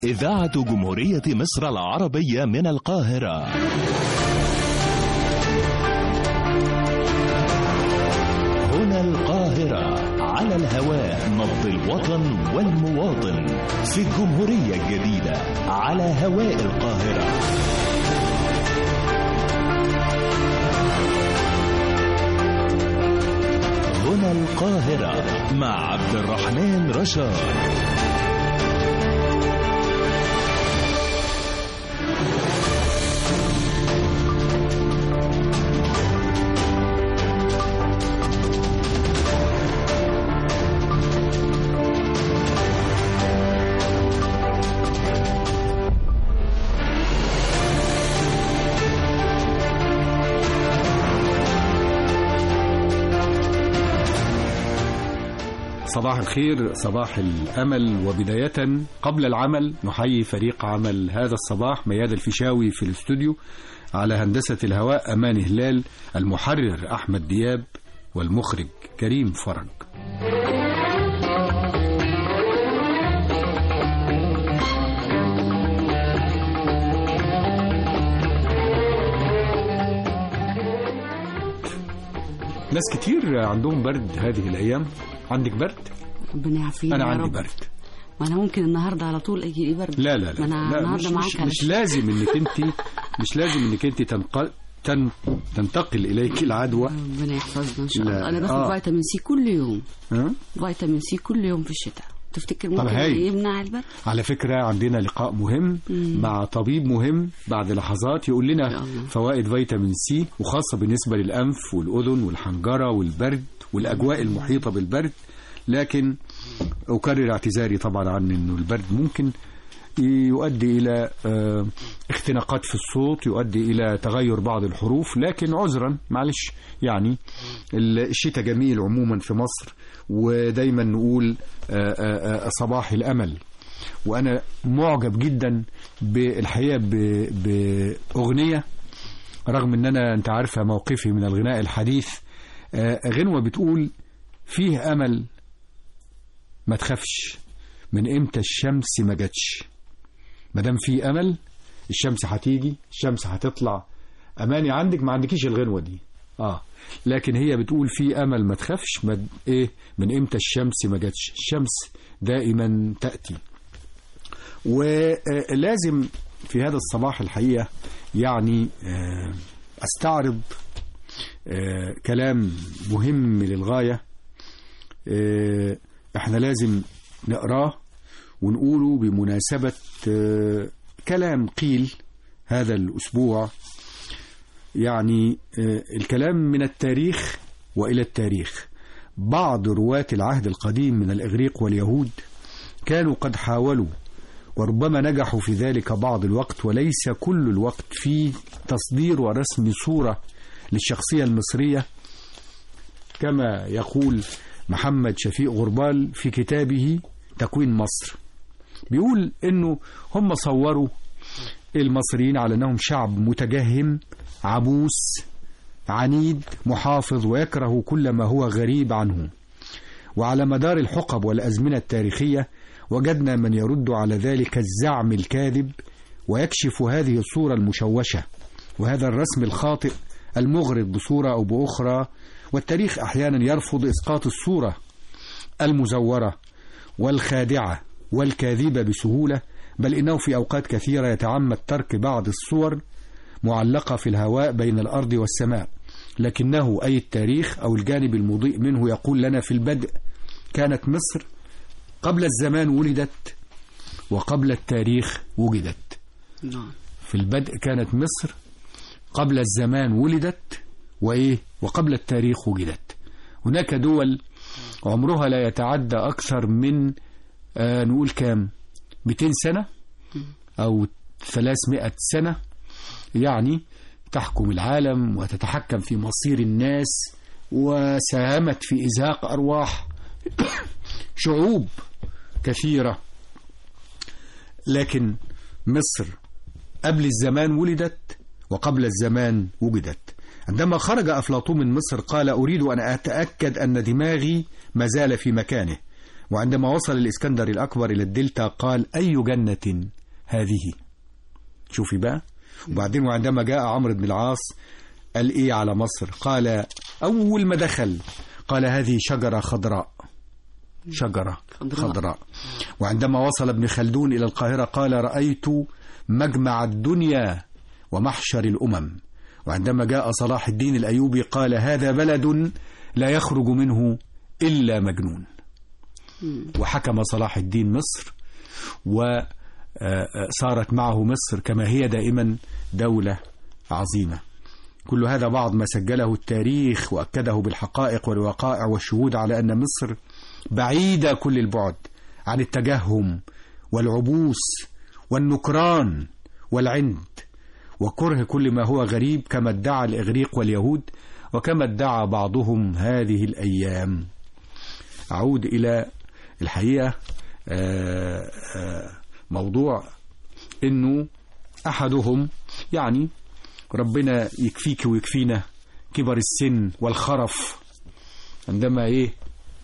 إذاعة جمهورية مصر العربية من القاهرة هنا القاهرة على الهواء نبض الوطن والمواطن في الجمهورية الجديدة على هواء القاهرة هنا القاهرة مع عبد الرحمن رشاد صباح الخير صباح الأمل وبداية قبل العمل نحيي فريق عمل هذا الصباح مياد الفيشاوي في الاستوديو على هندسة الهواء أمان هلال المحرر أحمد دياب والمخرج كريم فرج ناس كتير عندهم برد هذه الأيام عندك برد؟ ربنا يعافينا أنا يا عندي رب. برد ما انا ممكن النهارده على طول اجي لي برد لا لا لا, ما انا لا النهارده مش, معاك مش, على مش لازم انك انت مش لازم انك انت تنقل تن تنتقل اليك العدوى ربنا يحفظنا ان شاء لا. الله انا باخد آه. فيتامين سي كل يوم ها؟ فيتامين سي كل يوم في الشتاء تفتكر طب ممكن هاي. يمنع البرد على فكرة عندنا لقاء مهم مع طبيب مهم بعد لحظات يقول يا لنا الله. فوائد فيتامين سي وخاصة بالنسبة للأنف والأذن والحنجرة والبرد والأجواء المحيطة بالبرد لكن أكرر اعتذاري طبعا عن أنه البرد ممكن يؤدي إلى آه، اختناقات في الصوت يؤدي إلى تغير بعض الحروف لكن عذرا معلش يعني الشتاء جميل عموما في مصر ودايما نقول آه، آه، آه، صباح الأمل وأنا معجب جدا بالحقيقة ب- بأغنية رغم أن أنا أنت عارفة موقفي من الغناء الحديث آه، غنوة بتقول فيه أمل ما تخافش من امتى الشمس ما جاتش ما دام في امل الشمس هتيجي الشمس هتطلع اماني عندك ما عندكيش الغنوه دي اه لكن هي بتقول في امل ما تخافش ما ايه من امتى الشمس ما جاتش الشمس دائما تاتي ولازم في هذا الصباح الحقيقه يعني آه، استعرض آه، كلام مهم للغايه آه، احنا لازم نقراه ونقوله بمناسبة آه، كلام قيل هذا الأسبوع يعني آه، الكلام من التاريخ وإلى التاريخ بعض رواة العهد القديم من الإغريق واليهود كانوا قد حاولوا وربما نجحوا في ذلك بعض الوقت وليس كل الوقت في تصدير ورسم صورة للشخصية المصرية كما يقول محمد شفيق غربال في كتابه تكوين مصر بيقول انه هم صوروا المصريين على انهم شعب متجهم عبوس عنيد محافظ ويكره كل ما هو غريب عنه وعلى مدار الحقب والازمنه التاريخيه وجدنا من يرد على ذلك الزعم الكاذب ويكشف هذه الصوره المشوشه وهذا الرسم الخاطئ المغرض بصوره او باخرى والتاريخ احيانا يرفض اسقاط الصوره المزوره والخادعه والكاذبه بسهوله بل انه في اوقات كثيره يتعمد ترك بعض الصور معلقه في الهواء بين الارض والسماء لكنه اي التاريخ او الجانب المضيء منه يقول لنا في البدء كانت مصر قبل الزمان ولدت وقبل التاريخ وجدت نعم في البدء كانت مصر قبل الزمان ولدت وإيه وقبل التاريخ وجدت هناك دول عمرها لا يتعدى أكثر من آه نقول كام 200 سنة أو 300 سنة يعني تحكم العالم وتتحكم في مصير الناس وساهمت في إزهاق أرواح شعوب كثيرة لكن مصر قبل الزمان ولدت وقبل الزمان وجدت عندما خرج أفلاطون من مصر قال أريد أن أتأكد أن دماغي ما زال في مكانه وعندما وصل الإسكندر الأكبر إلى الدلتا قال أي جنة هذه شوفي بقى وبعدين وعندما جاء عمرو بن العاص قال إيه على مصر قال أول ما دخل قال هذه شجرة خضراء شجرة خضراء. خضراء, خضراء. وعندما وصل ابن خلدون إلى القاهرة قال رأيت مجمع الدنيا ومحشر الأمم وعندما جاء صلاح الدين الأيوبي قال هذا بلد لا يخرج منه إلا مجنون وحكم صلاح الدين مصر وصارت معه مصر كما هي دائما دولة عظيمة كل هذا بعض ما سجله التاريخ وأكده بالحقائق والوقائع والشهود على أن مصر بعيدة كل البعد عن التجهم والعبوس والنكران والعند وكره كل ما هو غريب كما ادعى الإغريق واليهود وكما ادعى بعضهم هذه الأيام أعود إلى الحقيقة آه، آه، موضوع أنه أحدهم يعني ربنا يكفيك ويكفينا كبر السن والخرف عندما إيه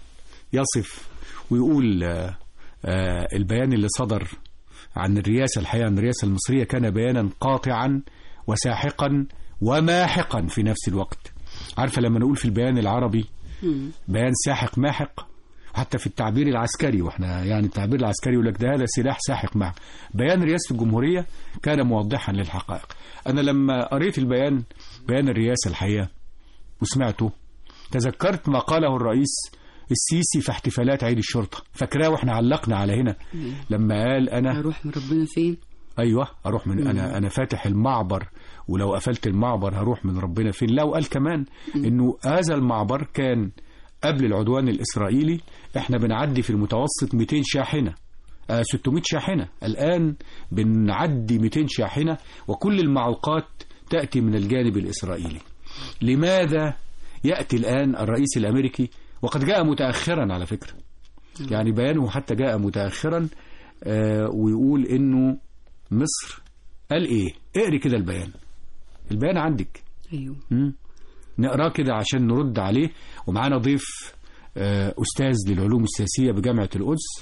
يصف ويقول آه، آه، البيان اللي صدر عن الرئاسة الحقيقة عن الرئاسة المصرية كان بيانا قاطعا وساحقا وماحقا في نفس الوقت عارفة لما نقول في البيان العربي مم. بيان ساحق ماحق حتى في التعبير العسكري واحنا يعني التعبير العسكري يقول لك ده هذا سلاح ساحق ماحق بيان رئاسة الجمهورية كان موضحا للحقائق أنا لما قريت البيان بيان الرئاسة الحقيقة وسمعته تذكرت ما قاله الرئيس السيسي في احتفالات عيد الشرطة فاكراه واحنا علقنا على هنا لما قال أنا اروح من ربنا فين ايوه اروح من انا انا فاتح المعبر ولو قفلت المعبر هروح من ربنا فين لا وقال كمان انه هذا المعبر كان قبل العدوان الاسرائيلي احنا بنعدي في المتوسط 200 شاحنه آه 600 شاحنه الان بنعدي 200 شاحنه وكل المعوقات تاتي من الجانب الاسرائيلي لماذا ياتي الان الرئيس الامريكي وقد جاء متاخرا على فكره يعني بيانه حتى جاء متاخرا آه ويقول انه مصر قال ايه اقري كده البيان البيان عندك ايوه مم. نقراه كده عشان نرد عليه ومعانا ضيف آه، استاذ للعلوم السياسيه بجامعه القدس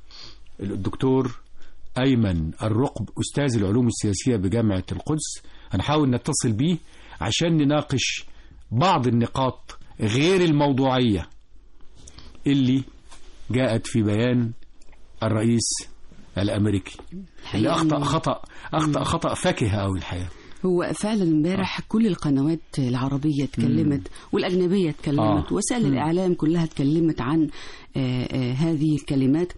الدكتور ايمن الرقب استاذ العلوم السياسيه بجامعه القدس هنحاول نتصل بيه عشان نناقش بعض النقاط غير الموضوعيه اللي جاءت في بيان الرئيس الامريكي اللي اخطا خطا اخطا خطا فاكهه قوي الحقيقه هو فعلا امبارح كل القنوات العربية اتكلمت والأجنبية اتكلمت آه. وسائل الإعلام كلها اتكلمت عن آه، آه، هذه الكلمات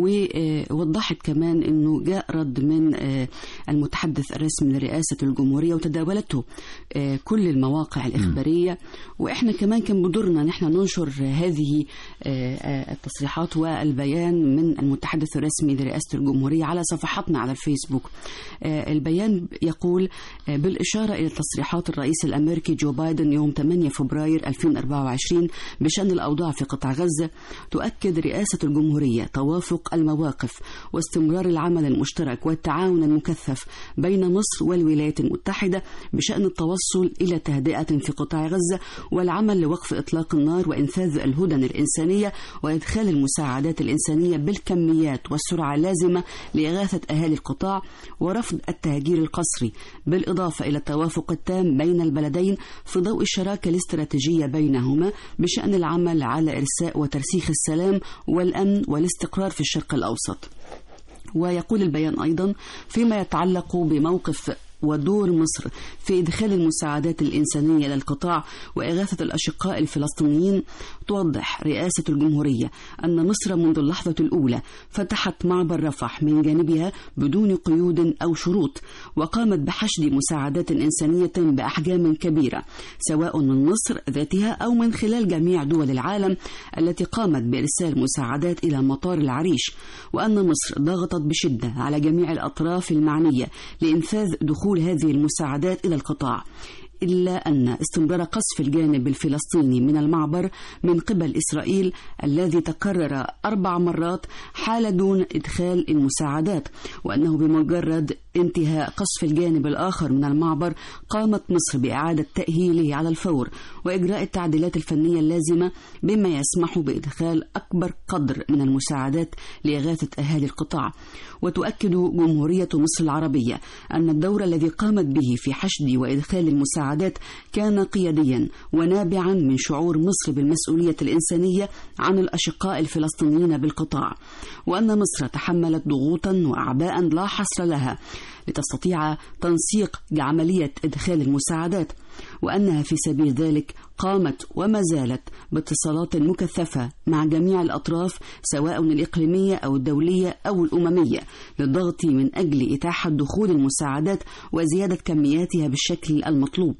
ووضحت كمان أنه جاء رد من آه، المتحدث الرسمي لرئاسة الجمهورية وتداولته آه، كل المواقع الإخبارية وإحنا كمان كان بدورنا نحن ننشر هذه آه، آه، التصريحات والبيان من المتحدث الرسمي لرئاسة الجمهورية على صفحاتنا على الفيسبوك آه، البيان يقول آه، بالإشارة إلى تصريحات الرئيس الأمريكي جو بايدن يوم 8 فبراير 2024 بشأن الأوضاع في قطاع غزة تؤكد رئاسة الجمهورية توافق المواقف واستمرار العمل المشترك والتعاون المكثف بين مصر والولايات المتحدة بشأن التوصل إلى تهدئة في قطاع غزة والعمل لوقف إطلاق النار وإنفاذ الهدن الإنسانية وإدخال المساعدات الإنسانية بالكميات والسرعة اللازمة لإغاثة أهالي القطاع ورفض التهجير القسري بالإضافة إلى التوافق التام بين البلدين في ضوء الشراكة الاستراتيجية بينهما بشأن العمل على إرساء وترسيخ السلام والأمن والاستقرار في الشرق الأوسط ويقول البيان أيضا فيما يتعلق بموقف ودور مصر في إدخال المساعدات الإنسانية للقطاع وإغاثة الأشقاء الفلسطينيين توضح رئاسة الجمهورية أن مصر منذ اللحظة الأولى فتحت معبر رفح من جانبها بدون قيود أو شروط وقامت بحشد مساعدات إنسانية بأحجام كبيرة سواء من مصر ذاتها أو من خلال جميع دول العالم التي قامت بإرسال مساعدات إلى مطار العريش وأن مصر ضغطت بشدة على جميع الأطراف المعنية لإنفاذ دخول هذه المساعدات إلى القطاع إلا أن استمرار قصف الجانب الفلسطيني من المعبر من قبل إسرائيل الذي تكرر أربع مرات حال دون إدخال المساعدات وأنه بمجرد انتهاء قصف الجانب الآخر من المعبر قامت مصر بإعادة تأهيله على الفور وإجراء التعديلات الفنية اللازمة بما يسمح بإدخال أكبر قدر من المساعدات لإغاثة أهالي القطاع وتؤكد جمهورية مصر العربية أن الدور الذي قامت به في حشد وإدخال المساعدات كان قياديا ونابعا من شعور مصر بالمسؤولية الإنسانية عن الأشقاء الفلسطينيين بالقطاع وأن مصر تحملت ضغوطا وأعباء لا حصر لها لتستطيع تنسيق عملية إدخال المساعدات وأنها في سبيل ذلك قامت وما زالت باتصالات مكثفة مع جميع الأطراف سواء الإقليمية أو الدولية أو الأممية للضغط من أجل إتاحة دخول المساعدات وزيادة كمياتها بالشكل المطلوب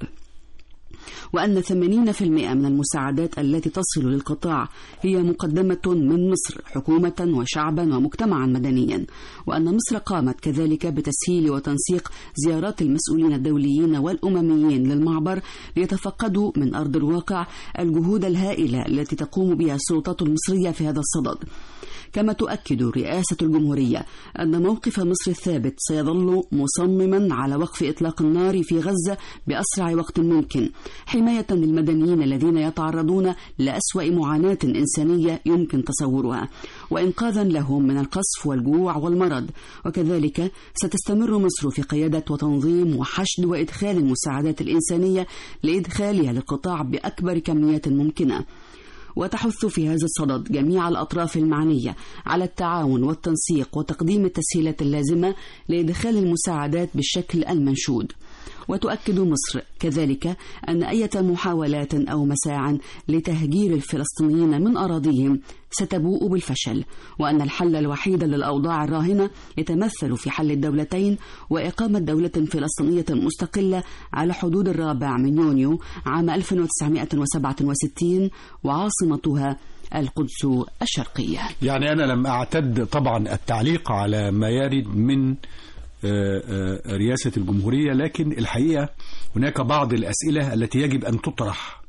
وأن 80% من المساعدات التي تصل للقطاع هي مقدمة من مصر حكومة وشعبا ومجتمعا مدنيا وأن مصر قامت كذلك بتسهيل وتنسيق زيارات المسؤولين الدوليين والأمميين للمعبر ليتفقدوا من أرض الواقع الجهود الهائلة التي تقوم بها السلطات المصرية في هذا الصدد كما تؤكد رئاسة الجمهورية أن موقف مصر الثابت سيظل مصمما على وقف إطلاق النار في غزة بأسرع وقت ممكن حماية للمدنيين الذين يتعرضون لأسوأ معاناة إنسانية يمكن تصورها وإنقاذا لهم من القصف والجوع والمرض وكذلك ستستمر مصر في قيادة وتنظيم وحشد وإدخال المساعدات الإنسانية لإدخالها للقطاع بأكبر كميات ممكنة وتحث في هذا الصدد جميع الأطراف المعنية على التعاون والتنسيق وتقديم التسهيلات اللازمة لإدخال المساعدات بالشكل المنشود وتؤكد مصر كذلك أن أي محاولات أو مساع لتهجير الفلسطينيين من أراضيهم ستبوء بالفشل وأن الحل الوحيد للأوضاع الراهنة يتمثل في حل الدولتين وإقامة دولة فلسطينية مستقلة على حدود الرابع من يونيو عام 1967 وعاصمتها القدس الشرقية يعني أنا لم أعتد طبعا التعليق على ما يرد من رئاسة الجمهورية لكن الحقيقة هناك بعض الأسئلة التي يجب أن تطرح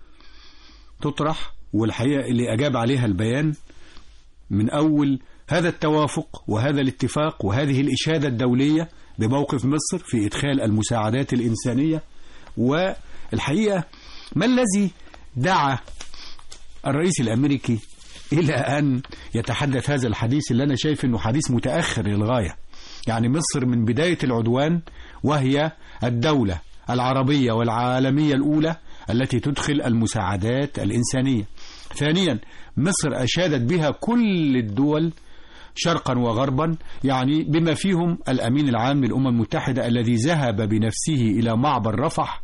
تطرح والحقيقة اللي أجاب عليها البيان من أول هذا التوافق وهذا الاتفاق وهذه الإشادة الدولية بموقف مصر في إدخال المساعدات الإنسانية والحقيقة ما الذي دعا الرئيس الأمريكي إلى أن يتحدث هذا الحديث اللي أنا شايف أنه حديث متأخر للغاية يعني مصر من بداية العدوان وهي الدولة العربية والعالمية الأولى التي تدخل المساعدات الإنسانية ثانيا مصر أشادت بها كل الدول شرقا وغربا يعني بما فيهم الأمين العام للأمم المتحدة الذي ذهب بنفسه إلى معبر رفح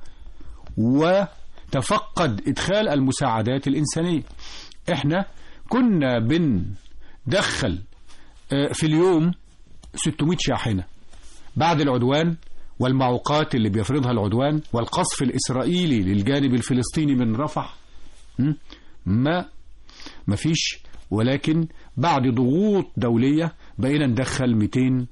وتفقد إدخال المساعدات الإنسانية احنا كنا بندخل في اليوم 600 شاحنة بعد العدوان والمعوقات اللي بيفرضها العدوان والقصف الإسرائيلي للجانب الفلسطيني من رفح ما ما فيش ولكن بعد ضغوط دولية بقينا ندخل 200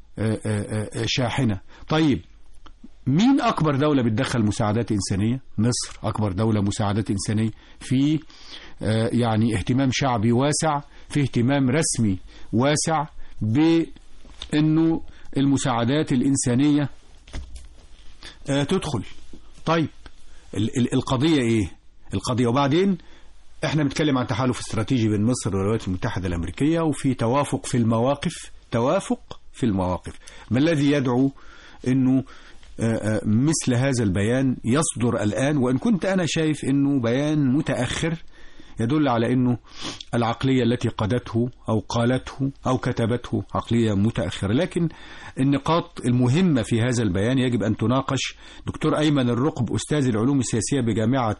شاحنة طيب مين أكبر دولة بتدخل مساعدات إنسانية مصر أكبر دولة مساعدات إنسانية في يعني اهتمام شعبي واسع في اهتمام رسمي واسع بأنه المساعدات الإنسانية تدخل طيب القضية إيه القضية وبعدين احنا بنتكلم عن تحالف استراتيجي بين مصر والولايات المتحدة الأمريكية وفي توافق في المواقف توافق في المواقف ما الذي يدعو أنه مثل هذا البيان يصدر الآن وإن كنت أنا شايف أنه بيان متأخر يدل على أنه العقلية التي قادته أو قالته أو كتبته عقلية متأخرة لكن النقاط المهمة في هذا البيان يجب أن تناقش دكتور أيمن الرقب أستاذ العلوم السياسية بجامعة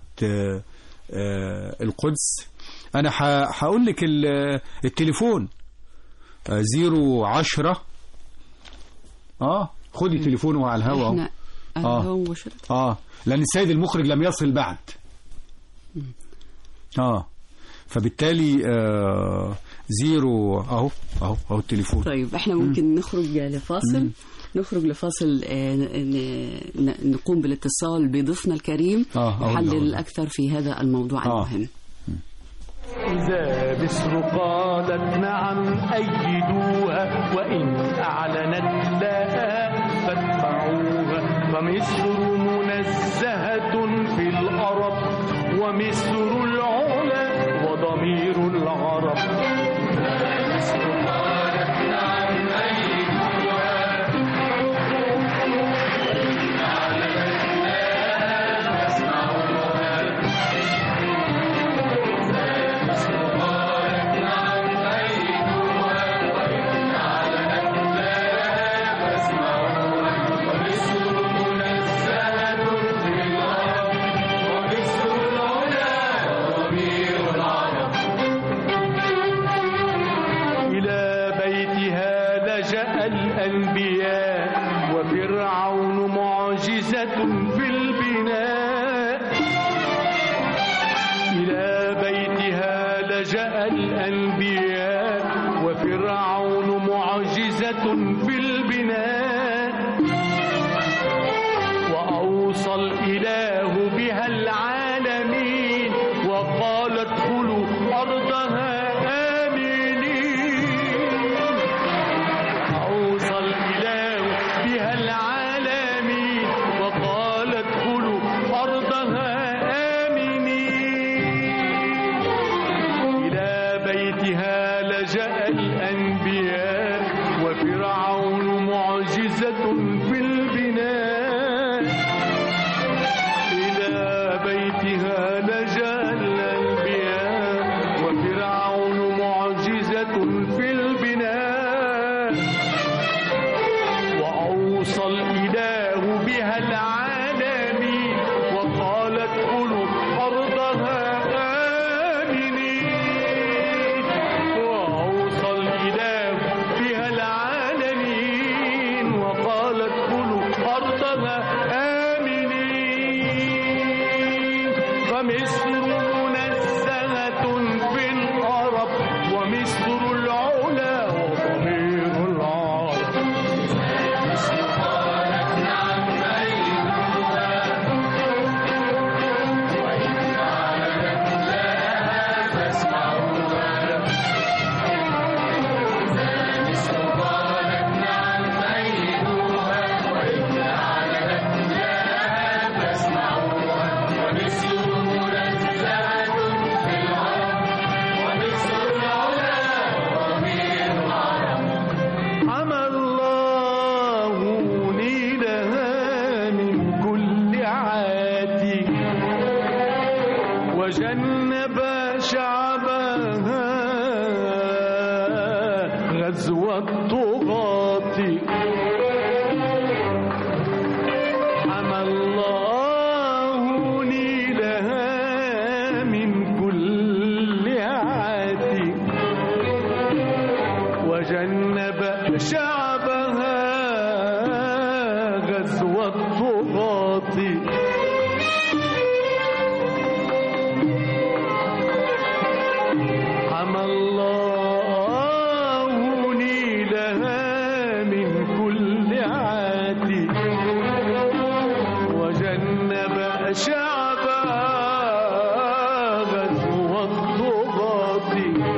القدس أنا هقول لك التليفون زيرو عشرة اه خدي تليفونه على الهواء احنا آه. اه لان السيد المخرج لم يصل بعد اه فبالتالي آه زيرو اهو اهو اهو التليفون طيب احنا ممكن نخرج لفاصل نخرج لفاصل آه، ن- ن- نقوم بالاتصال بضيفنا الكريم آه، أقول له، أقول يحلل له. أكثر في هذا الموضوع آه. المهم إذا مصر قالت نعم أيدوها وإن أعلنت لا فاتبعوها فمصر منزهة في الأرب ومصر العلا وضمير العرب إلى بيتها لجأ الأنبياء وفرعون معجزة في البناء إلى بيتها لجأ الأنبياء وفرعون معجزة في البناء وأوصى الإله بها العالمين وقال ادخلوا أرضها آمنين أوصى الإله بها العالمين وقال ادخلوا أرضها آمنين إلى بيتها لجأ الأنبياء وفرعون معجزة في البناء إلى بيتها لجأ الأنبياء وفرعون معجزة في البناء وأوصى الإله بها العالمين وقال ادخلوا أرضها آمنين وأوصى الإله بها العالمين وقال ادخلوا أرضها آمنين فمصر منزهة في العرب ومصر العلا وضمير العرب حمى الله نيلها من كل عاتي وجنب شعبها غزو الطغاة حمى الله نيلها من كل عاتي وجنب شعبها غزو الطغاة حمى الله نيلها من كل عات وجنب شعبها غزو الطغاة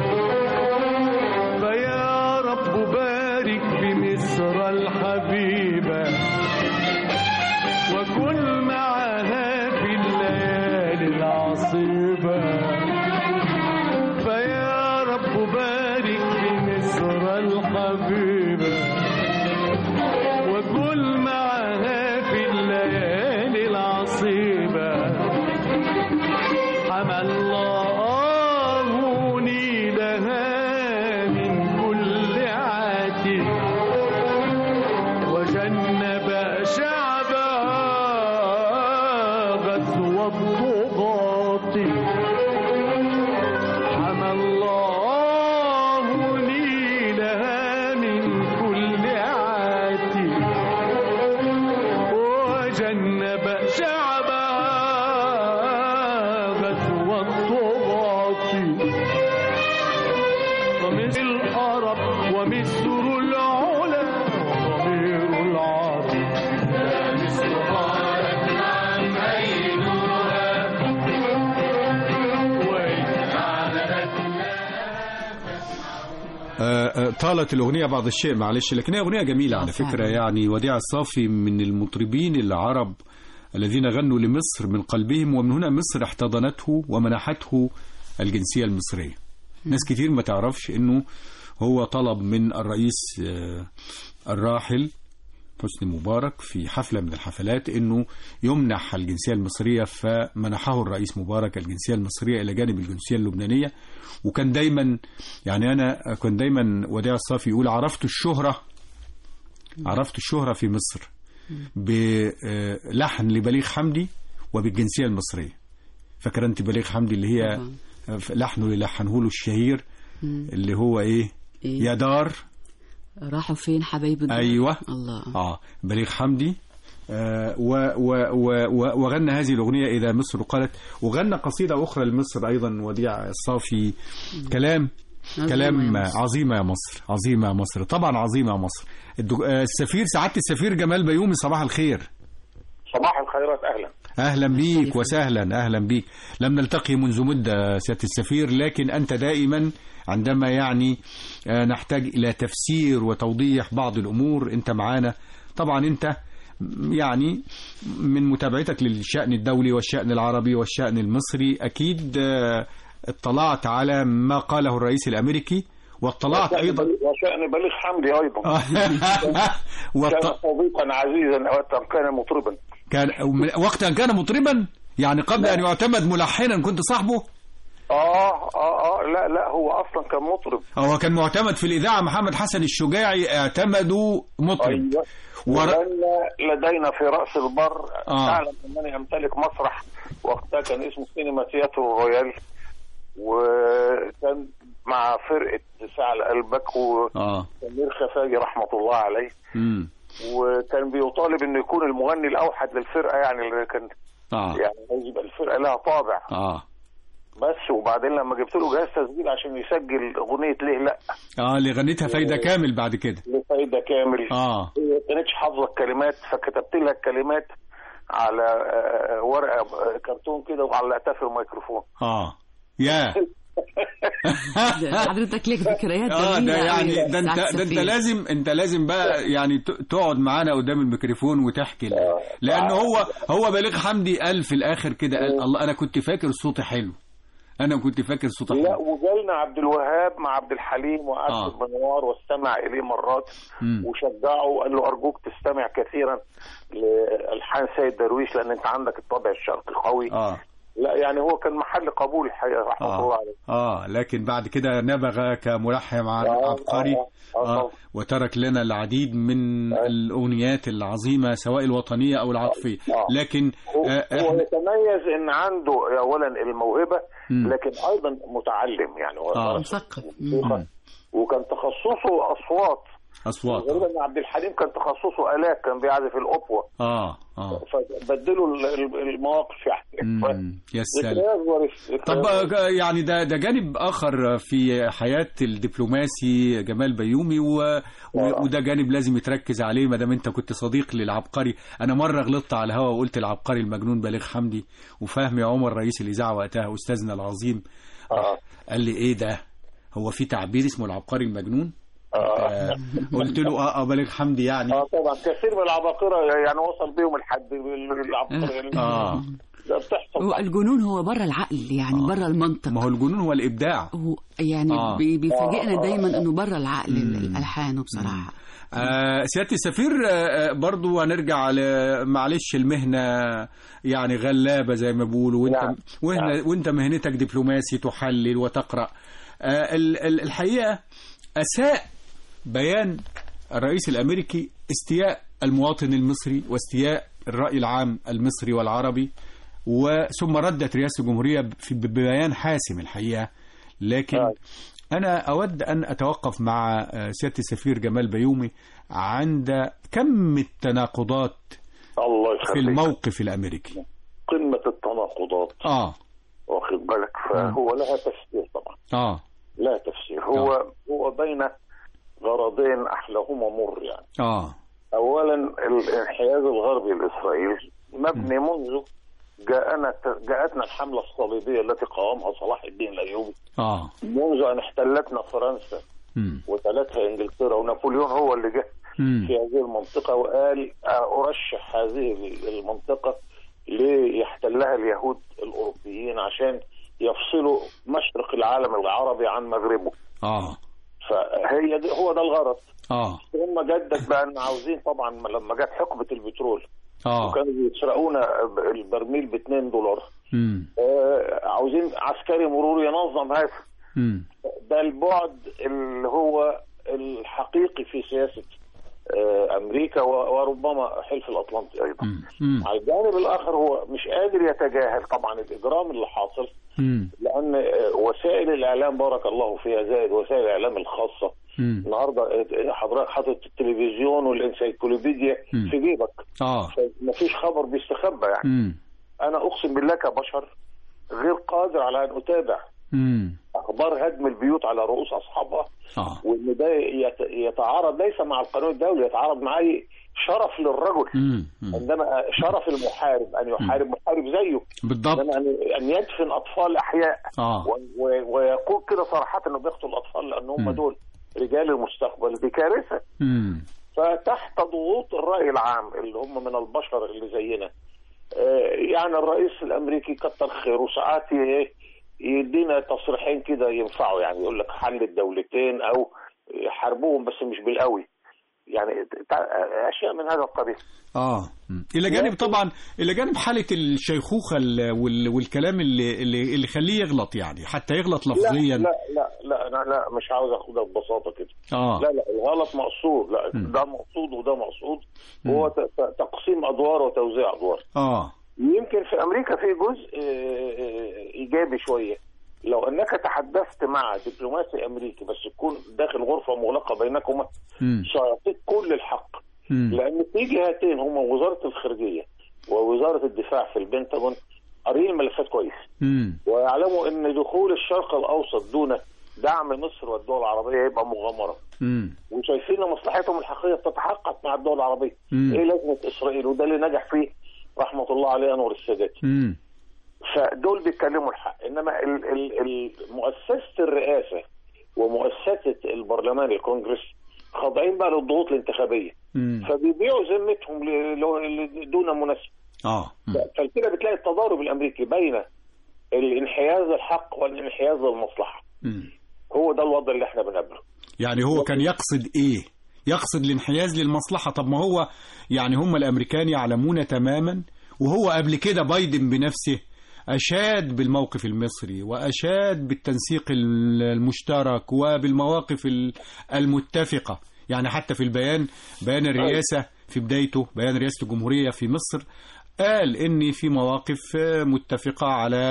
فيا رب بارك بمصر الحبيبة وكن معها في الليالي العصيبة فيا رب بارك بمصر الحبيبة وكن معها في الليالي العصيبة حمى الله نيلها من كل عات وجنب شعبها غزو الطغاة حمى الله نيلها من كل عات وجنب شعبها غزو الطغاة ومصر الأرب ومصر العلا وضمير العرب آه، طالت الأغنية بعض الشيء معلش لكن هي أغنية جميلة آه، على فعلا. فكرة يعني وديع الصافي من المطربين العرب الذين غنوا لمصر من قلبهم ومن هنا مصر احتضنته ومنحته الجنسية المصرية ناس كتير ما تعرفش انه هو طلب من الرئيس آه، الراحل حسني مبارك في حفلة من الحفلات انه يمنح الجنسية المصرية فمنحه الرئيس مبارك الجنسية المصرية الى جانب الجنسية اللبنانية وكان دايما يعني انا كان دايما وديع الصافي يقول عرفت الشهرة عرفت الشهرة في مصر بلحن لبليغ حمدي وبالجنسية المصرية فاكر انت بليغ حمدي اللي هي طبعاً. لحنه اللي لحنه له الشهير اللي هو ايه إيه؟ يا دار راحوا فين حبايب الدنيا أيوة. الله اه بليغ حمدي آه و و و و وغنى هذه الأغنية إذا مصر قالت وغنى قصيدة أخرى لمصر أيضا وديع الصافي كلام عظيمة كلام يا مصر. عظيمة يا مصر عظيمة يا مصر طبعا عظيمة يا مصر الدك- آه، السفير سعادة السفير جمال بيومي صباح الخير صباح الخيرات اهلا اهلا بيك سيف. وسهلا اهلا بيك لم نلتقي منذ مده سياده السفير لكن انت دائما عندما يعني آه، نحتاج الى تفسير وتوضيح بعض الامور انت معانا طبعا انت م- يعني من متابعتك للشان الدولي والشان العربي والشان المصري اكيد آه، اطلعت على ما قاله الرئيس الامريكي واطلعت ايضا وشأن بليغ حمدي ايضا وط... كان صديقا عزيزا وقتا كان مطربا كان وقت ان كان مطربا يعني قبل ان يعتمد ملحنا كنت صاحبه اه اه اه لا لا هو اصلا كان مطرب هو كان معتمد في الإذاعة محمد حسن الشجاعي اعتمدوا مطرب ايوه ور... وغنى لدينا في راس البر آه. تعلم انني امتلك مسرح وقتها كان اسمه سينما تياترو رويال وكان مع فرقه سعل قلبك اه وسمير خفاجي رحمه الله عليه امم وكان بيطالب انه يكون المغني الاوحد للفرقه يعني اللي كان اه يعني عايز يبقى الفرقه لها طابع اه بس وبعدين لما جبت له جهاز تسجيل عشان يسجل اغنيه ليه لا اه اللي غنيتها فايدة كامل بعد كده لفايده كامل اه هي ما كانتش حافظه الكلمات فكتبت لها الكلمات على آه، ورقه آه، كرتون كده وعلقتها في الميكروفون اه يا ده حضرتك ليك ذكريات اه جميلة ده أوي يعني ده انت سعد ده انت سفير. لازم انت لازم بقى يعني ت- تقعد معانا قدام الميكروفون وتحكي لنا. لان هو هو بليغ حمدي قال في الاخر كده قال الله انا كنت فاكر صوتي حلو انا كنت فاكر صوتي لا حلو وجالنا عبد الوهاب مع عبد الحليم وقعد آه. في المنوار واستمع اليه مرات مم. وشجعه وقال له ارجوك تستمع كثيرا لالحان سيد درويش لان انت عندك الطابع الشرقي قوي اه لا يعني هو كان محل قبول الحقيقه رحمه الله آه. عليه اه لكن بعد كده نبغ كملحن مع آه، عبقري آه، آه، آه طبعا. وترك لنا العديد من آه. الاغنيات العظيمه سواء الوطنيه او العاطفيه آه. لكن هو, آه هو احنا يتميز ان عنده اولا الموهبه مم. لكن ايضا متعلم يعني هو آه. درس مثقف. موسيقى. وكان تخصصه اصوات اصوات غالبا ان عبد الحليم كان تخصصه الات كان بيعزف الاوبوا اه اه فبدلوا ال- ال- المواقف يعني مم. يا سلام ذكريات ظريفة. طب ذكريات آه، يعني ده ده جانب اخر في حياه الدبلوماسي جمال بيومي و... و... آه. وده جانب لازم يتركز عليه ما دام انت كنت صديق للعبقري انا مره غلطت على الهوا وقلت العبقري المجنون بليغ حمدي وفهمي عمر رئيس الاذاعه وقتها استاذنا العظيم آه. قال لي ايه ده هو في تعبير اسمه العبقري المجنون آه. آه قلت له اه اه بليغ حمدي يعني اه طبعا كثير من العباقرة يعني وصل بيهم الحد العبقرة يعني اه ده بتحصل هو الجنون هو بره العقل يعني آه. بره المنطق ما هو الجنون هو الابداع هو يعني آه. بي- بيفاجئنا آه. دايما انه بره العقل الالحان بصراحه آه سيادة السفير آه آه، برضو هنرجع ل- معلش المهنة يعني غلابة زي ما بيقولوا وانت نعم. وانت, نعم. وانت مهنتك دبلوماسي تحلل وتقرأ آه ال- ال- الحقيقة أساء بيان الرئيس الأمريكي استياء المواطن المصري واستياء الرأي العام المصري والعربي وثم ردت رئاسة الجمهورية في- ببيان حاسم الحقيقة لكن نعم. أنا أود أن أتوقف مع آه، سيادة السفير جمال بيومي عند كم التناقضات الله في يخليك الموقف الأمريكي قمة التناقضات آه واخد بالك فهو لها تفسير طبعا آه لا تفسير هو هو بين غرضين احلاهما مر يعني آه اولا الانحياز الغربي لاسرائيل مبني منذ جاءنا جاءتنا الحمله الصليبيه التي قاومها صلاح الدين الايوبي آه منذ ان احتلتنا فرنسا مم. وثلاثها انجلترا ونابليون هو اللي جه مم. في هذه المنطقة وقال أرشح هذه المنطقة ليحتلها اليهود الأوروبيين عشان يفصلوا مشرق العالم العربي عن مغربه اه فهي دي هو ده الغرض اه هم جدد بقى ان عاوزين طبعا لما جت حقبة البترول اه وكانوا بيسرقونا البرميل ب 2 دولار مم. آه، عاوزين عسكري مرور ينظم هذا مم. ده البعد اللي هو الحقيقي في سياسة آه، أمريكا و- وربما حلف الأطلنطي أيضا مم. مم. على الجانب الآخر هو مش قادر يتجاهل طبعا الإجرام اللي حاصل مم. لأن آه، وسائل الإعلام بارك الله فيها زائد وسائل الإعلام الخاصة مم. النهارده آه، حضرتك حاطط التلفزيون والانسيكلوبيديا مم. في جيبك اه مفيش خبر بيستخبى يعني مم. أنا أقسم بالله كبشر غير قادر على أن أتابع مم. أخبار هدم البيوت على رؤوس أصحابها اه وان ده يت- يتعارض ليس مع القانون الدولي يتعارض مع أي شرف للرجل مم. مم. عندما شرف المحارب ان يحارب محارب زيه بالضبط انما ان أن يدفن اطفال احياء اه و- و- ويقول كده صراحه انه بيقتل الاطفال لان هم مم. دول رجال المستقبل دي كارثه مم. فتحت ضغوط الراي العام اللي هم من البشر اللي زينا آه، يعني الرئيس الامريكي كتر خيره ساعات ي- يدينا تصريحين كده ينفعوا يعني يقول لك حل الدولتين او يحاربوهم بس مش بالقوي يعني تع- اشياء من هذا القبيل اه مم. الى جانب طبعا الى جانب حاله الشيخوخه ال- وال- والكلام اللي اللي اللي يخليه يغلط يعني حتى يغلط لا لفظيا لا لا لا لا, لا مش عاوز اخدها ببساطه كده اه لا لا الغلط مقصود لا مم. ده مقصود وده مقصود مم. هو ت- ت- تقسيم ادوار وتوزيع ادوار اه يمكن في امريكا في جزء آه، آه، ايجابي شويه لو انك تحدثت مع دبلوماسي امريكي بس تكون داخل غرفه مغلقه بينكما مم. سيعطيك كل الحق مم. لان في جهتين هما وزاره الخارجيه ووزاره الدفاع في البنتاجون قارين الملفات كويس مم. ويعلموا ان دخول الشرق الاوسط دون دعم مصر والدول العربيه يبقى مغامره مم. وشايفين ان مصلحتهم الحقيقيه تتحقق مع الدول العربيه مم. ايه لازمه اسرائيل وده اللي نجح فيه رحمه الله عليه انور السادات مم. فدول بيتكلموا الحق انما ال- ال- ال- مؤسسه الرئاسه ومؤسسه البرلمان الكونجرس خاضعين بقى للضغوط الانتخابيه مم. فبيبيعوا ذمتهم ل- ل- دون مناسبه اه مم. فكده بتلاقي التضارب الامريكي بين الانحياز الحق والانحياز للمصلحه مم. هو ده الوضع اللي احنا بنقابله يعني هو كان يقصد ايه يقصد الانحياز للمصلحة طب ما هو يعني هم الامريكان يعلمون تماما وهو قبل كده بايدن بنفسه أشاد بالموقف المصري وأشاد بالتنسيق المشترك وبالمواقف ال- المتفقة يعني حتى في البيان بيان الرئاسة في بدايته بيان رئاسة الجمهورية في مصر قال ان في مواقف متفقه على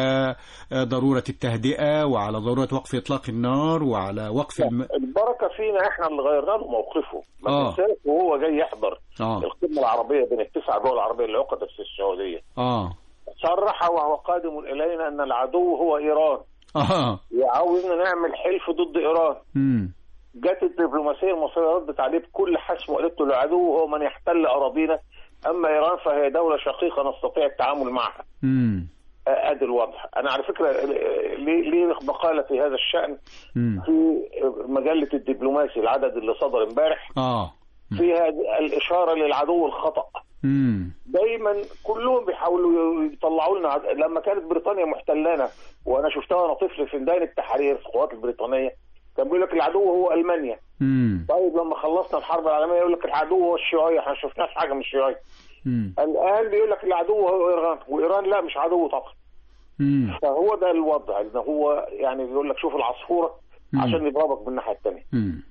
ضروره التهدئه وعلى ضروره وقف اطلاق النار وعلى وقف الم... البركه فينا احنا اللي غيرنا له موقفه ما آه. تنساش وهو جاي يحضر اه القمه العربيه بين التسع دول العربيه اللي عقدت في السعوديه اه صرح وهو قادم الينا ان العدو هو ايران اه وعاوزنا نعمل حلف ضد ايران امم جت الدبلوماسيه المصريه ردت عليه بكل حسم وقالت له العدو هو من يحتل اراضينا اما ايران فهي دوله شقيقه نستطيع التعامل معها امم آه، ادي الوضع انا على فكره آه، ليه ليه مقاله في هذا الشان امم في مجله الدبلوماسي العدد اللي صدر امبارح اه فيها الاشاره للعدو الخطا امم دايما كلهم بيحاولوا يطلعوا لنا عد- لما كانت بريطانيا محتلانا وانا شفتها وانا طفل في ميدان التحرير في القوات البريطانيه كان بيقول لك العدو هو المانيا امم طيب لما خلصنا الحرب العالميه يقول لك العدو هو الشيوعيه احنا ما شفناش حاجه من الشيوعيه امم الان بيقول لك العدو هو ايران وايران لا مش عدو طبعا امم فهو ده الوضع ان هو يعني بيقول لك شوف العصفوره مم. عشان يضربك بالناحيه الثانيه امم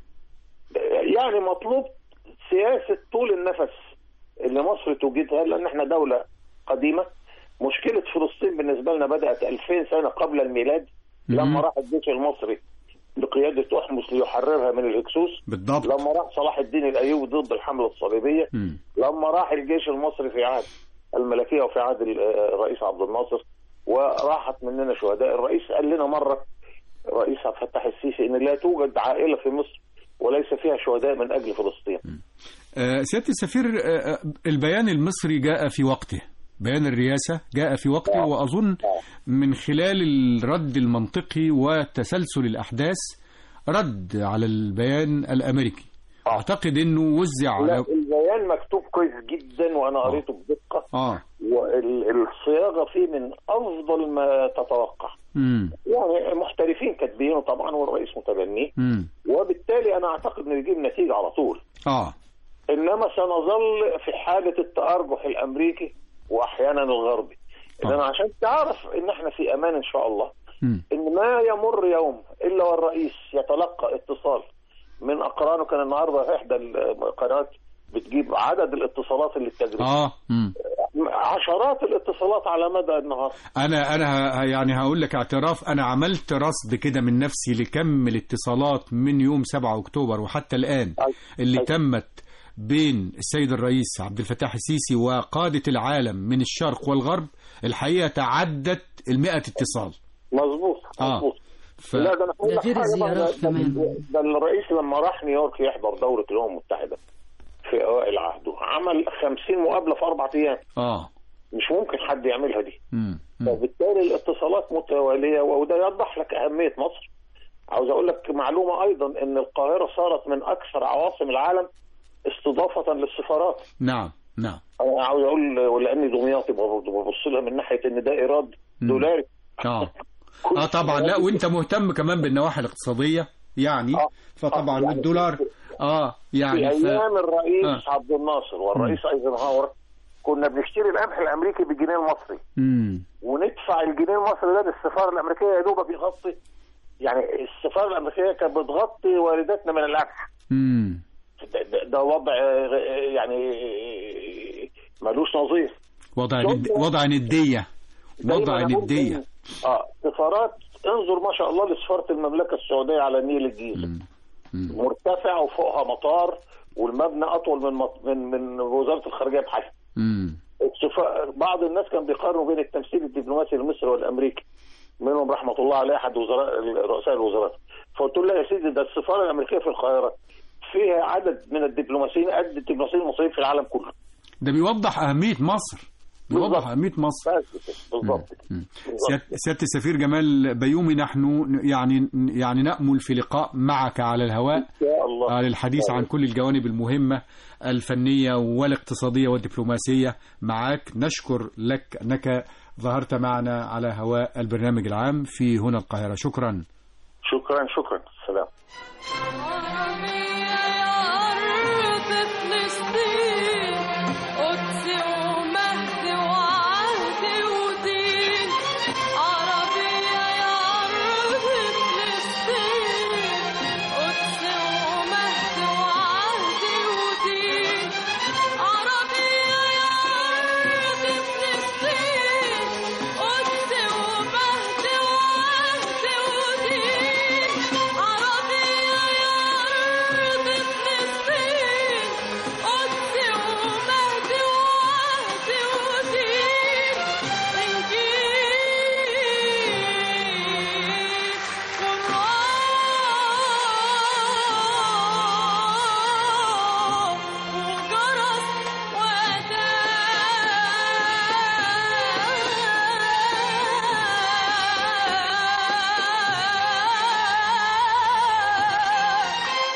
يعني مطلوب سياسه طول النفس اللي مصر توجدها لان احنا دوله قديمه مشكله فلسطين بالنسبه لنا بدات 2000 سنه قبل الميلاد لما مم. راح الجيش المصري بقياده احمس ليحررها من الهكسوس بالضبط لما راح صلاح الدين الايوبي ضد الحمله الصليبيه امم لما راح الجيش المصري في عهد الملكيه وفي عهد ال- آه، الرئيس عبد الناصر وراحت مننا شهداء الرئيس قال لنا مره الرئيس عبد الفتاح السيسي ان لا توجد عائله في مصر وليس فيها شهداء من اجل فلسطين آه، سيادة السفير آه، آه، البيان المصري جاء في وقته بيان الرئاسة جاء في وقته وأظن من خلال الرد المنطقي وتسلسل الأحداث رد على البيان الامريكي آه. اعتقد انه وزع لا على البيان مكتوب كويس جدا وانا قريته بدقه اه والصياغه فيه من افضل ما تتوقع امم يعني محترفين كاتبينه طبعا والرئيس متبنيه امم وبالتالي انا اعتقد انه يجيب نتيجه على طول اه انما سنظل في حاله التارجح الامريكي واحيانا الغربي آه. انما عشان تعرف ان احنا في امان ان شاء الله امم ان ما يمر يوم الا والرئيس يتلقى اتصال من اقرانه كان النهارده احدى القنوات بتجيب عدد الاتصالات اللي بتجري اه امم عشرات الاتصالات على مدى النهار انا انا ه- يعني هقول لك اعتراف انا عملت رصد كده من نفسي لكم الاتصالات من يوم 7 اكتوبر وحتى الان أي. اللي أي. تمت بين السيد الرئيس عبد الفتاح السيسي وقادة العالم من الشرق والغرب الحقيقة تعدت المئة اتصال مظبوط آه. مظبوط ف... لا ده انا هقول ده لك غير حاجة بقى، الزيارات ده- كمان. ده الرئيس لما راح نيويورك يحضر دوره الامم المتحده في اوائل عهده عمل 50 مقابله في اربع ايام اه مش ممكن حد يعملها دي مم. مم. وبالتالي الاتصالات متواليه وده يوضح لك اهميه مصر عاوز اقول لك معلومه ايضا ان القاهره صارت من اكثر عواصم العالم استضافه للسفارات نعم نعم انا عاوز اقول ولاني دمياطي برضه ببص لها من ناحيه ان ده ايراد مم. دولاري اه كل اه طبعا لا وانت مهتم كمان بالنواحي الاقتصاديه يعني آه. فطبعا آه، يعني والدولار اه في يعني ف... ايام الرئيس آه. عبد الناصر والرئيس ايزنهاور كنا بنشتري القمح الامريكي بالجنيه المصري مم. وندفع الجنيه المصري ده للسفاره الامريكيه يا دوب بيغطي يعني السفاره الامريكيه كانت بتغطي وارداتنا من القمح مم. ده, ده, ده وضع آه، يعني ملوش نظير وضع شوف ند... بقى. وضع نديه دايما وضع أقول نديه إن- اه سفارات انظر ما شاء الله لسفاره المملكه السعوديه على النيل الجيزه مم. مم. مرتفع وفوقها مطار والمبنى اطول من مط... من من وزاره الخارجيه بحالها مم. السفا- بعض الناس كانوا بيقارنوا بين التمثيل الدبلوماسي المصري والامريكي منهم رحمه الله عليه احد وزراء رؤساء الوزارات فقلت له يا سيدي ده السفاره الامريكيه في القاهره فيها عدد من الدبلوماسيين قد الدبلوماسيين المصريين في العالم كله ده بيوضح اهميه مصر بيوضح بالظبط. اهميه مصر بس كده، بالظبط كده. مم. بالظبط. سيادة سيادة السفير جمال بيومي نحن يعني يعني نأمل في لقاء معك على الهواء ان شاء الله آه، للحديث عن كل الجوانب المهمة الفنية والاقتصادية والدبلوماسية معك نشكر لك أنك ظهرت معنا على هواء البرنامج العام في هنا القاهرة شكرا شكرا شكرا سلام عربية يا أرض فلسطين قدس ومهد وعهد ودين عربية يا أرض فلسطين قدس ومهد وعهد ودين عربية يا أرض فلسطين قدس ومهد وعهد ودين عربية يا أرض فلسطين قدس ومهد وعهد ودين إنجيل قرآن وجرس وأذان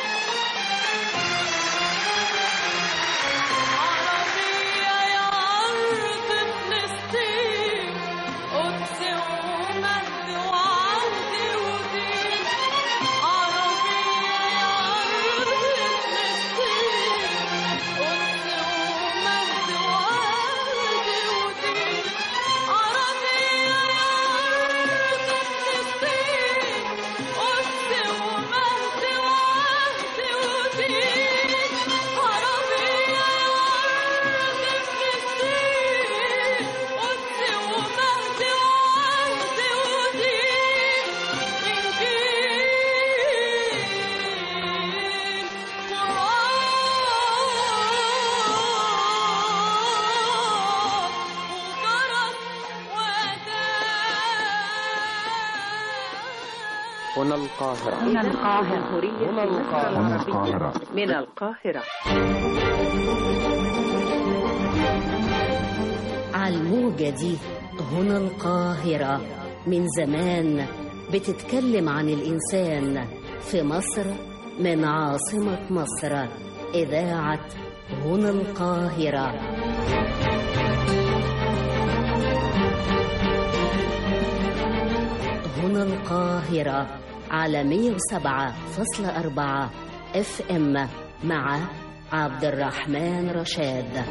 عربية يا أرض فلسطين قدس ومهد وعهد ودين عربية يا أرض فلسطين قدس ومهد وعهد ودين عربية يا أرض فلسطين قدس ومهد وعهد ودين عربية يا أرض فلسطين قدس ومهد وعهد ودين إنجيل قرآن وجرس هنا القاهرة هنا القاهرة هنا القاهرة من القاهرة على الموجة دي هنا القاهرة من زمان بتتكلم عن الإنسان في مصر من عاصمة مصر إذاعة هنا القاهرة هنا القاهرة على 107.4 اف ام مع عبد الرحمن رشاد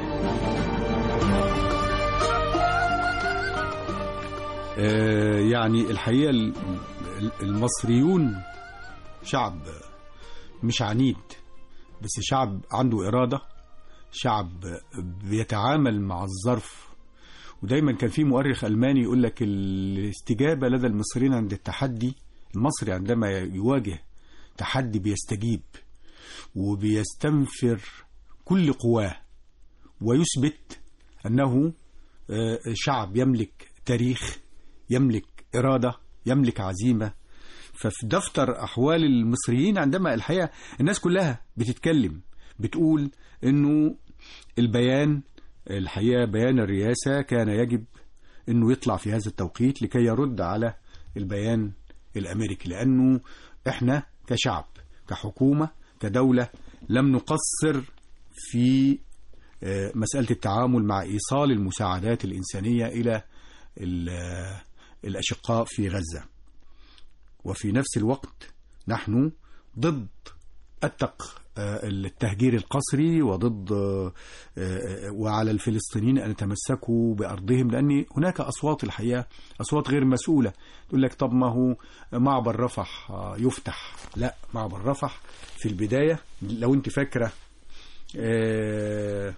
آه، يعني الحقيقة ال- ال- المصريون شعب مش عنيد بس شعب عنده إرادة شعب بيتعامل مع الظرف ودايما كان في مؤرخ ألماني يقول لك الاستجابة لدى المصريين عند التحدي المصري عندما يواجه تحدي بيستجيب وبيستنفر كل قواه ويثبت أنه آه، شعب يملك تاريخ يملك إرادة يملك عزيمة ففي دفتر أحوال المصريين عندما الحقيقة الناس كلها بتتكلم بتقول أنه البيان الحقيقة بيان الرئاسة كان يجب أنه يطلع في هذا التوقيت لكي يرد على البيان الأمريكي لأنه إحنا كشعب كحكومة كدولة لم نقصر في آه، مسألة التعامل مع إيصال المساعدات الإنسانية إلى ال- آه، الأشقاء في غزة وفي نفس الوقت نحن ضد التق آه، التهجير القسري وضد آه، آه، وعلى الفلسطينيين أن يتمسكوا بأرضهم لأن هناك أصوات الحقيقة أصوات غير مسؤولة تقول لك طب ما هو معبر رفح آه، يفتح لا معبر رفح في البداية لو أنت فاكرة آه،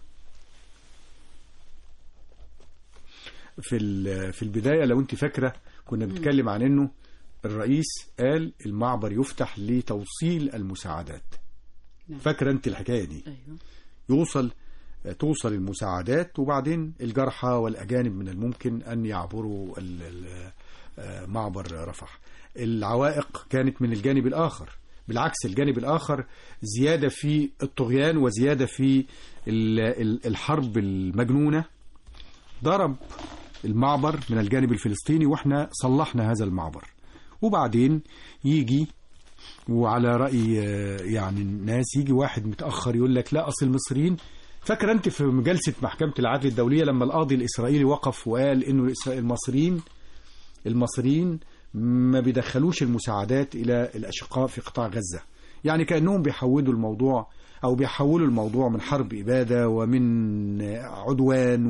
في ال- في البدايه لو انت فاكره كنا بنتكلم عن انه الرئيس قال المعبر يفتح لتوصيل المساعدات نعم. فاكره انت الحكايه دي أيوه يوصل توصل المساعدات وبعدين الجرحى والأجانب من الممكن أن يعبروا ال- ال- آه، معبر رفح العوائق كانت من الجانب الآخر بالعكس الجانب الآخر زيادة في الطغيان وزيادة في ال- ال- الحرب المجنونة ضرب المعبر من الجانب الفلسطيني واحنا صلحنا هذا المعبر وبعدين يجي وعلى رأي آه، يعني الناس يجي واحد متأخر يقول لك لا أصل المصريين فاكر أنت في جلسة محكمة العدل الدولية لما القاضي الإسرائيلي وقف وقال إنه الإسرا- المصريين المصريين ما بيدخلوش المساعدات إلى الأشقاء في قطاع غزة يعني كأنهم بيحولوا الموضوع أو بيحولوا الموضوع من حرب إبادة ومن عدوان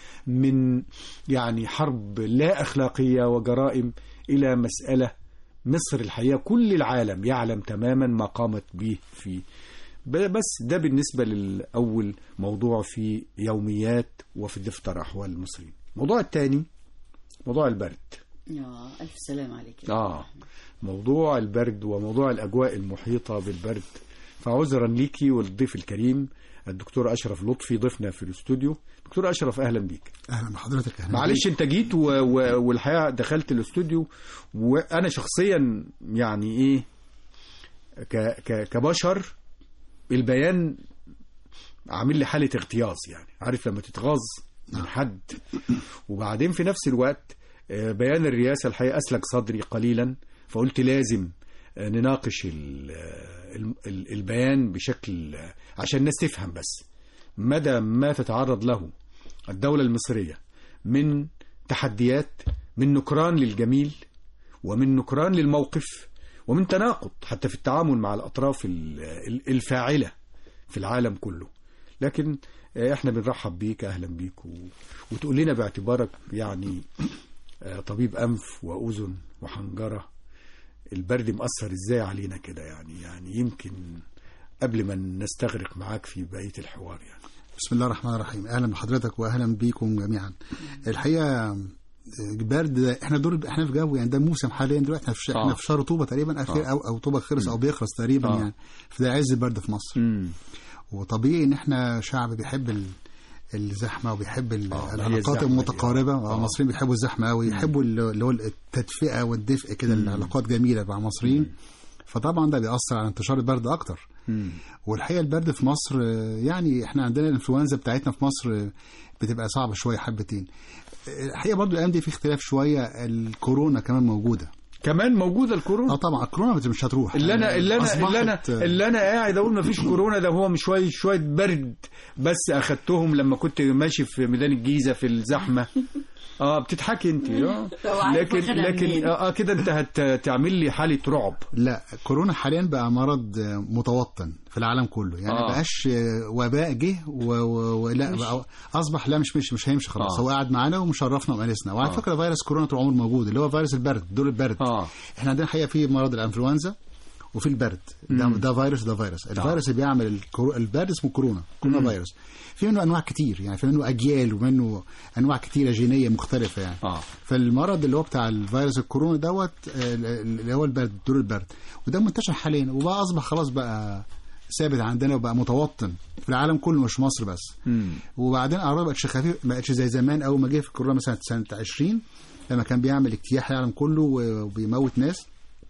ومن يعني حرب لا أخلاقية وجرائم إلى مسألة مصر الحقيقة كل العالم يعلم تماما ما قامت به في ب- بس ده بالنسبة للأول موضوع في يوميات وفي دفتر أحوال المصريين الموضوع الثاني موضوع البرد يا ألف سلام عليك آه موضوع البرد وموضوع الأجواء المحيطة بالبرد فعذرا ليكي والضيف الكريم الدكتور أشرف لطفي ضيفنا في الاستوديو دكتور أشرف أهلا بيك اهلا بحضرتك اهلا معلش انت جيت و... و... والحقيقه دخلت الاستوديو وانا شخصيا يعني ايه ك... ك... كبشر البيان عامل لي حاله اغتياظ يعني عارف لما تتغاظ من حد وبعدين في نفس الوقت آه، بيان الرئاسه الحقيقه اسلك صدري قليلا فقلت لازم آه، نناقش ال... ال- ال- البيان بشكل آه، عشان الناس تفهم بس مدى ما تتعرض له الدولة المصرية من تحديات من نكران للجميل ومن نكران للموقف ومن تناقض حتى في التعامل مع الأطراف ال- ال- الفاعلة في العالم كله لكن آه، احنا بنرحب بيك اهلا بيك و... وتقول لنا باعتبارك يعني آه، طبيب انف واذن وحنجره البرد مأثر ازاي علينا كده يعني يعني يمكن قبل ما نستغرق معاك في بقيه الحوار يعني بسم الله الرحمن الرحيم اهلا بحضرتك واهلا بيكم جميعا الحقيقه البرد ده احنا دول احنا في جو يعني ده موسم حاليا دلوقتي احنا في ش- آه. احنا في شهر طوبه تقريبا اخير آه. او او طوبه خلص او بيخلص تقريبا آه. يعني فده عز البرد في مصر امم وطبيعي ان احنا شعب بيحب ال- الزحمه وبيحب ال- آه، هي العلاقات الزحمة دي، المتقاربه آه. آه. المصريين بيحبوا الزحمه قوي يحبوا ال- اللي هو التدفئه والدفء كده العلاقات جميله مع المصريين فطبعا ده بيأثر على انتشار البرد اكتر والحقيقه البرد في مصر آه، يعني احنا عندنا الانفلونزا بتاعتنا في مصر آه، بتبقى صعبه شويه حبتين آه، الحقيقه برضو الايام دي في اختلاف شويه الكورونا كمان موجوده كمان موجوده الكورونا اه طبعا الكورونا بت- مش هتروح اللي انا يعني اللي انا اللي انا أصبحت- اللي انا قاعد اقول ما فيش كورونا ده هو مش شويه شويه برد بس اخدتهم لما كنت ماشي في ميدان الجيزه في الزحمه اه بتضحكي انت اه لو عارف لكن واخدها لكن منين. اه آه، كده انت هتعمل لي حاله رعب لا كورونا حاليا بقى مرض آه، متوطن في العالم كله يعني آه. ما بقاش آه، وباء جه و- و- ولا بقى اصبح لا مش مش مش هيمشي خلاص آه. هو قاعد معانا ومشرفنا ومارسنا وعلى آه. فكره فيروس كورونا طول عمره موجود اللي هو فيروس البرد دور البرد اه احنا عندنا الحقيقه في مرض الانفلونزا وفي البرد ده, مم. ده فيروس ده فيروس الفيروس اللي بيعمل الكرو... البرد اسمه كورونا كورونا مم. فيروس في منه انواع كتير يعني في منه اجيال ومنه انواع كتيره جينيه مختلفه يعني اه فالمرض اللي هو بتاع الفيروس الكورونا دوت آه، اللي هو البرد دور البرد وده منتشر حاليا وبقى اصبح خلاص بقى ثابت عندنا وبقى متوطن في العالم كله مش مصر بس مم. وبعدين اعراضه بقتش خفيف ما بقتش زي زمان اول ما جه في الكورونا مثلا سنه 20 لما كان بيعمل اجتياح العالم كله وبيموت ناس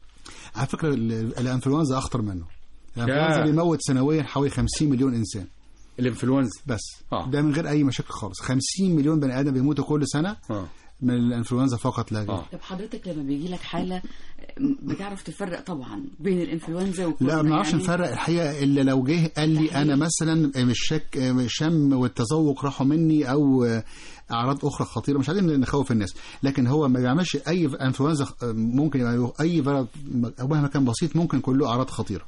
على فكره ال- الانفلونزا اخطر منه الانفلونزا يا. بيموت سنويا حوالي 50 مليون انسان الانفلونزا بس آه. ده من غير اي مشاكل خالص 50 مليون بني ادم بيموتوا كل سنه اه من الانفلونزا فقط لا غير آه. طب حضرتك لما بيجي لك حاله بتعرف تفرق طبعا بين الانفلونزا والكورونا لا ما نعرفش يعني نفرق الحقيقه الا لو جه قال لي انا مثلا مش شك الشم والتذوق راحوا مني او اعراض اخرى خطيره مش عايزين نخوف الناس لكن هو ما بيعملش اي انفلونزا ممكن يبقى اي فرد او مهما كان بسيط ممكن كله اعراض خطيره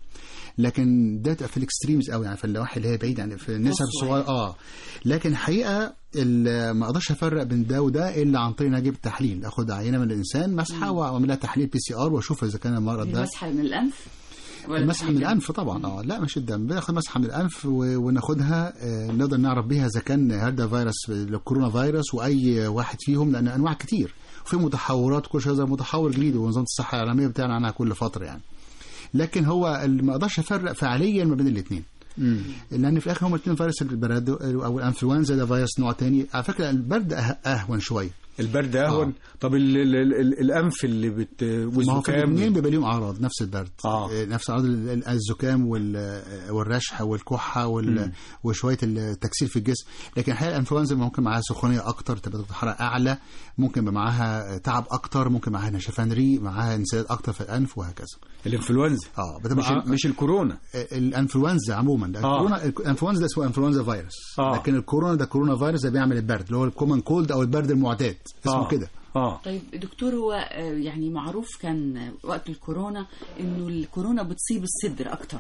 لكن ده تبقى في الاكستريمز قوي يعني في النواحي اللي هي بعيد عن في النسب الصغيره اه لكن الحقيقه ال- ما اقدرش افرق بين ده وده الا عن طريق ان اجيب التحليل اخد عينه من الانسان مسحه واعمل لها تحليل بي سي ار واشوف اذا كان المرض ده المسحه من الانف ولا المسحه من تحديداً؟ الانف طبعا اه لا مش الدم بناخد مسحه من الانف و- وناخدها آه، نقدر نعرف بيها اذا كان هل ده فيروس الكورونا فيروس واي واحد فيهم لان انواع كتير وفي متحورات كل شويه زي متحور جديد ونظام الصحه العالميه بتاعنا عنها كل فتره يعني لكن هو اللي ما اقدرش افرق فعليا ما بين الاثنين مم. لان في الاخر هم الاثنين فيروس البرد او الانفلونزا ده فيروس نوع تاني على فكره البرد أه- اهون شويه البرد اهون آه. طب ال ال ال ال الانف اللي بت ما هو في والزكام الاثنين بيبقى ليهم اعراض نفس البرد آه. آه، نفس اعراض ال- ال- الزكام وال- والرشح والكحه وال- مم. وشويه التكسير في الجسم لكن الحقيقه الانفلونزا ممكن معاها سخونيه اكتر تبقى درجه الحراره اعلى ممكن يبقى معاها تعب اكتر ممكن معاها نشفان ريق معاها انسداد اكتر في الانف وهكذا الانفلونزا اه مش, بتبقى ال- مش الكورونا الانفلونزا عموما ده آه. الكورونا الانفلونزا ده اسمه انفلونزا فيروس آه. لكن الكورونا ده كورونا فيروس ده بيعمل البرد اللي هو الكومن كولد او البرد المعتاد اسمه آه. كده اه طيب دكتور هو آه، يعني معروف كان وقت الكورونا انه الكورونا بتصيب الصدر اكتر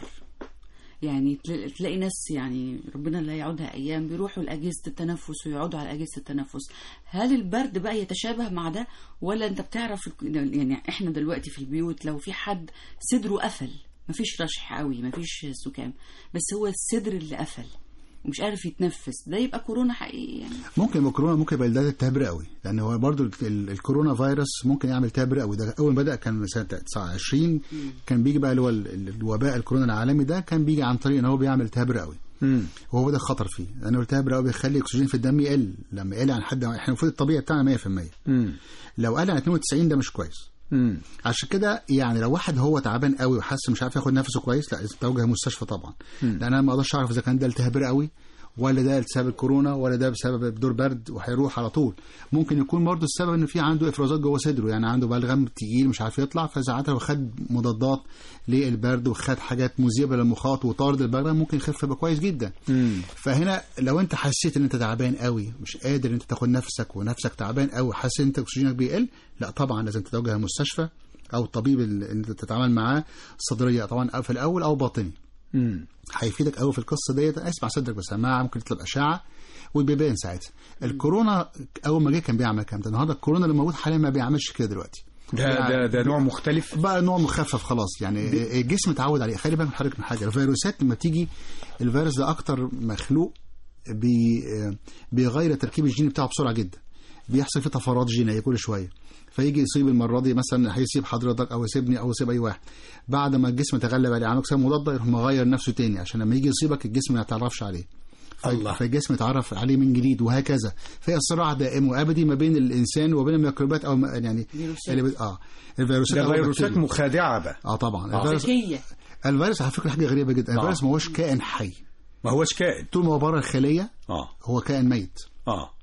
يعني تل- تلاقي ناس يعني ربنا لا يعودها ايام بيروحوا لاجهزه التنفس ويقعدوا على اجهزه التنفس هل البرد بقى يتشابه مع ده ولا انت بتعرف يعني احنا دلوقتي في البيوت لو في حد صدره قفل مفيش رشح قوي مفيش زكام بس هو الصدر اللي قفل ومش عارف يتنفس ده يبقى كورونا حقيقي يعني ممكن يبقى كورونا ممكن يبقى ده التهاب رئوي لان هو برضو ال- ال- الكورونا فيروس ممكن يعمل التهاب رئوي ده اول ما بدا كان سنه 29 كان بيجي بقى اللي هو ال- ال- الوباء الكورونا العالمي ده كان بيجي عن طريق ان هو بيعمل التهاب رئوي مم. وهو ده الخطر فيه لانه الالتهاب الرئوي بيخلي الاكسجين في الدم يقل لما يقل عن حد احنا المفروض الطبيعي بتاعنا 100% مم. لو قل عن 92 ده مش كويس مم. عشان كده يعني لو واحد هو تعبان قوي وحاسس مش عارف ياخد نفسه كويس لا لازم توجه مستشفى طبعا لان انا ما اقدرش اعرف اذا كان ده التهاب رئوي ولا ده بسبب الكورونا ولا ده بسبب دور برد وهيروح على طول ممكن يكون برضه السبب ان في عنده افرازات جوه صدره يعني عنده بلغم تقيل مش عارف يطلع فساعتها لو خد مضادات للبرد وخد حاجات مذيبه للمخاط وطارد البلغم ممكن يخف يبقى كويس جدا مم. فهنا لو انت حسيت ان انت تعبان قوي مش قادر ان انت تاخد نفسك ونفسك تعبان قوي حاسس ان انت اكسجينك بيقل لا طبعا لازم تتوجه المستشفى او الطبيب اللي انت تتعامل معاه صدريه طبعا أو في الاول او باطني مم. هيفيدك قوي في القصه ديت اسمع صدرك بسماعه ممكن تطلب اشعه وبيبان ساعتها الكورونا اول ما جه كان بيعمل الكلام ده النهارده الكورونا اللي موجود حاليا ما بيعملش كده دلوقتي ده ده ده نوع مختلف بقى نوع مخفف خلاص يعني الجسم اتعود عليه خلي بالك من حضرتك من حاجه الفيروسات لما تيجي الفيروس ده اكتر مخلوق بي بيغير التركيب الجيني بتاعه بسرعه جدا بيحصل فيه طفرات جينيه كل شويه فيجي يصيب المره دي مثلا هيسيب حضرتك او يسيبني او يسيب اي واحد بعد ما الجسم تغلب عليه عمل اجسام مضاده يروح مغير نفسه تاني عشان لما يجي يصيبك الجسم ما يتعرفش عليه في- الله. فالجسم يتعرف عليه من جديد وهكذا فهي صراع دائم وابدي ما بين الانسان وبين الميكروبات او ما- يعني فيروسات. اللي بت- اه الفيروسات ده أو فيروسات البكتيريا. مخادعه بقى اه طبعا آه. الفيروس ذكيه الفيروس على فكره حاجه غريبه جدا الفيروس ما هوش كائن حي ما هوش كائن طول ما هو بره الخليه اه هو كائن ميت اه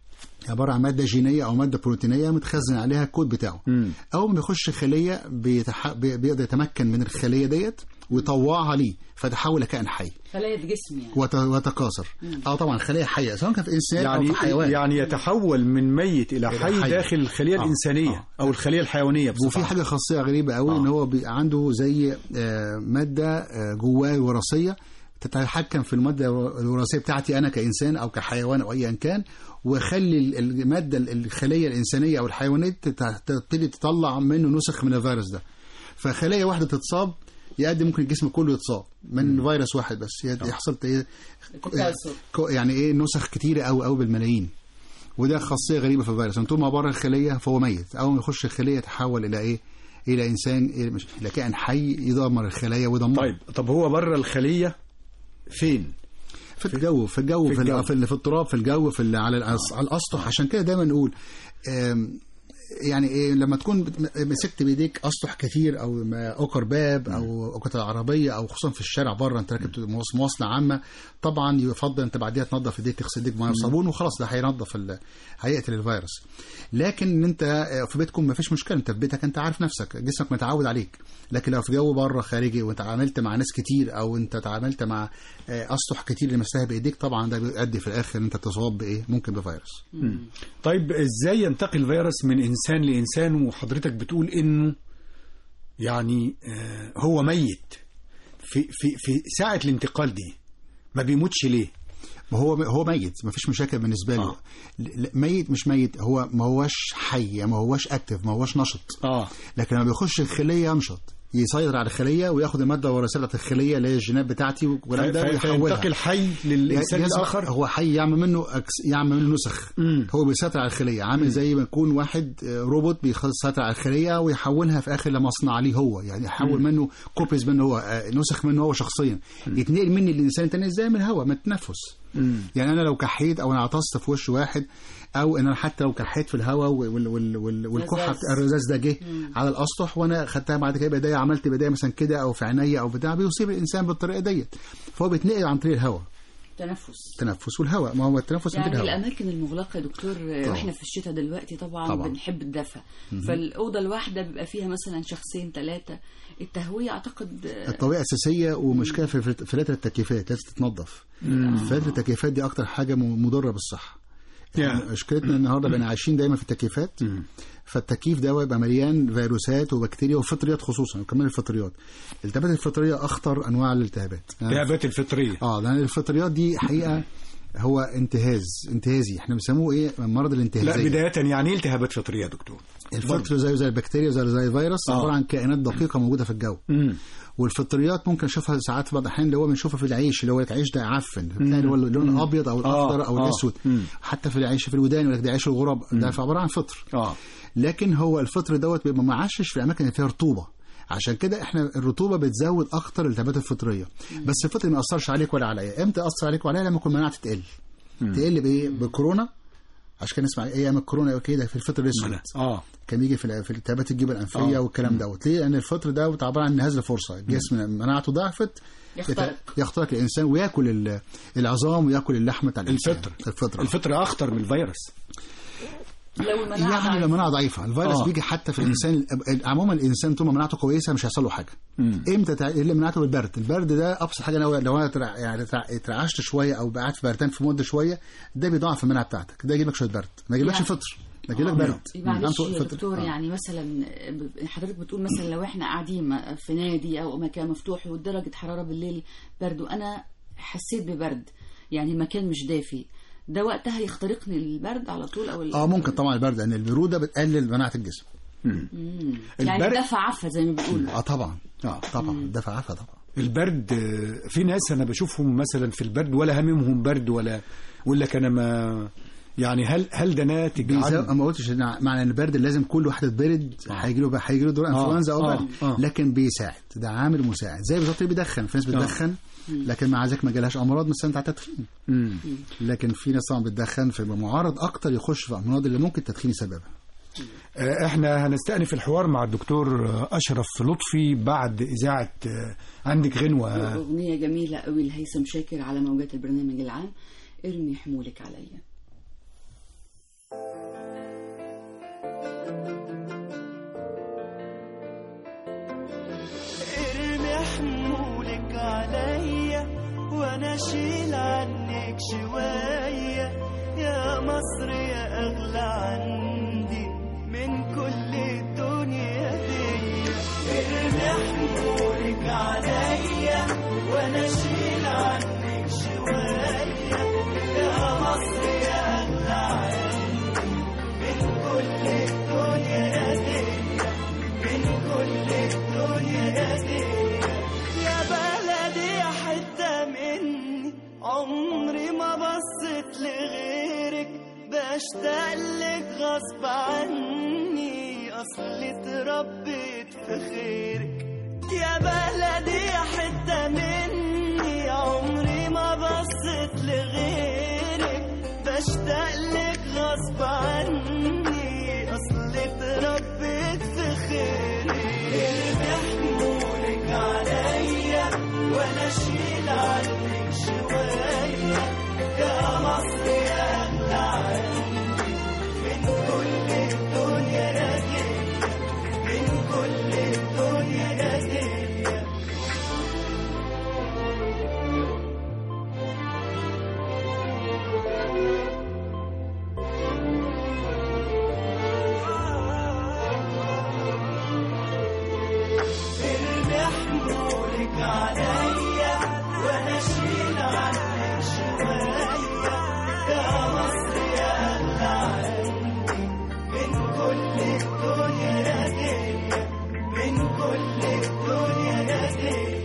عباره عن ماده جينيه او ماده بروتينيه متخزن عليها الكود بتاعه مم. اول ما بيخش خليه بيتح... بي- بيقدر يتمكن من الخليه ديت ويطوعها ليه فتحول لكائن حي خلايا جسم يعني وت... وتكاثر اه طبعا خليه حيه سواء كان في انسان يعني او في حيوان يعني يتحول من ميت الى إلى حي حي. داخل الخليه آه. الانسانيه آه. او الخليه الحيوانيه بصفة وفي عامة. حاجه خاصيه غريبه قوي آه. ان هو بي عنده زي آه، ماده آه، جواه وراثيه تتحكم في الماده الوراثيه بتاعتي انا كانسان او كحيوان او ايا كان وخلي ال- الماده ال- الخليه الانسانيه او الحيوانيه تت- تبتدي تطلع منه نسخ من الفيروس ده فخليه واحده تتصاب يؤدي ممكن الجسم كله يتصاب من فيروس واحد بس يد- يحصل ت- تكاثر. كو- يعني ايه نسخ كتيره قوي قوي بالملايين وده خاصيه غريبه في الفيروس ان طول ما بره الخليه فهو ميت اول ما يخش الخليه يتحول الى ايه الى انسان إلى مش- الى كائن حي يدمر الخلايا ويدمر طيب طب هو بره الخليه فين في الجو في الجو في في, الجو. ال- في, ال- في التراب في الجو في ال- على الأس- على الاسطح عشان كده دايما نقول آم، يعني ايه لما تكون بت- مسكت بايديك اسطح كتير او ما- اوكر باب او قطع عربيه او خصوصا في الشارع بره انت راكب مواص- مواصله عامه طبعا يفضل انت بعديها تنظف ايديك تغسل ايديك بميه وصابون وخلاص ده هينظف ال- هيقتل الفيروس لكن انت آه، في بيتكم ما فيش مشكله انت في بيتك انت عارف نفسك جسمك متعود عليك لكن لو في جو بره خارجي وانت عاملت مع ناس كتير او انت تعاملت مع آه، اسطح كتير لمسها بايديك طبعا ده بيؤدي في الاخر ان انت تصاب بايه ممكن بفيروس طيب ازاي ينتقل الفيروس من انسان لانسان وحضرتك بتقول انه يعني آه هو ميت في في في ساعه الانتقال دي ما بيموتش ليه ما هو هو ميت ما فيش مشاكل بالنسبه له آه. ل- ل- ميت مش ميت هو ما هوش حي ما هوش اكتف ما هوش نشط اه لكن لما بيخش الخليه ينشط يسيطر على الخليه وياخد الماده الوراثيه بتاعت الخليه اللي هي الجينات بتاعتي والكلام ده في- ويحولها فينتقل حي للانسان يجب- الاخر هو حي يعمل منه أكس يعمل منه نسخ مم. هو بيسيطر على الخليه عامل زي ما يكون واحد آه، روبوت بيسيطر على الخليه ويحولها في اخر لمصنع ليه هو يعني يحول منه كوبيز منه هو آه، نسخ منه هو شخصيا يتنقل مني للانسان التاني ازاي من الهواء من التنفس يعني انا لو كحيت او انا عطست في وش واحد او ان انا حتى لو كحيت في الهواء وال- وال- وال- والكحه رذاذ. بتاع الرذاذ ده جه على الاسطح وانا خدتها بعد كده بايديا عملت بايديا مثلا كده او في عينيا او بتاع بيصيب الانسان بالطريقه ديت فهو بيتنقل عن طريق الهواء تنفس التنفس والهواء ما هو التنفس من يعني الهواء الاماكن المغلقه يا دكتور طبعا. واحنا في الشتاء دلوقتي طبعا, طبعا. بنحب الدفى فالاوضه الواحده بيبقى فيها مثلا شخصين ثلاثه التهويه اعتقد الطبيعة أساسية ومشكلة في في فلاتر التكييفات لازم تتنظف فلاتر التكييفات دي أكتر حاجة م- مضرة بالصحة يا. إحنا مشكلتنا النهارده بقينا عايشين دايما في التكييفات فالتكييف ده يبقى مليان فيروسات وبكتيريا وفطريات خصوصا وكمان الفطريات الالتهابات الفطريه اخطر انواع الالتهابات التهابات الفطريه اه لان الفطريات دي حقيقه هو انتهاز انتهازي احنا بنسموه ايه مرض لا الانتهازيه بدايه يعني ايه التهابات فطريه يا دكتور الفطر زيه زي البكتيريا زي زي الفيروس آه. عباره عن كائنات دقيقه موجوده في الجو امم والفطريات ممكن نشوفها ساعات في بعض الاحيان اللي هو بنشوفها في العيش اللي هو العيش ده عفن بتلاقي اللي هو اللون الابيض او الاخضر او آه. الاسود مم. حتى في العيش في الودان يقول لك ده عيش الغراب ده عباره عن فطر اه لكن هو الفطر دوت بيبقى معشش في الاماكن اللي فيها رطوبه عشان كده احنا الرطوبه بتزود اكتر الالتهابات الفطريه بس الفطر ما ياثرش عليك ولا عليا امتى ياثر عليك وعليا لما يكون مناعتي تقل تقل بايه بكورونا عشان كده نسمع ايام الكورونا كده في الفطر الاسود اه كان بيجي في في التهابات الجيوب الانفيه آه. والكلام دوت ليه لان الفطر دوت عباره عن انهاز لفرصه الجسم مناعته ضعفت يخترق. يت- يخترق الانسان وياكل ال- العظام وياكل اللحم بتاع الانسان الفطر. الفطر الفطر اخطر من الفيروس لو المناعه يعني ضعيفة. لو مناعه ضعيفه الفيروس آه. بيجي حتى في الانسان عموما الانسان طول ما مناعته كويسه مش هيحصل له حاجه امتى تع- اللي مناعته بالبرد البرد ده ابسط حاجه لو لو انا ترع- يعني ترع- اترعشت شويه او قعدت في بردان في مده شويه ده بيضاعف المناعه بتاعتك ده يجيب لك شويه برد ما يجيبلكش يعني- فطر ده يجيب لك برد معلش نعم، يا فطر. دكتور آه. يعني مثلا ب- حضرتك بتقول مثلا لو احنا قاعدين م- في نادي او مكان مفتوح ودرجه حراره بالليل برد وانا حسيت ببرد يعني المكان مش دافي ده وقتها يخترقني البرد على طول او ال- اه ممكن طبعا البرد لان البروده بتقلل مناعه الجسم يعني البرد- دفع عفه زي ما بيقولوا اه طبعا اه طبعا دفع عفا طبعا البرد آه، في ناس انا بشوفهم مثلا في البرد ولا هممهم برد ولا يقول لك انا ما يعني هل هل ده ناتج بيزو... عن انا ما قلتش إن معنى ان البرد لازم كل واحد يتبرد هيجي له هيجي له دور آه. انفلونزا او آه. برد آه. لكن بيساعد ده عامل مساعد زي بالظبط اللي بيدخن في ناس بتدخن لكن مع ذلك ما جالهاش امراض مثلا بتاع التدخين مم. لكن في ناس طبعا بتدخن فيبقى معرض اكتر يخش في امراض اللي ممكن التدخين يسببها آه، احنا هنستأنف الحوار مع الدكتور آه، اشرف لطفي بعد اذاعه آه، عندك غنوه اغنيه جميله قوي لهيثم شاكر على موجات البرنامج العام ارمي حمولك عليا عنك شوية يا مصر يا أغلى عندي من كل الدنيا دي ارمي حمولك عليا وانا اشيل عنك شوية يا مصر يا أغلى عندي من كل الدنيا دي من كل الدنيا دي يا بلدي يا حتة مني عمري ما بصيت لغيرك بشتاق لك غصب عني اصلي اتربيت في خيرك يا بلدي يا حتة مني عمري ما بصيت لغيرك بشتاق لك غصب عني اصلي اتربيت في خيرك ارمي حمولك عليا وانا اشيل عنك شوية يا مصر يا أغلى عندي من كل الدنيا دي من كل الدنيا دي ارمي حمولك عليا وانا اشيل عنك شوية يا مصر يا أغلى عندي من كل الدنيا دي من كل الدنيا دي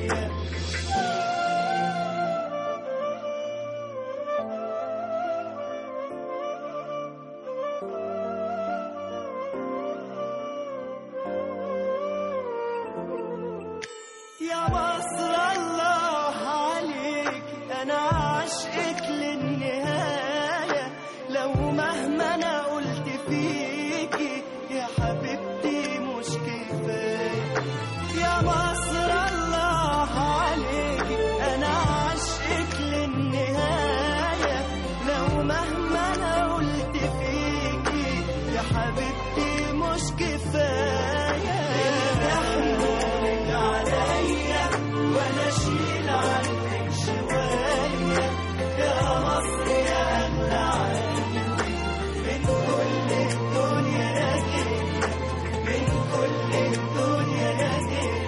يا مصر الله عليك انا عاشقك للنهاية لو مهما انا قلت فيكي يا حبيبتي مش كفاية يا مصر الله عليك انا عاشقك للنهاية لو مهما انا قلت فيكي يا حبيبتي مش كفاية يحملك عليا وانا اشيل عنك شوية يا مصر يا أغلى عندي من كل الدنيا دي من كل الدنيا دي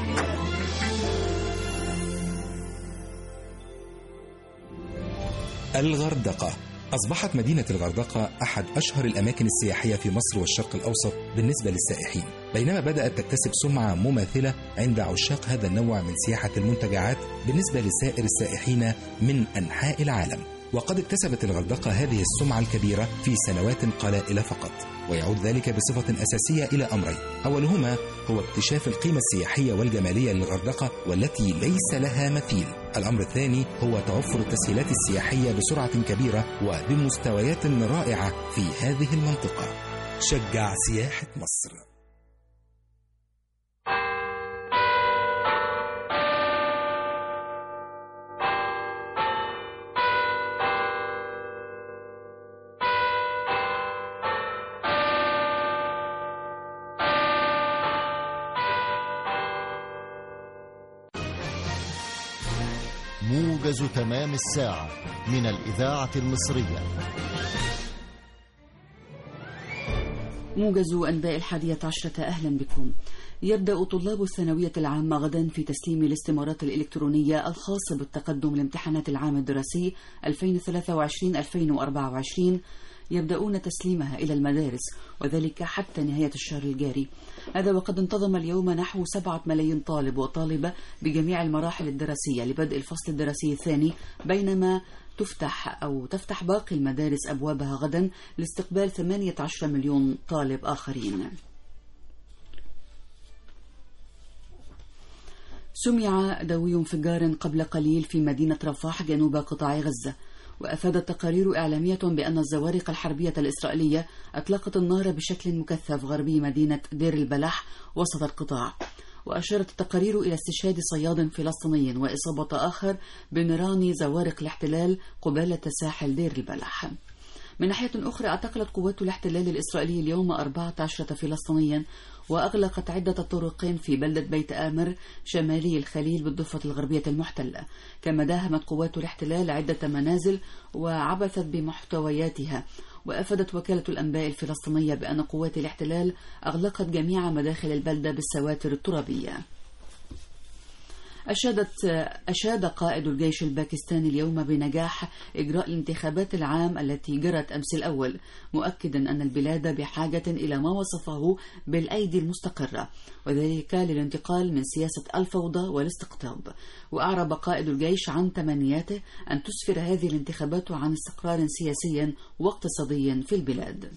الغردقة أصبحت مدينة الغردقة أحد أشهر الأماكن السياحية في مصر والشرق الأوسط بالنسبة للسائحين بينما بدأت تكتسب سمعة مماثلة عند عشاق هذا النوع من سياحة المنتجعات بالنسبة لسائر السائحين من أنحاء العالم وقد اكتسبت الغردقة هذه السمعة الكبيرة في سنوات قلائل فقط ويعود ذلك بصفة أساسية إلى أمرين أولهما هو اكتشاف القيمة السياحية والجمالية للغردقة والتي ليس لها مثيل الأمر الثاني هو توفر التسهيلات السياحية بسرعة كبيرة وبمستويات رائعة في هذه المنطقة شجع سياحة مصر موجز تمام الساعة من الإذاعة المصرية موجز أنباء الحادية عشرة أهلا بكم يبدأ طلاب الثانوية العامة غدا في تسليم الاستمارات الإلكترونية الخاصة بالتقدم لامتحانات العام الدراسي 2023-2024 يبدأون تسليمها إلى المدارس وذلك حتى نهاية الشهر الجاري هذا وقد انتظم اليوم نحو سبعة ملايين طالب وطالبة بجميع المراحل الدراسية لبدء الفصل الدراسي الثاني بينما تفتح أو تفتح باقي المدارس أبوابها غدا لاستقبال 18 مليون طالب آخرين سمع دوي انفجار قبل قليل في مدينة رفح جنوب قطاع غزة وأفادت تقارير إعلامية بأن الزوارق الحربية الإسرائيلية أطلقت النار بشكل مكثف غربي مدينة دير البلح وسط القطاع وأشارت التقارير إلى استشهاد صياد فلسطيني وإصابة آخر بنيران زوارق الاحتلال قبالة ساحل دير البلح من ناحية أخرى اعتقلت قوات الاحتلال الإسرائيلي اليوم 14 فلسطينيا وأغلقت عدة طرق في بلدة بيت آمر شمالي الخليل بالضفة الغربية المحتلة كما داهمت قوات الاحتلال عدة منازل وعبثت بمحتوياتها وأفادت وكالة الأنباء الفلسطينية بأن قوات الاحتلال أغلقت جميع مداخل البلدة بالسواتر الترابية أشادت أشاد قائد الجيش الباكستاني اليوم بنجاح إجراء الانتخابات العام التي جرت أمس الأول مؤكدا أن البلاد بحاجة إلى ما وصفه بالأيدي المستقرة وذلك للانتقال من سياسة الفوضى والاستقطاب وأعرب قائد الجيش عن تمنياته أن تسفر هذه الانتخابات عن استقرار سياسي واقتصادي في البلاد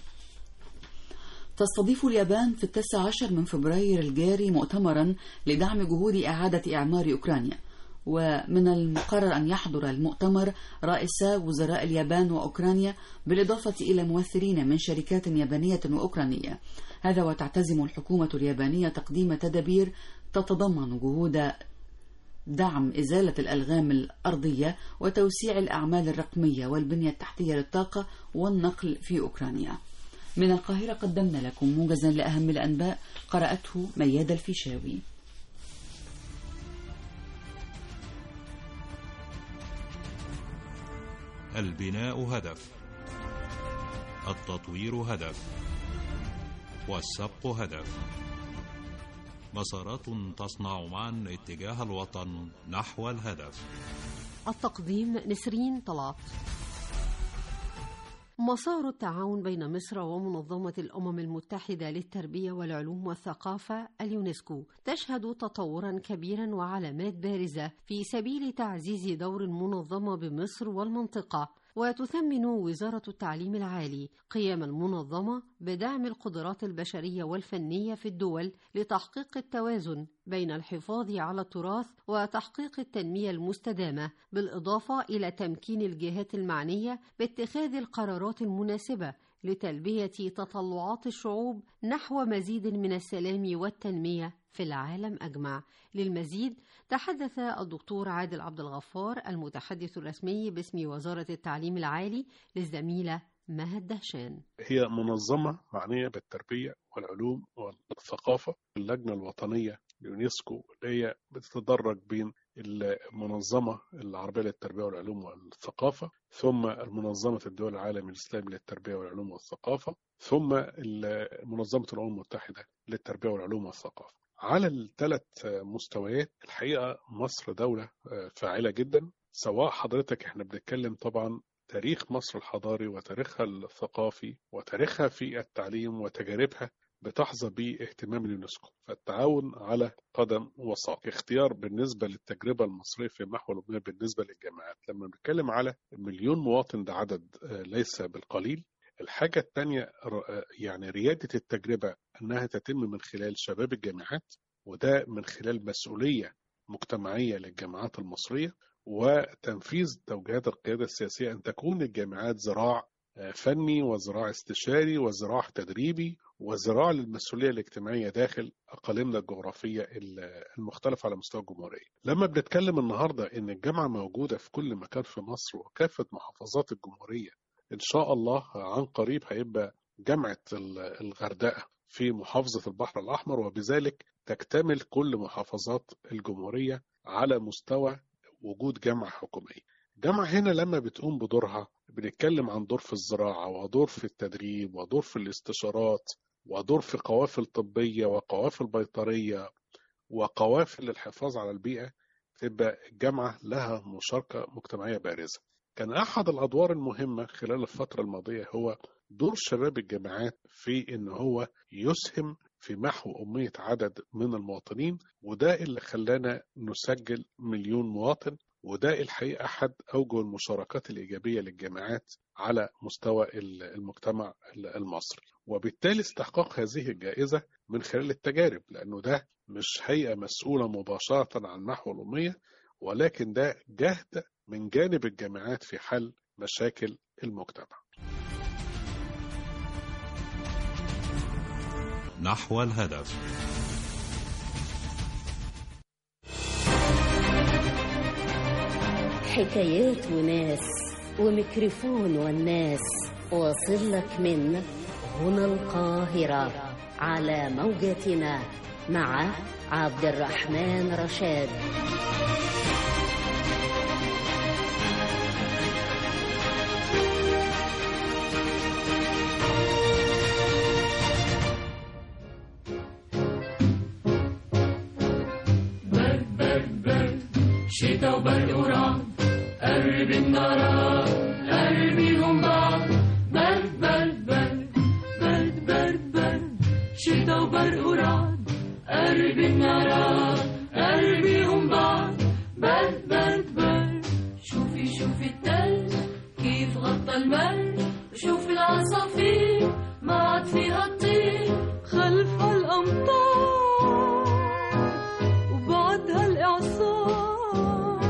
تستضيف اليابان في التاسع عشر من فبراير الجاري مؤتمرا لدعم جهود إعادة إعمار أوكرانيا ومن المقرر أن يحضر المؤتمر رئيسا وزراء اليابان وأوكرانيا بالإضافة إلى ممثلين من شركات يابانية وأوكرانية هذا وتعتزم الحكومة اليابانية تقديم تدابير تتضمن جهود دعم إزالة الألغام الأرضية وتوسيع الأعمال الرقمية والبنية التحتية للطاقة والنقل في أوكرانيا من القاهرة قدمنا لكم موجزا لأهم الأنباء قرأته مياد الفيشاوي البناء هدف التطوير هدف والسبق هدف مسارات تصنع معا اتجاه الوطن نحو الهدف التقديم نسرين طلعت مسار التعاون بين مصر ومنظمة الأمم المتحدة للتربية والعلوم والثقافة اليونسكو تشهد تطورا كبيرا وعلامات بارزة في سبيل تعزيز دور المنظمة بمصر والمنطقة وتثمن وزارة التعليم العالي قيام المنظمة بدعم القدرات البشرية والفنية في الدول لتحقيق التوازن بين الحفاظ على التراث وتحقيق التنمية المستدامة بالإضافة إلى تمكين الجهات المعنية باتخاذ القرارات المناسبة لتلبية تطلعات الشعوب نحو مزيد من السلام والتنمية في العالم أجمع للمزيد تحدث الدكتور عادل عبد الغفار المتحدث الرسمي باسم وزارة التعليم العالي للزميلة مها دهشان هي منظمة معنية بالتربية والعلوم والثقافة اللجنة الوطنية اليونسكو اللي هي بتتدرج بين المنظمة العربية للتربية والعلوم والثقافة ثم المنظمة الدول العالمي الإسلامي للتربية والعلوم والثقافة ثم منظمة الأمم المتحدة للتربية والعلوم والثقافة على الثلاث مستويات الحقيقة مصر دولة فاعلة جدا سواء حضرتك احنا بنتكلم طبعا تاريخ مصر الحضاري وتاريخها الثقافي وتاريخها في التعليم وتجاربها بتحظى باهتمام اليونسكو فالتعاون على قدم وساق اختيار بالنسبة للتجربة المصرية في محور الأمنية بالنسبة للجامعات لما بنتكلم على مليون مواطن ده عدد ليس بالقليل الحاجة الثانية يعني ريادة التجربة أنها تتم من خلال شباب الجامعات وده من خلال مسؤولية مجتمعية للجامعات المصرية وتنفيذ توجيهات القيادة السياسية أن تكون الجامعات ذراع فني وذراع استشاري وذراع تدريبي وذراع للمسؤولية الاجتماعية داخل أقاليمنا الجغرافية المختلفة على مستوى الجمهورية لما بنتكلم النهاردة أن الجامعة موجودة في كل مكان في مصر وكافة محافظات الجمهورية إن شاء الله عن قريب هيبقى جامعة الغردقة في محافظة البحر الأحمر وبذلك تكتمل كل محافظات الجمهورية على مستوى وجود جامعة حكومية الجامعة هنا لما بتقوم بدورها بنتكلم عن دور في الزراعة ودور في التدريب ودور في الاستشارات ودور في قوافل طبية وقوافل بيطرية وقوافل للحفاظ على البيئة تبقى الجامعة لها مشاركة مجتمعية بارزة كان أحد الأدوار المهمة خلال الفترة الماضية هو دور شباب الجامعات في إن هو يسهم في محو أمية عدد من المواطنين وده اللي خلانا نسجل مليون مواطن وده الحقيقة أحد أوجه المشاركات الإيجابية للجامعات على مستوى المجتمع المصري وبالتالي استحقاق هذه الجائزة من خلال التجارب لأنه ده مش هيئة مسؤولة مباشرة عن محو الأمية ولكن ده جهد من جانب الجامعات في حل مشاكل المجتمع نحو الهدف حكايات وناس وميكروفون والناس واصل لك من هنا القاهرة على موجتنا مع عبد الرحمن رشاد برد برد برد شتا وبرد ورعد قرب النار قربيهم بعض برد برد برد برد برد برد شتا وبرد ورعد قرب النار قربيهم بعض برد برد برد شوفي شوفي التلج كيف غطى البرد وشوفي العصافير ما عاد فيها تطير خلفها الأمطار وبعدها الإعصار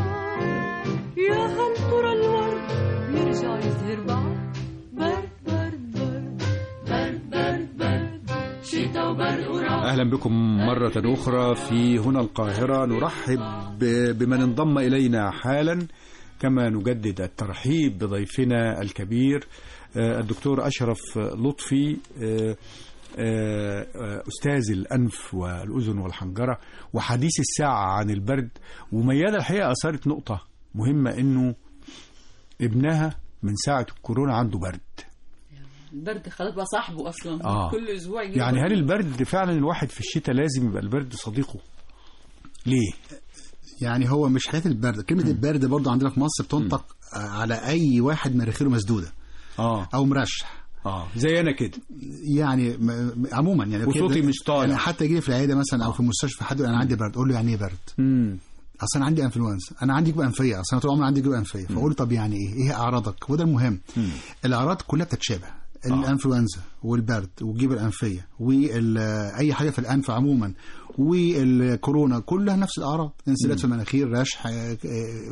يا هل ترى الورد يرجع يزهر بعد برد برد برد برد برد برد شتا وبرد ورعد أهلا بكم مرة أخرى في هنا القاهرة نرحب ب- بمن انضم إلينا حالا كما نجدد الترحيب بضيفنا الكبير آه، الدكتور أشرف لطفي آه، آه، آه، أستاذ الأنف والأذن والحنجرة وحديث الساعة عن البرد وميادة الحقيقة أثارت نقطة مهمة إنه ابنها من ساعة الكورونا عنده برد البرد خلاص بقى صاحبه اصلا آه. كل اسبوع يجي يعني هل البرد فعلا الواحد في الشتاء لازم يبقى البرد صديقه ليه يعني هو مش حياة البرد كلمة البرد برضو عندنا في مصر بتنطق على أي واحد مناخيره مسدودة اه أو مرشح اه زي انا كده يعني م- م- عموما يعني وصوتي كده- مش طالع. يعني حتى يجي لي في العياده مثلا او في المستشفى حد يقول انا عندي برد اقول له يعني ايه برد؟ امم اصل انا عندي انفلونزا انا عندي جيوب انفيه اصل انا طول عمري عندي جيوب انفيه فاقول له طب يعني ايه؟ ايه اعراضك؟ وده المهم الاعراض كلها بتتشابه الانفلونزا والبرد والجيوب الانفيه واي حاجه في الانف عموما والكورونا كلها نفس الاعراض انسداد في المناخير رشح آه، آه،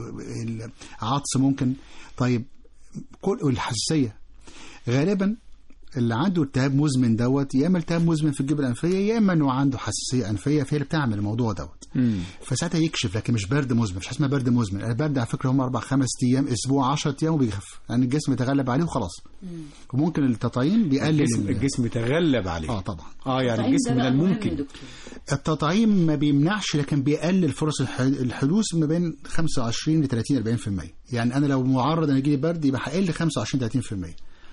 العطس ممكن طيب كل والحساسيه غالبا اللي عنده التهاب مزمن دوت يا اما التهاب مزمن في الجيوب الانفيه يا اما انه عنده حساسيه انفيه فهي اللي بتعمل الموضوع دوت فساعتها يكشف لكن مش برد مزمن مش حاجه اسمها برد مزمن البرد على فكره هم اربع خمس ايام اسبوع 10 ايام وبيخف لان يعني الجسم يتغلب عليه وخلاص وممكن التطعيم بيقلل الجسم, ال- الجسم يتغلب عليه اه طبعا اه يعني التطعيم الجسم ده من بقى مهم يا الممكن دكتور. التطعيم ما بيمنعش لكن بيقلل فرص الح- الحدوث ما بين 25 ل 30 40% يعني انا لو معرض ان يجيلي برد يبقى هقل 25 30%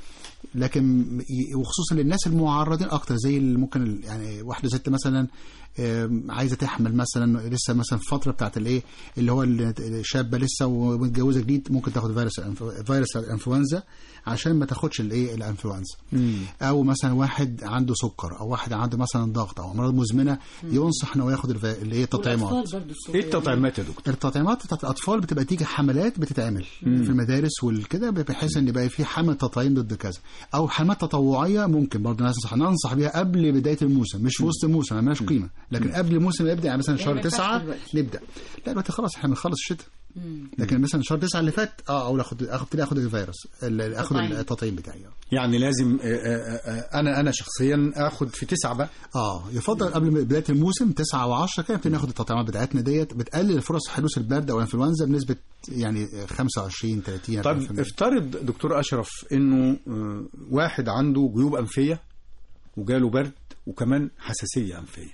لكن ي- وخصوصا للناس المعرضين اكتر زي اللي ممكن ال- يعني واحده ست مثلا آم، عايزه تحمل مثلا لسه مثلا في الفتره بتاعت الايه اللي هو ال- شابه لسه ومتجوزه جديد ممكن تاخد فيروس الأنف- فيروس الانفلونزا عشان ما تاخدش الايه الانفلونزا او مثلا واحد عنده سكر او واحد عنده مثلا ضغط او امراض مزمنه ينصح انه ياخد الف- اللي هي التطعيمات والأطفال برضو الصغيرين. ايه التطعيمات يا دكتور التطعيمات بتاعت الاطفال بتبقى تيجي حملات بتتعمل مم. في المدارس والكده بحيث ان يبقى في حمل تطعيم ضد كذا او حملات تطوعيه ممكن برضه ننصح ننصح بيها قبل بدايه الموسم مش في وسط الموسم مالهاش قيمه لكن قبل الموسم يبدا يعني مثلا يعني شهر ما ينفعش تسعة دلوقتي. نبدا لا دلوقتي خلاص احنا بنخلص الشتاء مم. لكن مثلا شهر تسعة اللي فات اه او اخد اخد اخد الفيروس ال- اخد تطعيم. التطعيم بتاعي يعني لازم آه، آه، آه، انا انا شخصيا اخد في تسعة بقى اه يفضل قبل بدايه الموسم 9 و10 كده نبتدي ناخد التطعيمات بتاعتنا ديت بتقلل فرص حدوث البرد او الانفلونزا بنسبه يعني 25 30 طيب 40%. افترض دكتور اشرف انه آه، واحد عنده جيوب انفيه وجاله برد وكمان حساسيه انفيه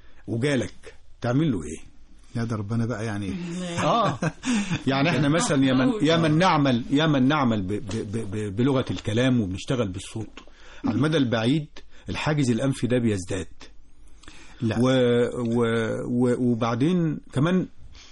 وجالك تعمل له ايه يا ده ربنا بقى يعني اه يعني احنا مثلا يا من يا من نعمل يا من نعمل ب ب ب بلغه الكلام وبنشتغل بالصوت على المدى البعيد الحاجز الانفي ده بيزداد لا و و و وبعدين كمان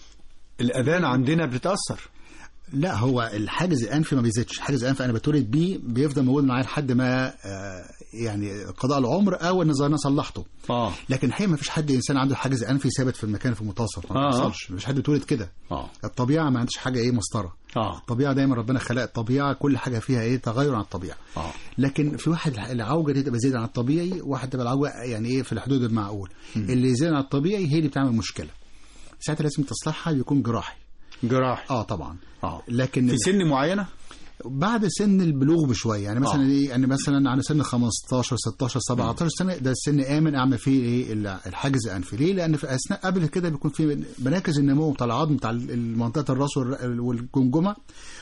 الاذان عندنا بتتاثر لا هو الحاجز الانفي ما بيزيدش الحاجز الانفي انا بتولد بيه بيفضل موجود معايا لحد ما آه، يعني قضاء العمر او ان انا صلحته اه لكن الحقيقه ما فيش حد انسان عنده حاجز انفي ثابت في المكان في المنتصف ما آه. بيحصلش مفيش حد بيتولد كده اه الطبيعه ما عندش حاجه ايه مسطره اه الطبيعه دايما ربنا خلق الطبيعه كل حاجه فيها ايه تغير عن الطبيعه اه لكن في واحد العوجه دي تبقى زياده عن الطبيعي واحد تبقى العوجه يعني ايه في الحدود المعقول اللي زياده عن الطبيعي هي اللي بتعمل مشكله ساعتها لازم تصليحها يكون جراحي جراح اه طبعا اه لكن في سن معينه بعد سن البلوغ بشويه يعني مثلا آه. ايه يعني مثلا على سن 15 16 17 سنه ده السن امن اعمل فيه ايه ال- الحاجز الانفي ليه؟ لان في اثناء قبل كده بيكون في مراكز النمو بتاع العظم بتاع ال- منطقه الراس والر- والجمجمه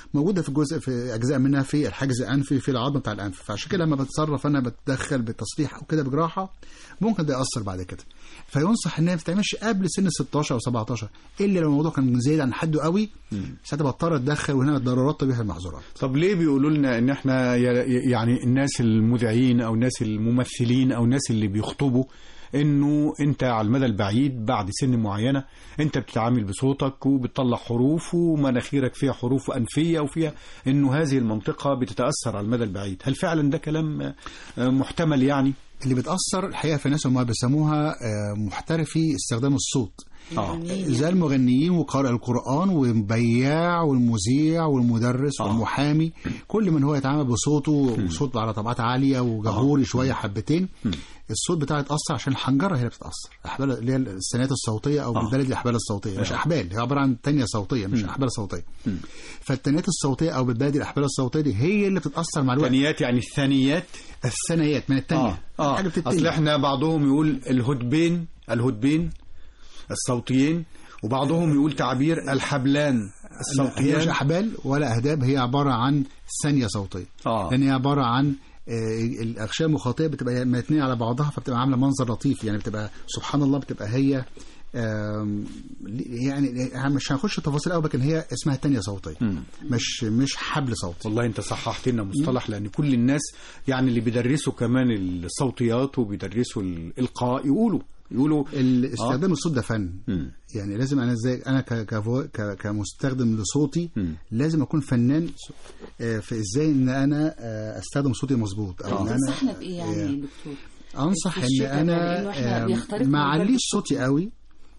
موجوده في جزء في اجزاء منها في الحاجز الانفي في العظم بتاع الانف فعشان كده لما بتصرف انا بتدخل بالتصليح او كده بجراحه ممكن ده ياثر بعد كده فينصح ان هي ما تتعملش قبل سن 16 او 17 الا لو الموضوع كان زايد عن حده قوي ساعتها بضطر اتدخل وهنا الضرورات تبيح المحظورات طب ليه بيقولوا لنا ان احنا ي- يعني الناس المذيعين او الناس الممثلين او الناس اللي بيخطبوا انه انت على المدى البعيد بعد سن معينه انت بتتعامل بصوتك وبتطلع حروف ومناخيرك فيها حروف انفيه وفيها انه هذه المنطقه بتتاثر على المدى البعيد هل فعلا ده كلام آه، محتمل يعني اللي بتاثر الحقيقه في ناس هم بيسموها آه، محترفي استخدام الصوت آه. زي المغنيين وقارئ القرآن والبياع والمذيع والمدرس والمحامي كل من هو يتعامل بصوته وصوت على طبقات عالية وجهوري شوية حبتين الصوت بتاعه يتأثر عشان الحنجرة هي اللي بتتأثر الأحبال اللي هي السنات الصوتية أو بالبلد الأحبال الصوتية مش آه. أحبال هي عبارة عن تانية صوتية مش أحبال صوتية فالتانيات الصوتية أو بالبلد الأحبال الصوتية دي هي اللي بتتأثر مع الوقت ثانيات يعني الثانيات الثانيات من الثانية اه, حاجة آه. بتبتدي. اصل احنا بعضهم يقول الهدبين الهدبين الصوتيين وبعضهم يقول تعبير الحبلان هي مش الصوتيان احبال ولا اهداب هي عباره عن ثانيه صوتيه آه. لان هي عباره عن آه، الاغشيه المخاطيه بتبقى متنيه على بعضها فبتبقى عامله منظر لطيف يعني بتبقى سبحان الله بتبقى هي آم، يعني مش هنخش في تفاصيل قوي لكن هي اسمها تانية صوتيه مش مش حبل صوتي والله انت صححت لنا مصطلح لان كل الناس يعني اللي بيدرسوا كمان الصوتيات وبيدرسوا الالقاء يقولوا يقولوا استخدام الصوت ده فن يعني لازم انا ازاي انا ك- كفو- ك- كمستخدم لصوتي لازم اكون فنان آه، في ازاي ان انا آه، استخدم صوتي مظبوط او ان انا تنصحنا بايه يعني آه، يا دكتور؟ انصح في ان الشتاء انا ده، لأنه إحنا آم، بيخترق ما من البرد عليش صوتي قوي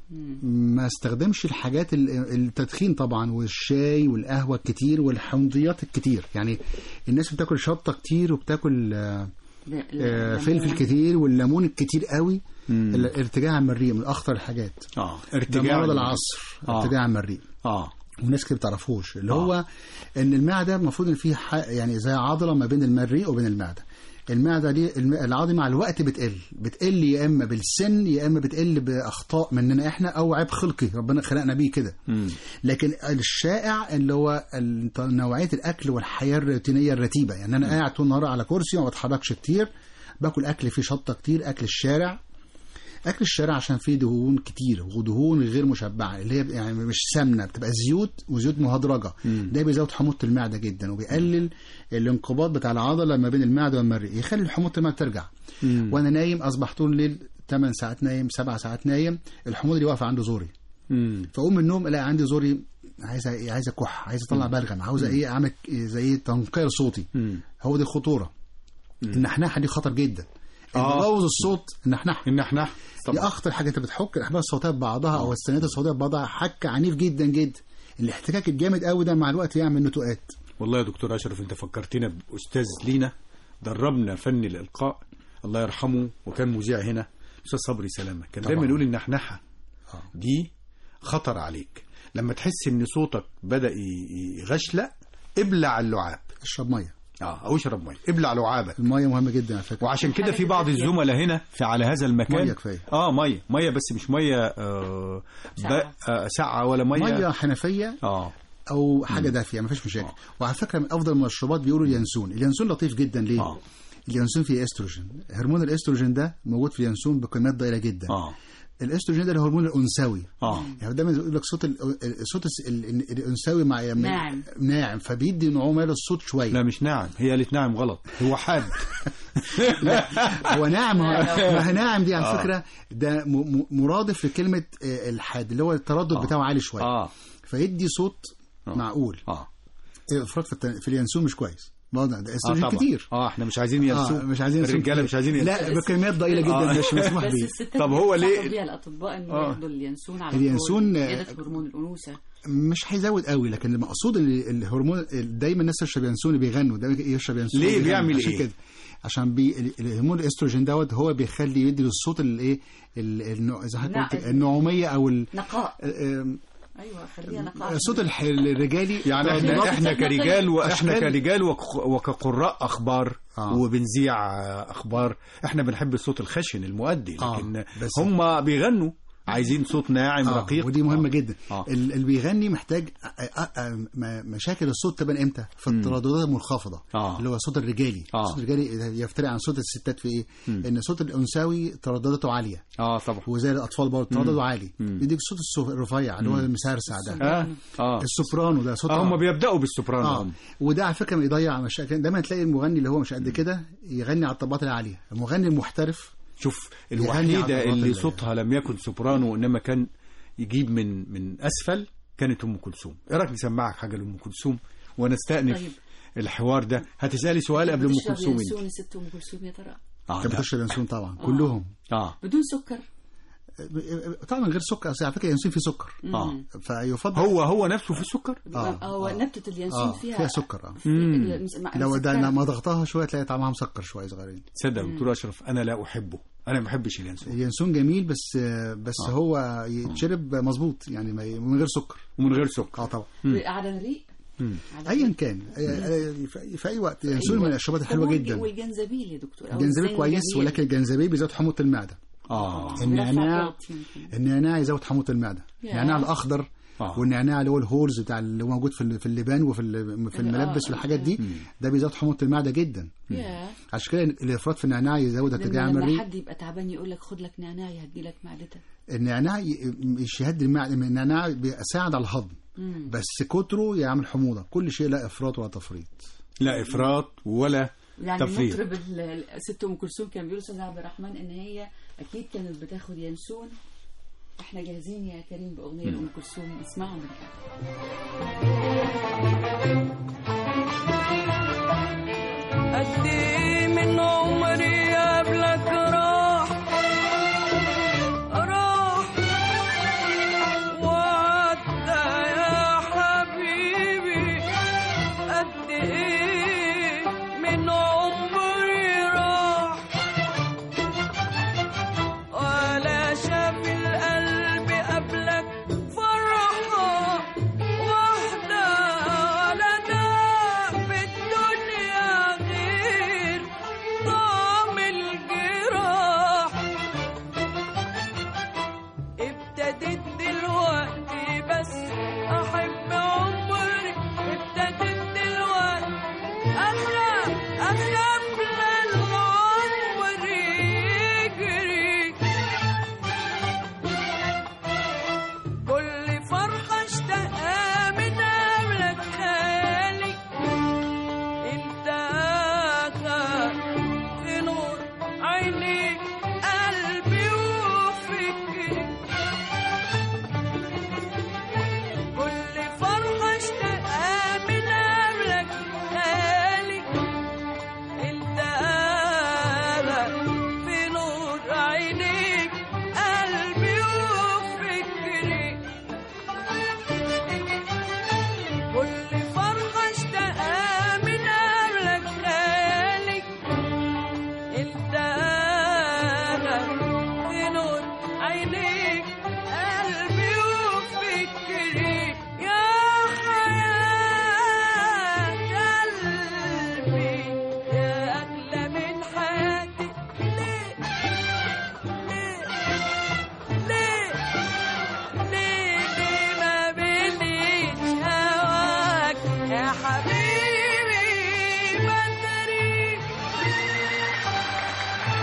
ما استخدمش الحاجات ال- التدخين طبعا والشاي والقهوه الكتير والحمضيات الكتير يعني الناس بتاكل شطه كتير وبتاكل آه، لا- آه، لا- فلفل ليمون. كتير والليمون الكتير قوي الارتجاع عن المريء من اخطر الحاجات اه ده ارتجاع مرض عن- العصر آه. ارتجاع عن المريء اه وناس كتير بتعرفوش اللي آه. هو ان المعده المفروض ان في ح- يعني زي عضله ما بين المريء وبين المعده المعده دي الم- العضله مع الوقت بتقل بتقل يا اما بالسن يا اما بتقل باخطاء مننا احنا او عيب خلقي ربنا خلقنا بيه كده لكن الشائع اللي هو ال- نوعيه الاكل والحياه الروتينيه الرتيبه يعني انا قاعد طول النهار على كرسي وما بتحركش كتير باكل اكل فيه شطه كتير اكل الشارع اكل الشارع عشان فيه دهون كتير ودهون غير مشبعه اللي هي يعني مش سمنه بتبقى زيوت وزيوت مهدرجه ده بيزود حموضه المعده جدا وبيقلل الانقباض بتاع العضله ما بين المعده والمريء يخلي حموضه المعده ترجع وانا نايم اصبح طول الليل 8 ساعات نايم 7 ساعات نايم الحموضه دي واقفه عند زوري فاقوم من النوم الاقي عندي زوري عايز عايز اكح عايز اطلع بلغم عاوز ايه اعمل زي تنقير صوتي هو دي الخطوره النحناحه دي خطر جدا آه. اللي بوظ الصوت النحناح النحناح دي اخطر حاجه انت بتحك الاحبال الصوتيه ببعضها او السنات الصوتيه ببعضها حك عنيف جدا جدا الاحتكاك الجامد قوي ده مع الوقت يعمل نتوءات والله يا دكتور اشرف انت فكرتنا باستاذ لينا دربنا فن الالقاء الله يرحمه وكان مذيع هنا استاذ صبري سلامه كان طبعاً. دايما يقول النحنحه دي خطر عليك لما تحس ان صوتك بدا ي- يغشلق ابلع اللعاب اشرب ميه اه او اشرب ميه ابلع لعابك الميه مهمه جدا على فكره وعشان كده في بعض الزملاء هنا في على هذا المكان مية كفاية. اه ميه ميه بس مش ميه آه ساقعة. ب- آه ساقعه ولا ميه ميه حنفيه اه او حاجه دافيه ما فيش مشاكل وعلى فكره من افضل المشروبات بيقولوا اليانسون اليانسون لطيف جدا ليه آه. اليانسون فيه استروجين هرمون الاستروجين ده موجود في اليانسون بكميات ضئيله جدا اه الاستروجين ده الهرمون الانثوي اه يعني دايما يقول لك صوت ال- الصوت الس- ال- ال- الانثوي مع ناعم. ناعم فبيدي نعومه للصوت شويه لا مش ناعم هي قالت ناعم غلط هو حاد هو ناعم هو لا. ما هي ناعم دي على آه. فكره ده م- م- مرادف لكلمه آه، الحاد اللي هو التردد آه. بتاعه عالي شويه اه فيدي صوت معقول اه الافراط في, الت- في اليانسون مش كويس برضه ده اه استروجين طبعا كتير اه احنا مش عايزين ينسوا آه مش عايزين ينسوا الرجاله كتير. مش عايزين ينسوا لا بكميات ضئيله جدا آه. مش مسموح بس بيه الستات طب هو ليه- بينصحوا بيها الاطباء انه آه. ياخدوا اليانسون على اليانسون، طول آه، زياده هرمون الانوثه مش هيزود قوي لكن المقصود ان الهرمون دايما الناس يشرب ينسون بيغنوا دايما يشرب ينسون ليه؟ بيغنوا. بيعمل عشان إيه؟ كده عشان بي ال- الهرمون الاستروجين دوت هو بيخلي يدي للصوت الايه ال- النوع- زي ما حضرتك قلت نعم. النعوميه او ال- نقاء آم، ايوه خليها نقاء الصوت الح- الرجالي يعني احنا ترددات احنا كرجال واحنا أشكال- كرجال وك- وكقراء اخبار آه. وبنذيع آه، اخبار احنا بنحب الصوت الخشن المؤدي آه، لكن بس- هم بيغنوا عايزين صوت ناعم آه، رقيق ودي مهمه جدا آه. ال- اللي بيغني محتاج آه، آه، آه، م- مشاكل الصوت تبان امتى في مم. الترددات المنخفضه آه. اللي هو الصوت الرجالي آه. الصوت الرجالي يفترق عن صوت الستات في ايه مم. ان صوت الانثوي تردداته عاليه اه طبعا وزي الاطفال برضه مم. تردده عالي مم. يديك الصوت السو- الرفيع اللي هو مم. المسرسع ده اه اه السوبرانو ده صوت آه، هم بيبداوا بالسوبرانو اه هم. وده على فكره بيضيع مشاكل دايما تلاقي المغني اللي هو مش قد كده يغني على الطبقات العاليه المغني المحترف شوف يغني على الوحيده الطبقات اللي اللي- صوتها لم يكن سوبرانو وانما كان يجيب من من اسفل كانت ام كلثوم ايه رايك نسمعك حاجه لام كلثوم ونستأنف طيب. الحوار ده هتسالي سؤال قبل ام بتشرب كلثوم انت. ينسون ست ام كلثوم يا ترى اه كان ده. بتشرب ينسون طبعا آه. كلهم اه بدون سكر طبعا غير سكر أصل على فكره اليانسون فيه سكر اه فيفضل هو هو نفسه في سكر اه هو نبتة اليانسون اه فيها فيها سكر اه مم. مع- لو ده مسكرة. ما ضغطها شويه تلاقي طعمها مسكر شويه صغيرين تصدق يا دكتور اشرف انا لا احبه انا ما بحبش اليانسون اليانسون جميل بس بس آه. هو يتشرب مظبوط يعني ما ي- من غير سكر ومن غير سكر اه طبعا على الريق على ايا الريق. كان آه، آه، في في اي وقت اليانسون أيوة. من المشروبات طب الحلوه والج- جدا والجنزبيل يا دكتور أو الجنزبيل كويس الزنجبيل. ولكن الجنزبيل بيزود حموضه المعده اه النعناع بيرفع يمكن. النعناع يزود حموضه المعده يا. النعناع الاخضر آه. والنعناع اللي هو الهولز بتاع اللي هو موجود في ال- في اللبان وفي ال- في الملبس آه. والحاجات دي ده بيزود حموضه المعده جدا يا عشان كده الافراط في النعناع يزود لما ارتجاع لما مريء حد يبقى تعبان يقول لك خد لك نعناع يهدي لك معدتك النعناع ي- مش يهدي المعده النعناع بيساعد على الهضم مم. بس كتره يعمل حموضه كل شيء لا افراط ولا تفريط لا افراط ولا يعني تفريط مطرب ال- ال- ست ام كلثوم كان بيقول استاذ عبد الرحمن ان هي اكيد كانت بتاخد ينسون احنا جاهزين يا كريم باغنيه لام كلثوم اسمعوا منها قد ايه من عمري قبلك راح راح وعدى يا حبيبي قد ايه من عمري راح ولا شاف القلب قبلك فرحة واحدة ولا داق في الدنيا غير طعم الجراح ابتديت دلوقتي بس احب عمري ابتديت دلوقتي اخاف اخاف للعمر يجري كل فرحة اشتاقها من قبلك خالي انت اخر في نور عينيك قلبي وفكري كل فرحة اشتاقها من قبلك خالي انت اخر في نور عينيك قلبي وفكري كل فرحة اشتاقها من قبلك خالي انت انا في نور عينيك قلبي وفكري يا حياة قلبي يا أغلى من حياتي ليه ليه ليه ليه ليه ما بليش هواك يا حبيبي بدري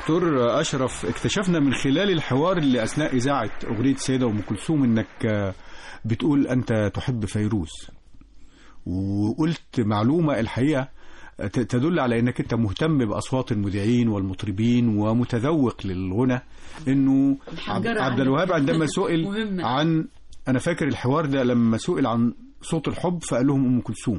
دكتور أشرف اكتشفنا من خلال الحوار اللي أثناء إذاعة أغنية السيدة أم كلثوم إنك آه، بتقول أنت تحب فيروز وقلت معلومة الحقيقة ت- تدل على انك انت مهتم باصوات المذيعين والمطربين ومتذوق للغنى انه عبد الحنجرة عبد عندك الوهاب عندما سئل مهمة. عن انا فاكر الحوار ده لما سئل عن صوت الحب فقال لهم ام كلثوم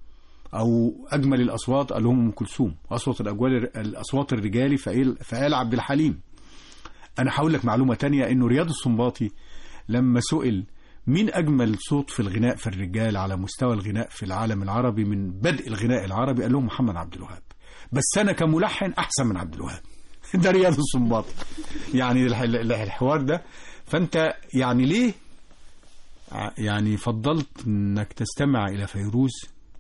او اجمل الاصوات قال لهم ام كلثوم اصوات الاجوال الاصوات الرجالي فقال فقال عبد الحليم انا هقول لك معلومه تانية انه رياض السنباطي لما سئل مين اجمل صوت في الغناء في الرجال على مستوى الغناء في العالم العربي من بدء الغناء العربي قال لهم محمد عبد الوهاب بس انا كملحن احسن من عبد الوهاب ده رياض السنباطي يعني الح- الح- الحوار ده فانت يعني ليه ع- يعني فضلت انك تستمع الى فيروز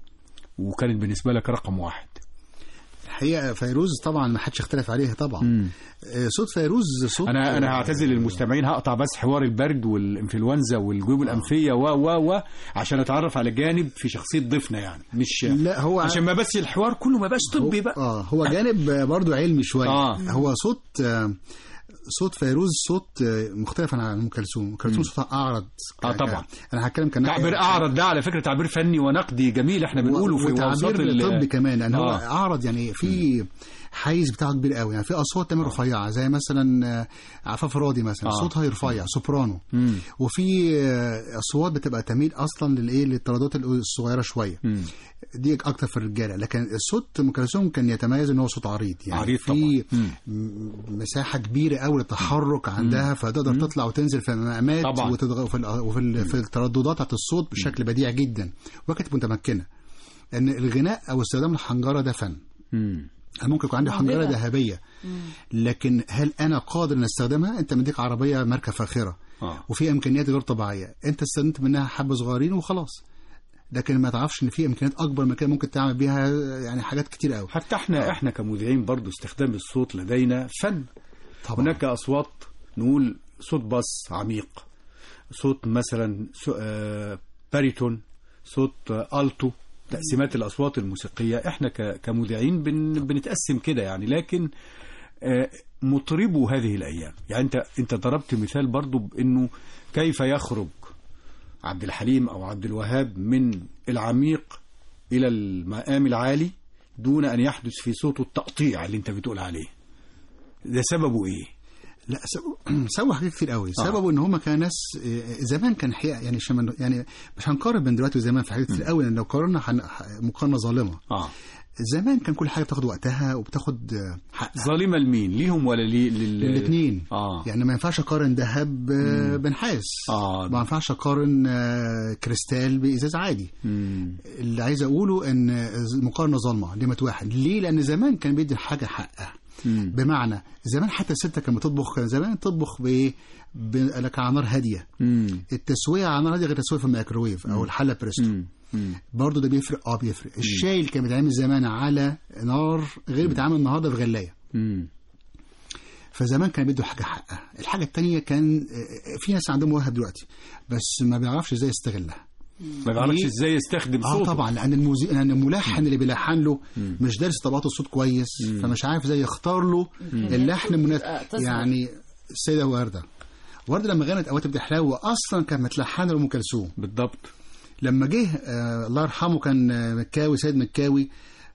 وكانت بالنسبه لك رقم واحد الحقيقه فيروز طبعا ما حدش اختلف عليها طبعا آه، صوت فيروز صوت انا انا هعتذر للمستمعين هقطع بس حوار البرد والانفلونزا والجيوب الانفيه و و و عشان اتعرف على جانب في شخصيه ضيفنا يعني مش لا هو عشان ما بس الحوار كله ما بقاش طبي بقى اه هو جانب آه، برضو علمي شويه آه. هو صوت آه، صوت فيروز صوت آه، مختلف عن ام كلثوم ام كلثوم صوتها اعرض اه ك- طبعا انا هتكلم كان تعبير اعرض ده على فكره تعبير فني ونقدي جميل احنا بنقوله في وسط وتعبير ال- طبي كمان لان هو آه. اعرض يعني في حيز بتاعه كبير قوي يعني في اصوات تمام رفيعه زي مثلا آه، عفاف راضي مثلا آه. صوتها رفيع سوبرانو مم. وفي آه، اصوات بتبقى تميل اصلا للايه للترددات الصغيره شويه مم. دي اكتر في الرجاله لكن الصوت ام كلثوم كان يتميز ان هو صوت عريض يعني عريض في طبعاً. م- مساحه كبيره قوي للتحرك عندها فتقدر تطلع وتنزل في المقامات طبعاً. وتضغ... وفي, ال... وفي, ال... في الترددات بتاعت الصوت بشكل بديع جدا وكانت متمكنه ان الغناء او استخدام الحنجره ده فن مم. أنا ممكن يكون عندي موهبة. حنجره ذهبيه لكن هل انا قادر ان استخدمها انت مديك عربيه ماركه فاخره آه. وفي امكانيات غير طبيعيه انت استخدمت منها حبه صغيرين وخلاص لكن ما تعرفش ان في امكانيات اكبر من كده ممكن تعمل بيها يعني حاجات كتير قوي حتى احنا احنا كمذيعين برضو استخدام الصوت لدينا فن طبعا. هناك اصوات نقول صوت باص عميق صوت مثلا سو- آه، باريتون صوت آه، التو تقسيمات الاصوات الموسيقيه احنا ك- كمذيعين بن بنتقسم كده يعني لكن آه، مطربو هذه الايام يعني انت انت ضربت مثال برضو بانه كيف يخرج عبد الحليم او عبد الوهاب من العميق الى المقام العالي دون ان يحدث في صوته التقطيع اللي انت بتقول عليه ده سببه ايه لا سووا سووا حاجات كتير قوي آه. سببه ان هم كانوا ناس آه، زمان كان حقيقة يعني شمن يعني مش هنقارن بين دلوقتي وزمان في حاجات كتير قوي لان لو قارنا هن- ح- مقارنه ظالمه اه زمان كان كل حاجه بتاخد وقتها وبتاخد آه، حقها ظالمه لمين ليهم ولا لي لل... الاثنين اه يعني ما ينفعش اقارن ذهب آه، بنحاس آه. ما ينفعش اقارن آه، كريستال بازاز عادي مم. اللي عايز اقوله ان المقارنه ظالمه لمة واحد ليه لان زمان كان بيدي الحاجه حقها مم. بمعنى زمان حتى الست كانت بتطبخ كان زمان تطبخ بايه ب- لك على نار هاديه مم. التسويه على نار هاديه غير التسويه في الميكروويف او الحله بريستو مم. مم. برضه ده بيفرق اه بيفرق الشاي اللي كان بيتعمل زمان على نار غير بيتعمل النهارده في غلايه مم. فزمان كان بيدوا حاجه حقها الحاجه التانية كان آه، في ناس عندهم مواهب دلوقتي بس ما بيعرفش ازاي يستغلها ما بيعرفش ليه؟ ازاي يستخدم اه صوته طبعا لان الموزي... لان الملحن اللي بيلحن له مش دارس طبقات الصوت كويس فمش عارف ازاي يختار له اللحن المناسب تظهر. يعني السيده ورده ورده لما غنت اوقات بتحلاوه اصلا كانت متلحنه لام كلثوم بالضبط لما جه آه الله يرحمه كان آه، مكاوي سيد مكاوي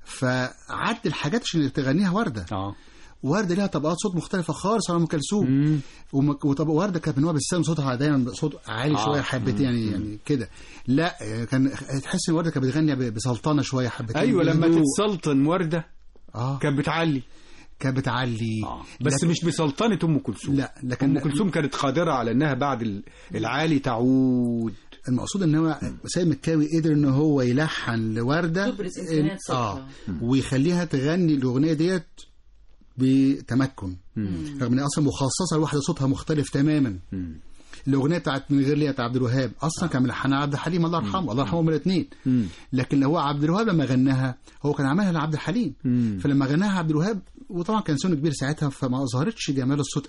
فعدل حاجات عشان تغنيها ورده اه ورده ليها طبقات صوت مختلفه خالص عن ام كلثوم ومك- وطب ورده كانت من وهب السلام صوتها دايما صوت عالي آه. شويه حبتين يعني يعني كده لا آه، كان تحس ان ورده كانت بتغني ب- بسلطنه شويه حبتين ايوه لما بهدوء. تتسلطن ورده اه كانت بتعلي كانت بتعلي بس لكن- مش بسلطنه ام كلثوم لا لكن ام كلثوم كانت قادره على انها بعد ال- العالي تعود المقصود ان هو سيد مكاوي قدر ان هو يلحن لورده تبرز إمكانيات إن- اه صوتها. ويخليها تغني الاغنيه ديت بتمكن رغم ان هي اصلا مخصصه لواحده صوتها مختلف تماما الاغنيه بتاعت من غير ليا بتاع عبد الوهاب اصلا كان ملحنها عبد الحليم الله يرحمه الله يرحمه من الاثنين لكن لو هو عبد الوهاب لما غناها هو كان عملها لعبد الحليم فلما غناها عبد الوهاب وطبعا كان سن كبير ساعتها فما اظهرتش جمال الصوت قوي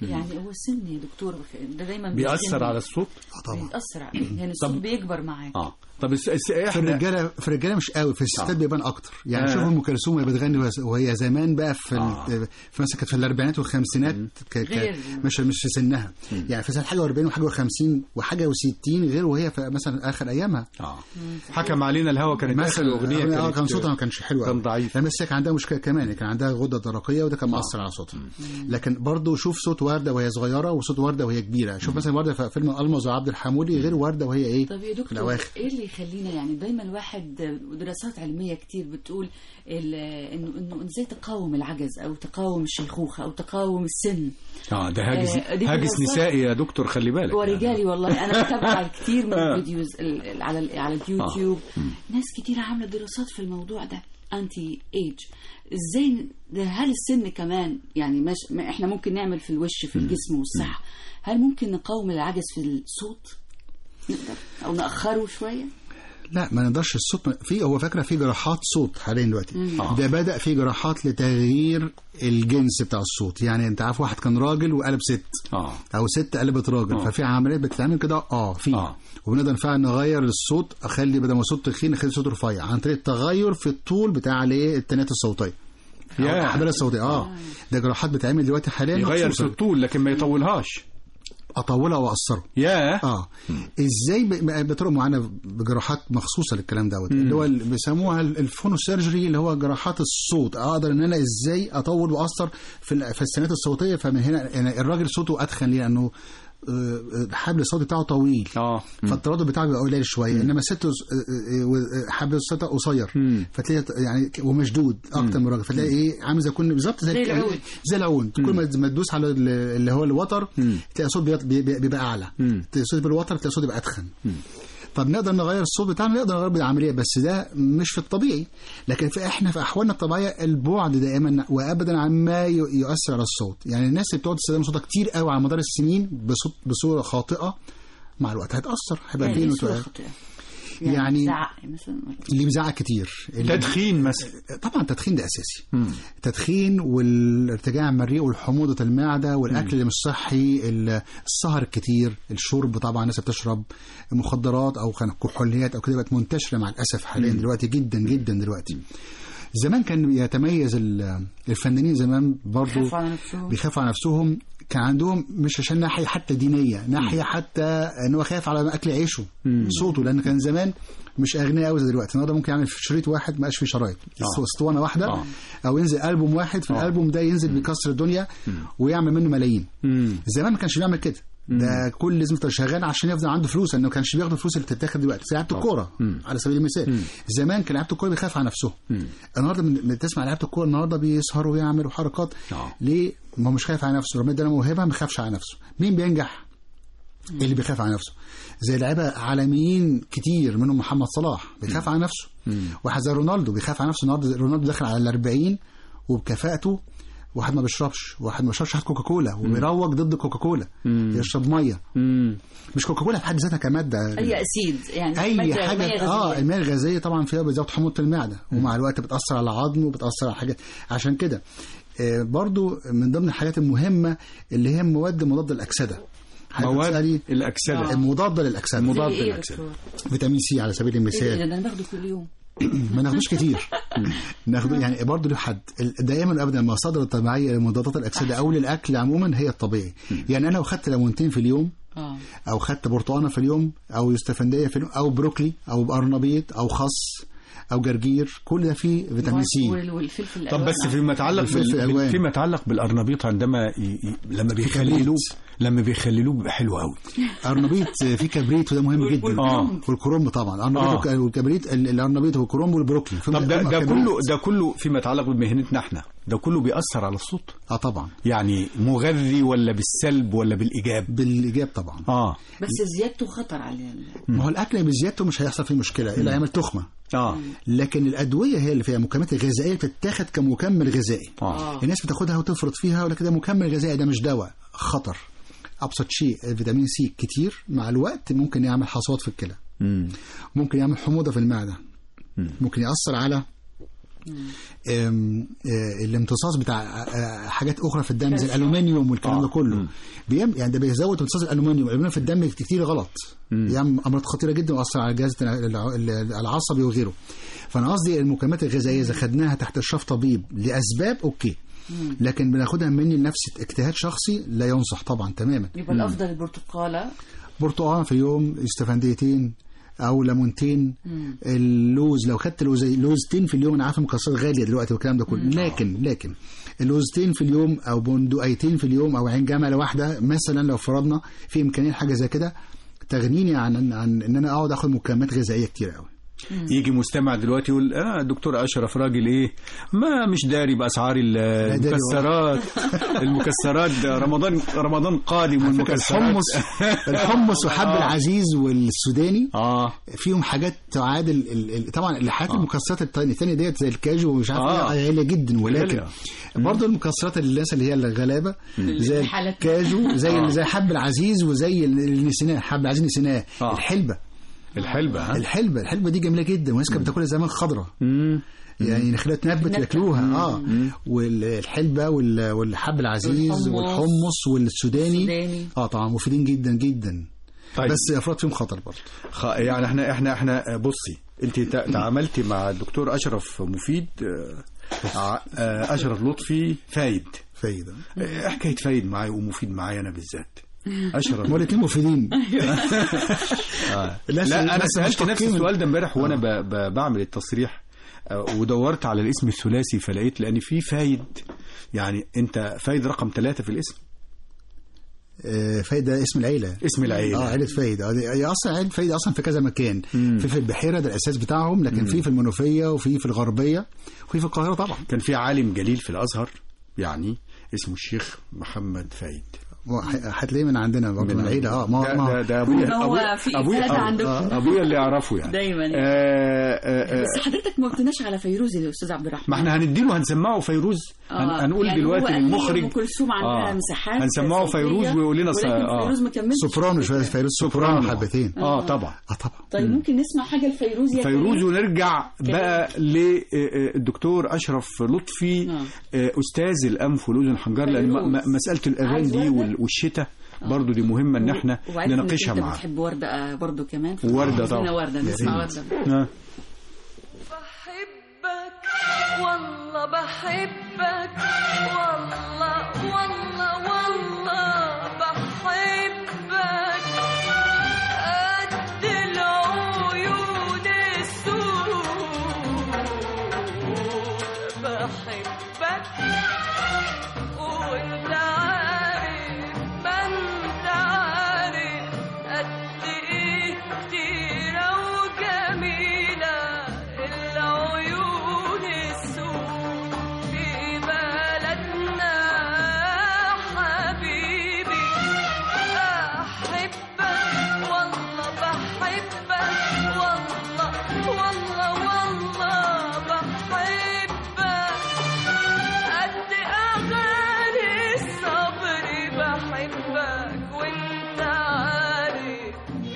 يعني هو السن يا دكتور ده دايما بيأثر بيسن- على الصوت طبعا بيأثر عليه يعني الصوت طب- بيكبر معاك اه طب الس... الس... في احنا الرجاله في الرجاله مش قوي في الستات آه. بيبان اكتر يعني آه. شوف ام كلثوم وهي بتغني وهي- وهي زمان بقى في آه. ال... في مثلا كانت في الاربعينات والخمسينات ك... غير. ك... مش مش في سنها يعني في سنه حاجه و40 وحاجه و50 وحاجه و60 غير وهي في مثلا اخر ايامها اه حكم علينا الهوى كانت اخر اغنيه اه كانت كان صوتها ما كانش حلو كان قوي. ضعيف لان بس هي كان عندها مشكله كمان كان عندها غده درقيه وده كان مأثر على صوتها لكن برضه شوف صوت ورده وهي صغيره وصوت ورده وهي كبيره شوف مثلا ورده في فيلم المز وعبد الحمولي غير ورده وهي ايه طب يا في دكتور الاواخر ايه اللي يخلينا يعني دايما الواحد ودراسات علميه كتير بتقول ال- انه انه ازاي تقاوم العجز او تقاوم الشيخوخه او تقاوم السن اه ده هاجس آه، دي هاجس دراسات- نسائي يا دكتور خلي بالك ورجالي والله انا متابعه كتير من الفيديوز ال- ال- على ال- على اليوتيوب ناس كتير عامله دراسات في الموضوع ده انتي ايج ازاي ده هل السن كمان يعني مش ما احنا ممكن نعمل في الوش في الجسم والصحه هل ممكن نقاوم العجز في الصوت نقدر او ناخره شويه لا ما نقدرش الصوت ما- في هو فاكره في جراحات صوت حاليا دلوقتي مم. ده بدا في جراحات لتغيير الجنس بتاع الصوت يعني انت عارف واحد كان راجل وقلب ست اه او ست قلبت راجل آه. ففي عمليات بتتعمل كده اه في آه. وبنقدر فعلا نغير الصوت اخلي بدل ما صوت تخين اخلي صوت رفيع عن طريق التغير في الطول بتاع الايه التنات الصوتيه أو يا. الاحبال الصوتيه اه ده جراحات بتتعمل دلوقتي حاليا يغير في مخصوصة. الطول لكن ما يطولهاش اطولها واقصره يا اه ازاي ب- بطرق معينه بجراحات مخصوصه للكلام دوت اللي هو اللي بيسموها الفونوسيرجري اللي هو جراحات الصوت اقدر ان انا ازاي اطول واقصر في ال- في السنات الصوتيه فمن هنا يعني الراجل صوته اتخن ليه لانه آه، الحبل الصوتي بتاعه طويل اه فالتردد بتاعه بيبقى قليل شويه انما الست آه، آه، آه، حبل الصوت قصير مم. فتلاقي يعني ومشدود اكتر من الراجل فتلاقي ايه عامل زي يكون بالظبط زي زي الك- العود. زي العود كل ما ما تدوس على ال- اللي هو الوتر مم. تلاقي الصوت بيط- بي- بي- بيبقى اعلى مم. تلاقي الصوت بالوتر تلاقي الصوت يبقى اتخن طب نقدر نغير الصوت بتاعنا نقدر نغير بالعمليه بس ده مش في الطبيعي لكن في احنا في احوالنا الطبيعيه البعد دائما وابدا عما ي- يؤثر على الصوت يعني الناس اللي بتقعد تستخدم صوتها كتير قوي على مدار السنين بصوت بصوره خاطئه مع الوقت هيتاثر هيبقى يعني فين إيه صورة وتوقف. خاطئة؟ يعني- يعني زعق مثلا اللي بيزعق كتير اللي- تدخين مثلا طبعا التدخين ده اساسي مم. التدخين والارتجاع المريء والحموضه المعده والاكل اللي مش صحي ال- السهر الكتير الشرب طبعا الناس بتشرب مخدرات او كان كحوليات او كده بقت منتشره مع الاسف حاليا دلوقتي جدا جدا دلوقتي زمان كان يتميز ال- الفنانين زمان برضو بيخافوا على نفسهم. بيخافوا على نفسهم كان عندهم مش عشان ناحيه حتى دينيه ناحيه حتى ان هو خايف على اكل عيشه صوته لان كان زمان مش اغنياء قوي زي دلوقتي النهارده ممكن يعمل في شريط واحد ما بقاش فيه شرايط آه. اسطوانه واحده آه. او ينزل البوم واحد في آه. الالبوم ده ينزل بيكسر الدنيا ويعمل منه ملايين مم. زمان ما كانش بيعمل كده ده كل لازم يفضل شغال عشان يفضل عنده فلوس لانه ما كانش بياخد الفلوس اللي بتتاخد دلوقتي زي لعيبه الكوره على سبيل المثال زمان كان لعيبه الكوره بيخاف على نفسه النهارده من- بتسمع لعيبه الكوره النهارده بيسهروا ويعملوا حركات آه. ليه ما هو مش خايف على نفسه ربنا اداله موهبه ما خافش على نفسه مين بينجح اللي بيخاف على نفسه زي لعيبه عالميين كتير منهم محمد صلاح بيخاف على نفسه واحد زي رونالدو بيخاف على نفسه النهارده رونالدو داخل على ال 40 وبكفاءته واحد ما بيشربش واحد ما بيشربش حتى كوكاكولا وبيروج ضد كوكاكولا يشرب ميه مم. مش كوكاكولا في حد ذاتها كماده اي اسيد يعني اي مادة- حاجه مية اه غازية. المياه الغازيه طبعا فيها بتزود حموضه المعده ومع الوقت بتاثر على العظم وبتاثر على حاجات عشان كده آه برضو من ضمن الحاجات المهمه اللي هي مواد مضاده للاكسده حضرتك مواد بتسألي الاكسده المضاده للاكسده مضاد زي إيه يا للاكسده دكتور؟ فيتامين سي على سبيل إيه ده المثال ده انا باخده كل يوم ما ناخدوش كتير ناخده يعني برضه له حد ال- دائما ابدا المصادر الطبيعيه لمضادات الاكسده او للاكل عموما هي الطبيعي يعني انا لو خدت ليمونتين في اليوم اه او خدت برتقانه في اليوم او يوستفنديه في اليوم او بروكلي او قرنبيط او خس او جرجير كل ده فيه فيتامين سي وال- والفلفل طب الألوان. بس فيما يتعلق الفلفل بال... الألوان. فيما يتعلق بالارنبيط عندما ي... ي... لما بيخللوه لما بيخللوه بيبقى حلو قوي ارنبيط فيه كبريت وده مهم جدا آه. والكرنب طبعا الارنبيط آه. والك- والكبريت ال- الارنبيط والكرنب والبروكلي فيهم طب ده هم ده كبريت. كله ده كله فيما يتعلق بمهنتنا احنا ده كله بيأثر على الصوت اه طبعا يعني مغذي ولا بالسلب ولا بالإيجاب بالايجاب طبعا اه بس زيادته خطر على ال- ما هو الاكل بزيادته مش هيحصل فيه مشكله الا يعمل تخمه اه لكن الادويه هي اللي فيها مكملات الغذائيه بتتاخد كمكمل غذائي اه الناس بتاخدها وتفرط فيها ولكن ده مكمل غذائي ده مش دواء خطر ابسط شيء فيتامين سي كتير مع الوقت ممكن يعمل حصوات في الكلى مم. ممكن يعمل حموضه في المعده ممكن ياثر على آم، آه، الامتصاص بتاع آه، حاجات اخرى في الدم زي الالومنيوم والكلام ده كله بيعمل يعني ده بيزود امتصاص الالومنيوم الالومنيوم في الدم كتير غلط يعمل امراض خطيره جدا ويأثر على الجهاز الع- الع- العصبي وغيره فانا قصدي المكملات الغذائيه اذا خدناها تحت اشراف طبيب لاسباب اوكي لكن بناخدها مني لنفس اجتهاد شخصي لا ينصح طبعا تماما يبقى الافضل البرتقاله برتقال في اليوم استفنديتين او ليمونتين اللوز لو خدت لوز لوزتين في اليوم انا عارف المكسرات غاليه دلوقتي والكلام ده كله لكن لكن اللوزتين في اليوم او بندقيتين في اليوم او عين جمل واحده مثلا لو فرضنا في امكانيه حاجه زي كده تغنيني عن عن ان انا اقعد اخد مكملات غذائيه كتير قوي يجي مستمع دلوقتي يقول اه الدكتور اشرف راجل ايه ما مش داري باسعار ال- داري المكسرات المكسرات ده رمضان رمضان قادم والمكسرات الحمص الحمص وحب العزيز والسوداني اه فيهم حاجات تعادل ال- ال- طبعا الحاجات المكسرات التانية الثانيه ديت زي الكاجو ومش عارف آه. ايه غاليه جدا ولكن غالية. برضه المكسرات اللي الناس اللي هي الغلابه زي الحالات. الكاجو زي آه. زي حب العزيز وزي ال- النسيناه حب العزيز نسيناه آه. الحلبه الحلبة ها الحلبه الحلبه دي جميله جدا والناس كانت بتاكلها زمان خضراء مم. يعني نخليها تنبت نبتة. ياكلوها اه والحلبه وال- والحب العزيز والحمص. والحمص والسوداني السوداني. اه طبعا مفيدين جدا جدا طيب. بس افراط فيهم خطر برضه خ... يعني احنا احنا احنا بصي انت تع- تعاملتي مع الدكتور اشرف مفيد آه، ع- آه، اشرف لطفي فايد فايده آه، حكايه فايد معايا ومفيد معايا انا بالذات اشرف هما الاثنين مفيدين آه. الناس- لا انا الناس سالت نفس مشتقين. السؤال ده امبارح وانا ب... ب... بعمل التصريح آه، ودورت على الاسم الثلاثي فلقيت لان في فايد يعني انت فايد رقم ثلاثة في الاسم آه، فايدة اسم العيلة اسم العيلة. اه عيلة فايدة آه، دي- هي اصلا عيلة فايدة اصلا في كذا مكان في في البحيرة ده الاساس بتاعهم لكن في في المنوفية وفي في الغربية وفي في القاهرة طبعا كان في عالم جليل في الازهر يعني اسمه الشيخ محمد فايد ه- هتلاقيه من عندنا برضه من العيلة اه ما ده, ما ده, ده ابويا هو ابويا في ابويا إفادة أبو- عندكم. آه، ابويا اللي يعرفه يعني دايما يعني. آه آه آه بس حضرتك ما قلتناش على فيروز يا استاذ عبد الرحمن ما احنا هنديله هنسمعه فيروز هن- آه، هنقول يعني هو دلوقتي قال لي للمخرج أم كلثوم عندها مساحات هنسمعه صوتية، فيروز ويقول لنا ص- ولكن آه. فيروز ما كملتش سوبرانو شوية فيروز سوبرانو حبتين اه طبعا اه طبعا طيب ممكن نسمع حاجه لفيروز يا فيروز كريم؟ ونرجع بقى للدكتور اشرف لطفي آه. آه، استاذ الانف والاذن الحنجر لان م- م- فيروز. مساله الاغاني عايز دي وردة؟ وال- والشتاء برضو دي مهمه ان احنا وعارف إنك نناقشها انت معاه بتحب ورده آه، برضو كمان وردة طبعا. عايزين ورده يا نسمع ريت. ورده آه. بحبك والله بحبك والله والله والله بحبك قد العيون السود بحبك وانت عارف ما انت عارف قد ايه كتيرة وجميلة العيون السود في بلدنا حبيبي أحبك والله بحبك والله والله والله بحبك قد أغاني الصبر بحبك وانت عارف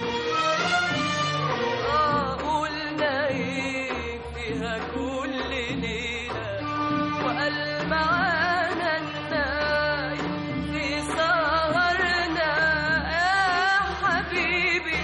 أقول نايم فيها كل ليلة وقال معانا النايم في سهرنا يا حبيبي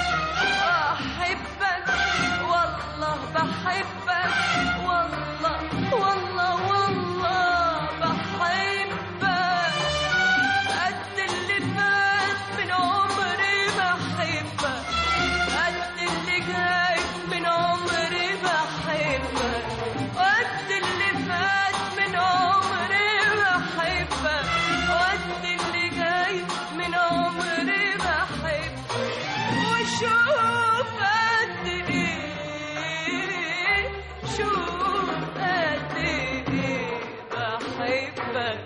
أحبك والله بحبك والله والله والله بحبك قد اللي فات من عمري بحبك قد اللي جاي من عمري بحبك قد اللي فات من عمري بحبك قد اللي جاي من عمري بحبك وشوف قد ايه شوف قد ايه بحبك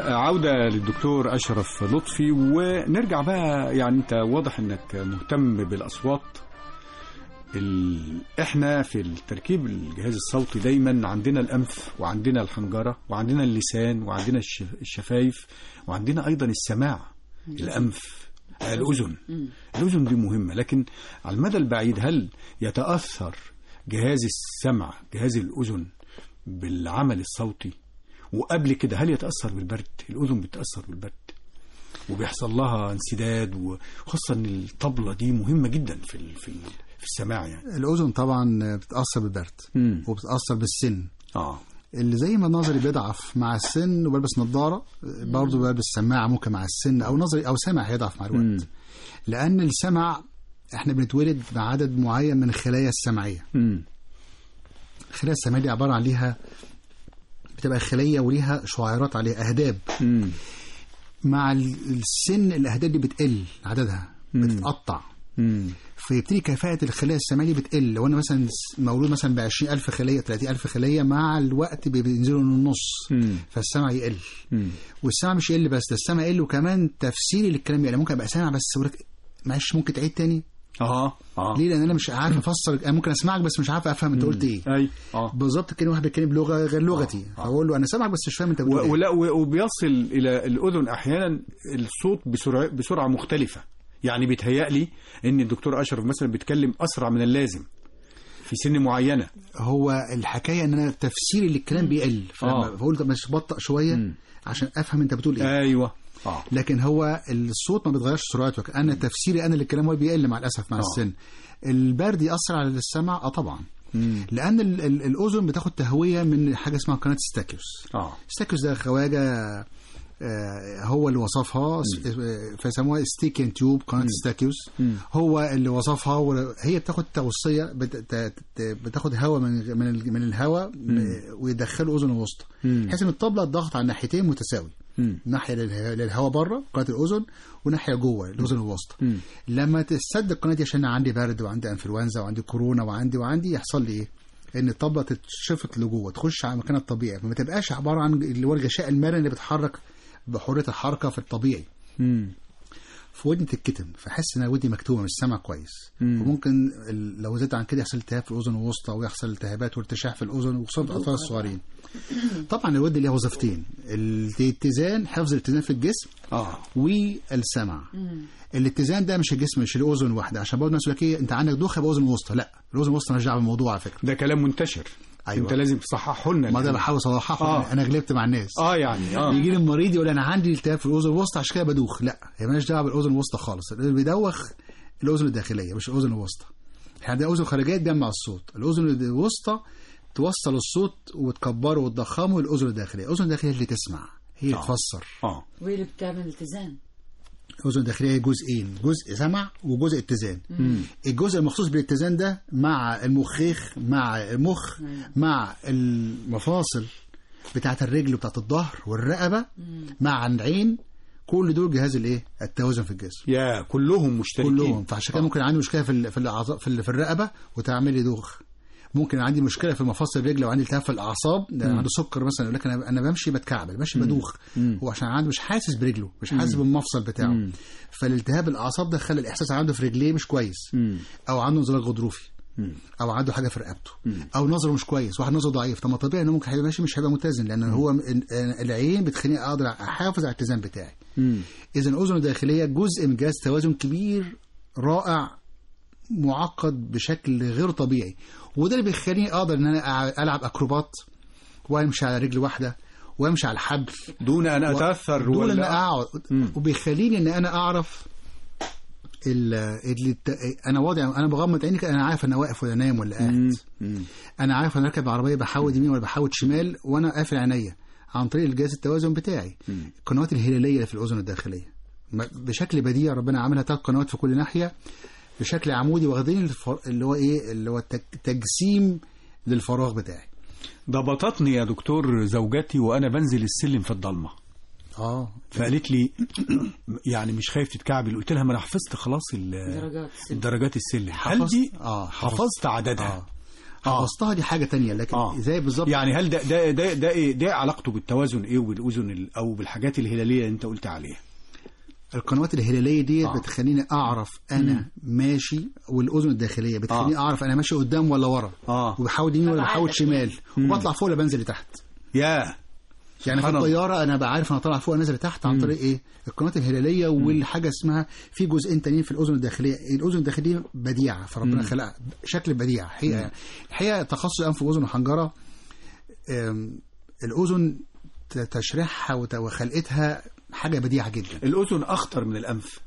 عودة للدكتور أشرف لطفي ونرجع بقى يعني أنت واضح أنك مهتم بالأصوات ال... احنا في التركيب الجهاز الصوتي دايما عندنا الانف وعندنا الحنجره وعندنا اللسان وعندنا الش... الشفايف وعندنا ايضا السماع الانف آه، الاذن الاذن دي مهمه لكن على المدى البعيد هل يتاثر جهاز السمع جهاز الاذن بالعمل الصوتي وقبل كده هل يتاثر بالبرد الاذن بتتاثر بالبرد وبيحصل لها انسداد وخاصه ان الطبله دي مهمه جدا في ال... في ال... في السماع يعني الاذن طبعا بتتاثر بالبرد مم. وبتتاثر بالسن اه اللي زي ما نظري بيضعف مع السن وبلبس نظاره برضه بلبس سماعه ممكن مع السن او نظري او سمع هيضعف مع الوقت لان السمع احنا بنتولد بعدد معين من الخلايا السمعيه مم. الخلايا السمعيه دي عباره عن ليها بتبقى خليه وليها شعيرات عليها اهداب مم. مع ال- السن الاهداب دي بتقل عددها بتتقطع مم. فيبتدي كفاءة الخلايا السمعية دي بتقل لو أنا مثلا س- مولود مثلا ب 20000 خلية 30000 خلية مع الوقت بينزلوا للنص مم. فالسمع يقل مم. والسمع مش يقل بس ده السمع يقل وكمان تفسيري للكلام يعني ممكن ابقى سامع بس اقول لك معلش ممكن تعيد تاني اه اه ليه لان انا مش عارف افسر انا ممكن اسمعك بس مش عارف افهم انت قلت ايه اي اه بالظبط كده واحد بيتكلم بلغه غير لغتي فاقول له انا سامعك بس مش فاهم انت بتقول و- ايه ولا و- وبيصل الى الاذن احيانا الصوت بسرعه بسرعه مختلفه يعني بيتهيأ لي ان الدكتور اشرف مثلا بيتكلم اسرع من اللازم في سن معينه هو الحكايه ان انا تفسيري للكلام بيقل فلما آه. بقول طب مش بطأ شويه عشان افهم انت بتقول ايه ايوه اه لكن هو الصوت ما بيتغيرش سرعته انا تفسيري انا للكلام هو بيقل مع الاسف مع آه. السن البرد ياثر على السمع اه طبعا لان ال- ال- الاذن بتاخد تهويه من حاجه اسمها قناه ستاكيوس اه ستاكيوس ده خواجه آه، هو اللي وصفها س- آه، فسموها ستيكن تيوب قناه ستاكيوس هو اللي وصفها وهي بتاخد توصيه بت- ت- ت- بتاخد هواء من من ال- من الهواء ويدخله اذن الوسطى بحيث ان الطبله الضغط على الناحيتين متساوي ناحيه لله- للهواء بره قناه الاذن وناحيه جوه الاذن الوسطى لما تسد القناه دي عشان أنا عندي برد وعندي انفلونزا وعندي كورونا وعندي وعندي يحصل لي ايه؟ ان الطبله تتشفط لجوه تخش على مكانها الطبيعي فما تبقاش عباره عن اللي هو الغشاء المرن اللي بيتحرك بحريه الحركه في الطبيعي مم. في ودني تتكتم فاحس ان أنا ودني مكتومه مش سامع كويس مم. وممكن ال- لو زاد عن كده يحصل التهاب في الاذن الوسطى ويحصل التهابات وارتشاح في الاذن وخصوصا في الاطفال الصغيرين طبعا الودن ليها وظيفتين الاتزان حفظ الاتزان في الجسم اه والسمع الاتزان ده مش الجسم مش الاذن واحده عشان برضه الناس يقول لك ايه انت عندك دوخه باذن وسطى لا الاذن الوسطى مالهاش دعوه بالموضوع على فكره ده كلام منتشر أيوة. انت لازم تصححه لنا ما ده الآن. بحاول اصححه آه. انا غلبت مع الناس اه يعني اه يجي لي المريض يقول انا عندي التهاب في الاذن الوسطى عشان كده بدوخ لا هي مالهاش دعوه بالاذن الوسطى خالص اللي بيدوخ الاذن الداخليه مش الاذن الوسطى احنا عندنا اذن خارجيه تجمع الصوت الاذن الوسطى توصل الصوت وتكبره وتضخمه للاذن الداخليه الاذن الداخليه اللي تسمع هي اللي آه. تفسر اه وايه اللي بتعمل التزام الاذن الداخليه هي جزئين جزء سمع وجزء اتزان الجزء المخصوص بالاتزان ده مع المخيخ مع المخ مع المفاصل بتاعه الرجل وبتاعه الظهر والرقبه مع العين كل دول جهاز الايه التوازن في الجسم يا كلهم مشتركين كلهم فعشان كده ممكن عندي مشكله في ال- في الاعصاب في, ال- في الرقبه وتعمل لي دوخ ممكن عندي مشكله في مفاصل الرجل لو عندي التهاب في الاعصاب ده مم. عنده سكر مثلا يقول لك انا انا بمشي بتكعبل بمشي مم. بدوخ مم. هو عشان عنده مش حاسس برجله مش حاسس مم. بالمفصل بتاعه مم. فالالتهاب الاعصاب ده خلى الاحساس عنده في رجليه مش كويس مم. او عنده انزلاق غضروفي مم. او عنده حاجه في رقبته مم. او نظره مش كويس واحد نظره ضعيف طب ما طبيعي انه ممكن هيبقى ماشي مش هيبقى متزن لان هو م- العين بتخليني اقدر احافظ على الاتزان بتاعي مم. اذا الاذن الداخليه جزء من جهاز توازن كبير رائع معقد بشكل غير طبيعي وده اللي بيخليني اقدر ان انا أع- العب اكروبات وامشي على رجل واحده وامشي على الحبل دون ان اتاثر دون ولا ان اقعد مم. وبيخليني ان انا اعرف ال ال انا واضع انا بغمض عيني كده انا عارف انا واقف ولا نايم ولا قاعد مم. انا عارف انا راكب عربيه بحود يمين ولا بحود شمال وانا قافل عينيا عن طريق الجهاز التوازن بتاعي مم. القنوات الهلاليه اللي في الاذن الداخليه ما- بشكل بديع ربنا عاملها ثلاث قنوات في كل ناحيه بشكل عمودي واخدين الفر... اللي هو ايه اللي هو التج- تجسيم للفراغ بتاعي ضبطتني يا دكتور زوجتي وانا بنزل السلم في الضلمه اه فقالت لي يعني مش خايف تتكعبل قلت لها ما انا حفظت خلاص ال- درجات السلم. الدرجات السلم هل حفظت- دي اه حفظت عددها اه حفظتها دي حاجه تانية لكن آه. زي بالظبط يعني هل ده ده ده ده, إيه ده علاقته بالتوازن ايه وبالاذن ال- او بالحاجات الهلاليه اللي انت قلت عليها القنوات الهلاليه دي آه. بتخليني اعرف انا ماشي والاذن الداخليه بتخليني آه. اعرف انا ماشي قدام ولا ورا اه وبحاول يمين ولا طبعاً بحاول عارف. شمال مم. وبطلع فوق ولا بنزل لتحت يا يعني في سبحان الله. الطياره انا بعرف انا طالع فوق ولا نازل لتحت عن طريق ايه القنوات الهلاليه والحاجه اسمها في جزئين تانيين في الاذن الداخليه الاذن الداخليه بديعه فربنا خلقها شكل بديع حقيقه الحقيقه تخصص انف واذن وحنجره آم، الاذن ت- تشريحها وت- وخلقتها حاجه بديعه جدا الاذن اخطر من الانف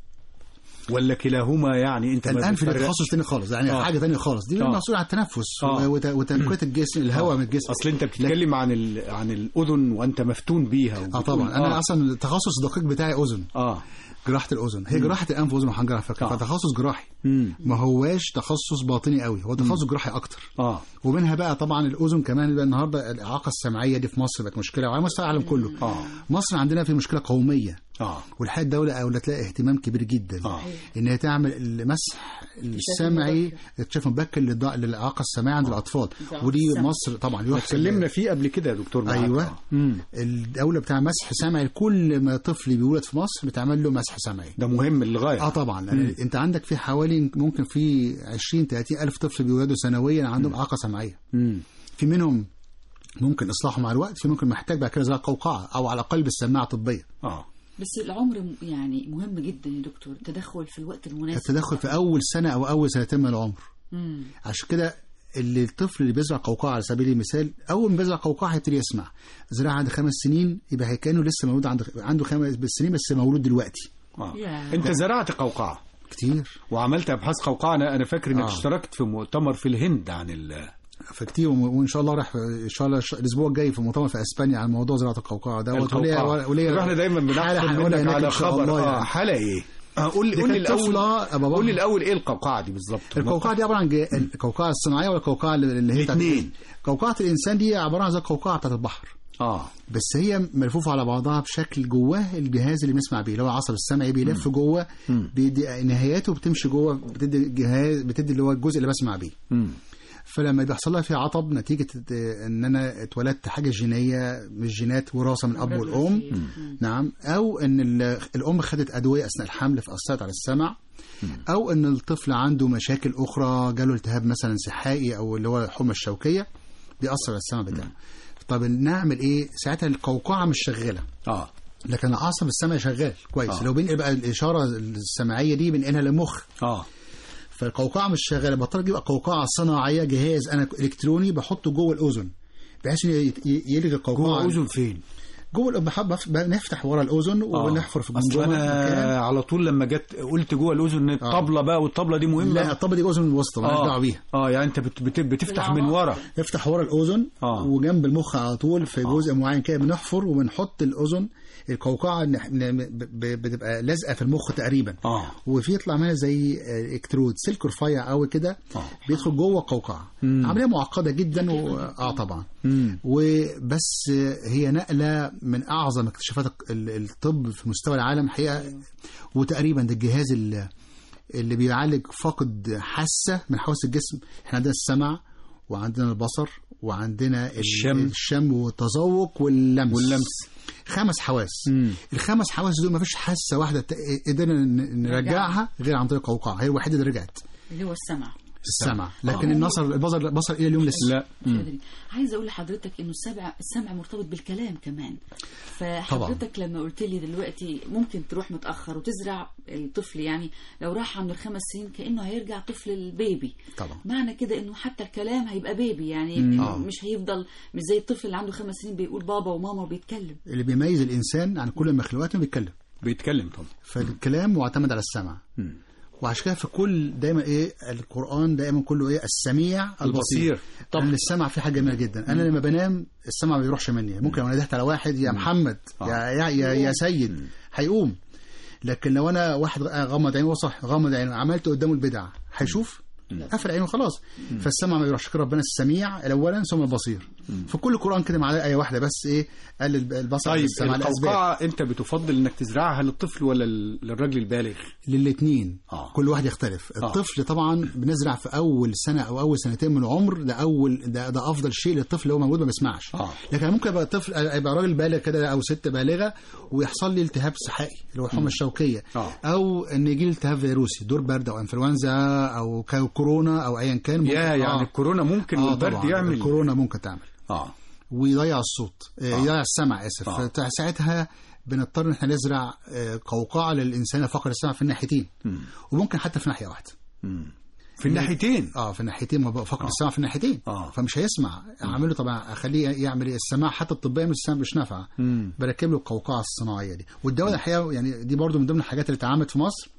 ولا كلاهما يعني انت ما الانف ده بتفرقش؟ تخصص تاني خالص يعني آه. حاجه تانية خالص دي آه. مسؤول عن التنفس آه. وت- وتنقيه الجسم الهواء من الجسم اصل انت بتتكلم عن ال... عن الاذن وانت مفتون بيها اه وبتقول- طبعا انا اصلا التخصص الدقيق بتاعي اذن اه جراحه الاذن هي جراحه الانف واذن وحنجره على فكره آه. فتخصص جراحي مم. ما هواش تخصص باطني قوي هو تخصص جراحي اكتر اه ومنها بقى طبعا الاذن كمان بقى النهارده الاعاقه السمعيه دي في مصر بقت مشكله وعلى مستوى العالم كله اه مصر عندنا في مشكله قوميه اه والحقيقه الدوله اولت لها اهتمام كبير جدا آه. ان هي تعمل المسح السمعي اكتشاف مبكر للض- للاعاقه السمعيه عند الاطفال ودي مصر طبعا يحسب اتكلمنا فيه قبل كده يا دكتور معاك. ايوه آه. مم. الدوله بتاع مسح سمعي لكل ما طفل بيولد في مصر بتعمل له مسح سمعي ده مهم للغايه اه طبعا لان انت عندك في حوالي ممكن في 20 30 الف طفل بيولدوا سنويا عندهم اعاقه سمعيه مم. في منهم ممكن اصلاحه مع الوقت في ممكن محتاج بعد كده زي قوقعه او على الاقل بالسماعه الطبيه اه بس العمر م- يعني مهم جدا يا دكتور التدخل في الوقت المناسب التدخل في اول سنه او اول سنتين من العمر مم. عشان كده اللي الطفل اللي بيزرع قوقعه على سبيل المثال اول ما بيزرع قوقعه هيبتدي يسمع زرع عند خمس سنين يبقى هي كانه لسه مولود عند عنده خمس سنين بس مولود دلوقتي آه. يا. انت زرعت قوقعه كتير وعملت ابحاث قوقعه انا انا فاكر انك آه. اشتركت في مؤتمر في الهند عن ال فكتير وم- وان شاء الله راح ان شاء الله الش- الاسبوع الجاي في مؤتمر في اسبانيا عن موضوع زراعه القوقعه ده القوقعه احنا دايما حاله بنحصل هنقولها منك هناك على إن شاء خبر الله اه يعني. حاله ايه آه، قول لي دي قول لي كانت الاول طفلة باباها. قول لي الاول ايه القوقعه دي بالظبط القوقعه دي عباره عن جي- القوقعه الصناعيه ولا القوقعه اللي هي بتاعت- الاتنين. قوقعه الانسان دي عباره عن زي القوقعه بتاعت البحر اه بس هي ملفوفه على بعضها بشكل جواه الجهاز اللي بنسمع بيه اللي هو العصب السمعي بيلف جوه بيدي نهاياته بتمشي جوه بتدي جهاز بتدي اللي هو الجزء اللي بسمع بيه مم. فلما بيحصل لها فيها عطب نتيجه ان انا اتولدت حاجه جينيه مش جينات وراثه من الاب والام نعم او ان ال- الام خدت ادويه اثناء الحمل فاثرت على السمع او ان الطفل عنده مشاكل اخرى جاله التهاب مثلا سحائي او اللي هو الحمى الشوكيه بيأثر على السمع بتاعه طب نعمل ايه ساعتها القوقعه مش شغاله اه لكن العصب السمعي شغال كويس آه. لو بينقل بقى الاشاره السمعيه دي بنقلها للمخ اه فالقوقعه مش شغاله بضطر اجيب قوقعه صناعيه جهاز انا الكتروني بحطه جوه الاذن بحيث انه ي- ي- يلغي القوقعه جوه اذن فين جوه الأذن بحب بف- نفتح ورا الاذن ونحفر في اصل الجمجمه انا مكان. على طول لما جت قلت جوه الاذن الطبله بقى والطبله دي مهمه لا الطبله دي اذن الوسطى مالناش دعوه بيها اه يعني انت بت بت بتفتح من ورا نفتح ورا الاذن آه. وجنب المخ على طول في جزء معين كده بنحفر وبنحط الاذن القوقعه نح- ن- ب- ب- بتبقى لازقه في المخ تقريبا اه وفي يطلع منها زي آه، الكترود سلك رفيع قوي كده بيدخل جوه القوقعه مم. عمليه معقده جدا و... اه طبعا مم. وبس هي نقله من اعظم اكتشافات ال- الطب في مستوى العالم حقيقه وتقريبا ده الجهاز اللي, اللي بيعالج فاقد حاسه من حواس الجسم احنا عندنا السمع وعندنا البصر وعندنا ال- الشم. الشم والتذوق واللمس واللمس. خمس حواس مم. الخمس حواس دول ما فيش حاسه واحده ت- قدرنا ن- نرجعها غير عن طريق القوقعه هي الوحيده اللي رجعت اللي هو السمع السمع لكن النصر البصر البصر الى اليوم لسه لا مش قادرين. عايزه اقول لحضرتك انه السمع السمع مرتبط بالكلام كمان فحضرتك لما قلت لي دلوقتي ممكن تروح متاخر وتزرع الطفل يعني لو راح عند الخمس سنين كانه هيرجع طفل البيبي طبعا معنى كده انه حتى الكلام هيبقى بيبي يعني مم. آه. مش هيفضل مش زي الطفل اللي عنده خمس سنين بيقول بابا وماما وبيتكلم اللي بيميز الانسان عن كل المخلوقات انه بيتكلم بيتكلم طبعا فالكلام معتمد على السمع مم. وعشان كده في كل دايما ايه القران دايما كله ايه السميع البصير البصير. طب انا السمع في حاجه جميله جدا انا لما بنام السمع ما بيروحش مني ممكن لو انا ندهت على واحد يا محمد يا يا يا, يا سيد هيقوم لكن لو انا واحد غمض عينه وصح غمض عينه عملت قدامه البدع هيشوف قفل عينه خلاص فالسمع ما بيروحش كده ربنا السميع اولا ثم البصير في كل القران كده مع ايه واحده بس ايه قال الب- البصر طيب والسمع الاسباب القوقعة انت بتفضل انك تزرعها للطفل ولا لل- للراجل البالغ للاثنين آه. كل واحد يختلف آه. الطفل طبعا بنزرع في اول سنه او اول سنتين من العمر ده اول ده, ده افضل شيء للطفل اللي هو موجود ما بيسمعش آه. لكن ممكن يبقى طفل يبقى راجل بالغ كده او ست بالغه ويحصل لي التهاب صحائي اللي هو الحمى الشوكيه آه. او ان يجي لي التهاب فيروسي دور برد او انفلونزا او كا- كورونا او ايا كان ممكن- يا يعني آه. الكورونا ممكن آه والبرد طبعاً. يعمل الكورونا ممكن تعمل اه ويضيع الصوت آه. يضيع السمع اسف آه. آه. ساعتها بنضطر ان احنا نزرع آه، قوقعه للانسان فقر السمع في الناحيتين مم. وممكن حتى في ناحيه واحده مم. في الناحيتين اه في الناحيتين ما بقى فقر السمع في الناحيتين آه. فمش هيسمع اعمله طبعا اخليه يعمل إيه؟ السماعه حتى الطبيه مش سامع مش نافعه مم. بركب له القوقعه الصناعيه دي والدواء الحقيقه يعني دي برضو من ضمن الحاجات اللي اتعملت في مصر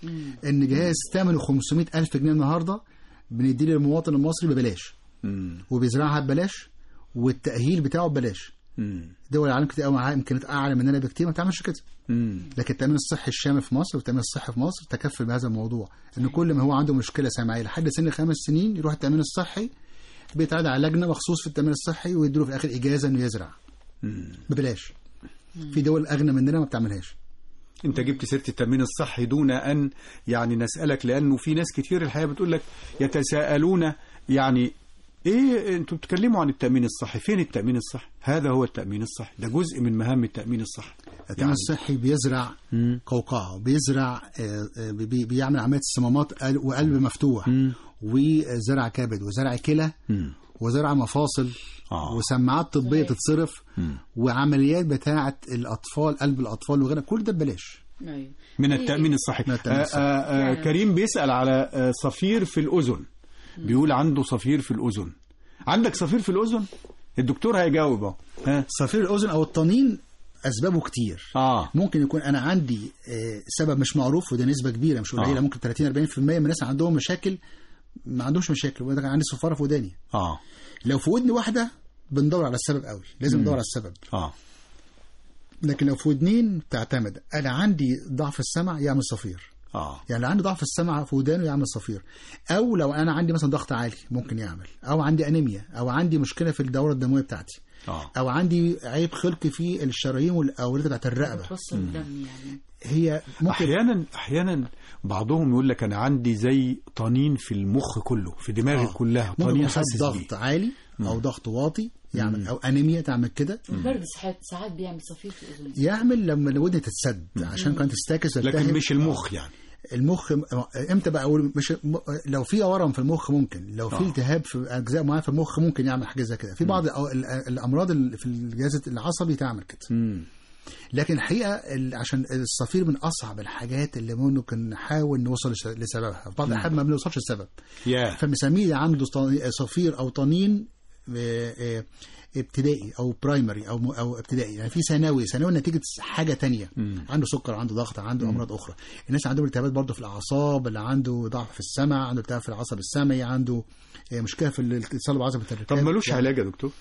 ان جهاز ثمنه 500 الف جنيه النهارده بنديه للمواطن المصري ببلاش مم. وبيزرعها ببلاش والتاهيل بتاعه ببلاش مم. دول العالم كتير قوي معاها امكانيات اعلى مننا بكتير ما بتعملش كده مم. لكن التامين الصحي الشامل في مصر والتامين الصحي في مصر تكفل بهذا الموضوع ان كل ما هو عنده مشكله سمعيه لحد سن خمس سنين يروح التامين الصحي بيتعرض على لجنه مخصوص في التامين الصحي ويديله في الاخر اجازه انه يزرع مم. ببلاش في دول اغنى مننا ما بتعملهاش انت جبت سيره التامين الصحي دون ان يعني نسالك لانه في ناس كتير الحقيقه بتقول لك يتساءلون يعني ايه انتوا بتتكلموا عن التامين الصحي فين التامين الصحي هذا هو التامين الصحي ده جزء من مهام التامين الصحي التامين الصحي بيزرع مم. قوقعه بيزرع آه، آه، بي- بيعمل عمليه صمامات قل- وقلب مفتوح مم. وزرع كبد وزرع كلى مم. وزرع مفاصل آه. وسماعات طبيه تتصرف مم. وعمليات بتاعه الاطفال قلب الاطفال وغيرها كل ده ببلاش من التامين الصحي من التأمين آه الصحي. آه آه كريم بيسال على آه صفير في الاذن بيقول عنده صفير في الاذن عندك صفير في الاذن الدكتور هيجاوب اهو ها صفير الاذن او الطنين اسبابه كتير اه ممكن يكون انا عندي آه، سبب مش معروف وده نسبه كبيره مش قليله آه. ممكن 30 40% من الناس عندهم مشاكل ما عندهمش مشاكل وده كان عندي صفاره في وداني اه لو في ودن واحده بندور على السبب قوي لازم ندور على السبب اه لكن لو في ودنين تعتمد انا عندي ضعف السمع يعمل صفير اه يعني اللي عنده ضعف السمع في ودانه يعمل صفير او لو انا عندي مثلا ضغط عالي ممكن يعمل او عندي انيميا او عندي مشكله في الدوره الدمويه بتاعتي اه او عندي عيب خلقي في الشرايين والاورده بتاعت الرقبه توصل الدم يعني هي ممكن احيانا احيانا بعضهم يقول لك انا عندي زي طنين في المخ كله في دماغي آه. كلها ممكن طنين يكون حاسس ضغط بيه عالي او ضغط واطي يعمل او انيميا تعمل كده البرد ساعات ساعات بيعمل صفير في الاذن يعمل لما الودن تتسد عشان كانت تستاكس لكن تلتهب. مش المخ يعني المخ امتى بقى اقول مش م- لو في ورم في المخ ممكن لو في آه. التهاب في اجزاء معينه في المخ ممكن يعمل حاجه زي كده في بعض الأو- ال- الامراض اللي في الجهاز العصبي تعمل كده مم. لكن الحقيقه ال- عشان الصفير من اصعب الحاجات اللي ممكن نحاول نوصل لس- لسببها في بعض الاحيان ما بنوصلش للسبب يا فبنسميه عنده طن- صفير او طنين آه، آه، ابتدائي او برايمري او م- او ابتدائي يعني في ثانوي ثانوي نتيجه حاجه تانية مم. عنده سكر عنده ضغط عنده امراض اخرى الناس عندهم التهابات برضه في الاعصاب اللي عنده ضعف في السمع عنده التهاب في العصب السمعي عنده آه، مشكله في الاتصال بعصب الركاب طب ملوش يعني علاج يا دكتور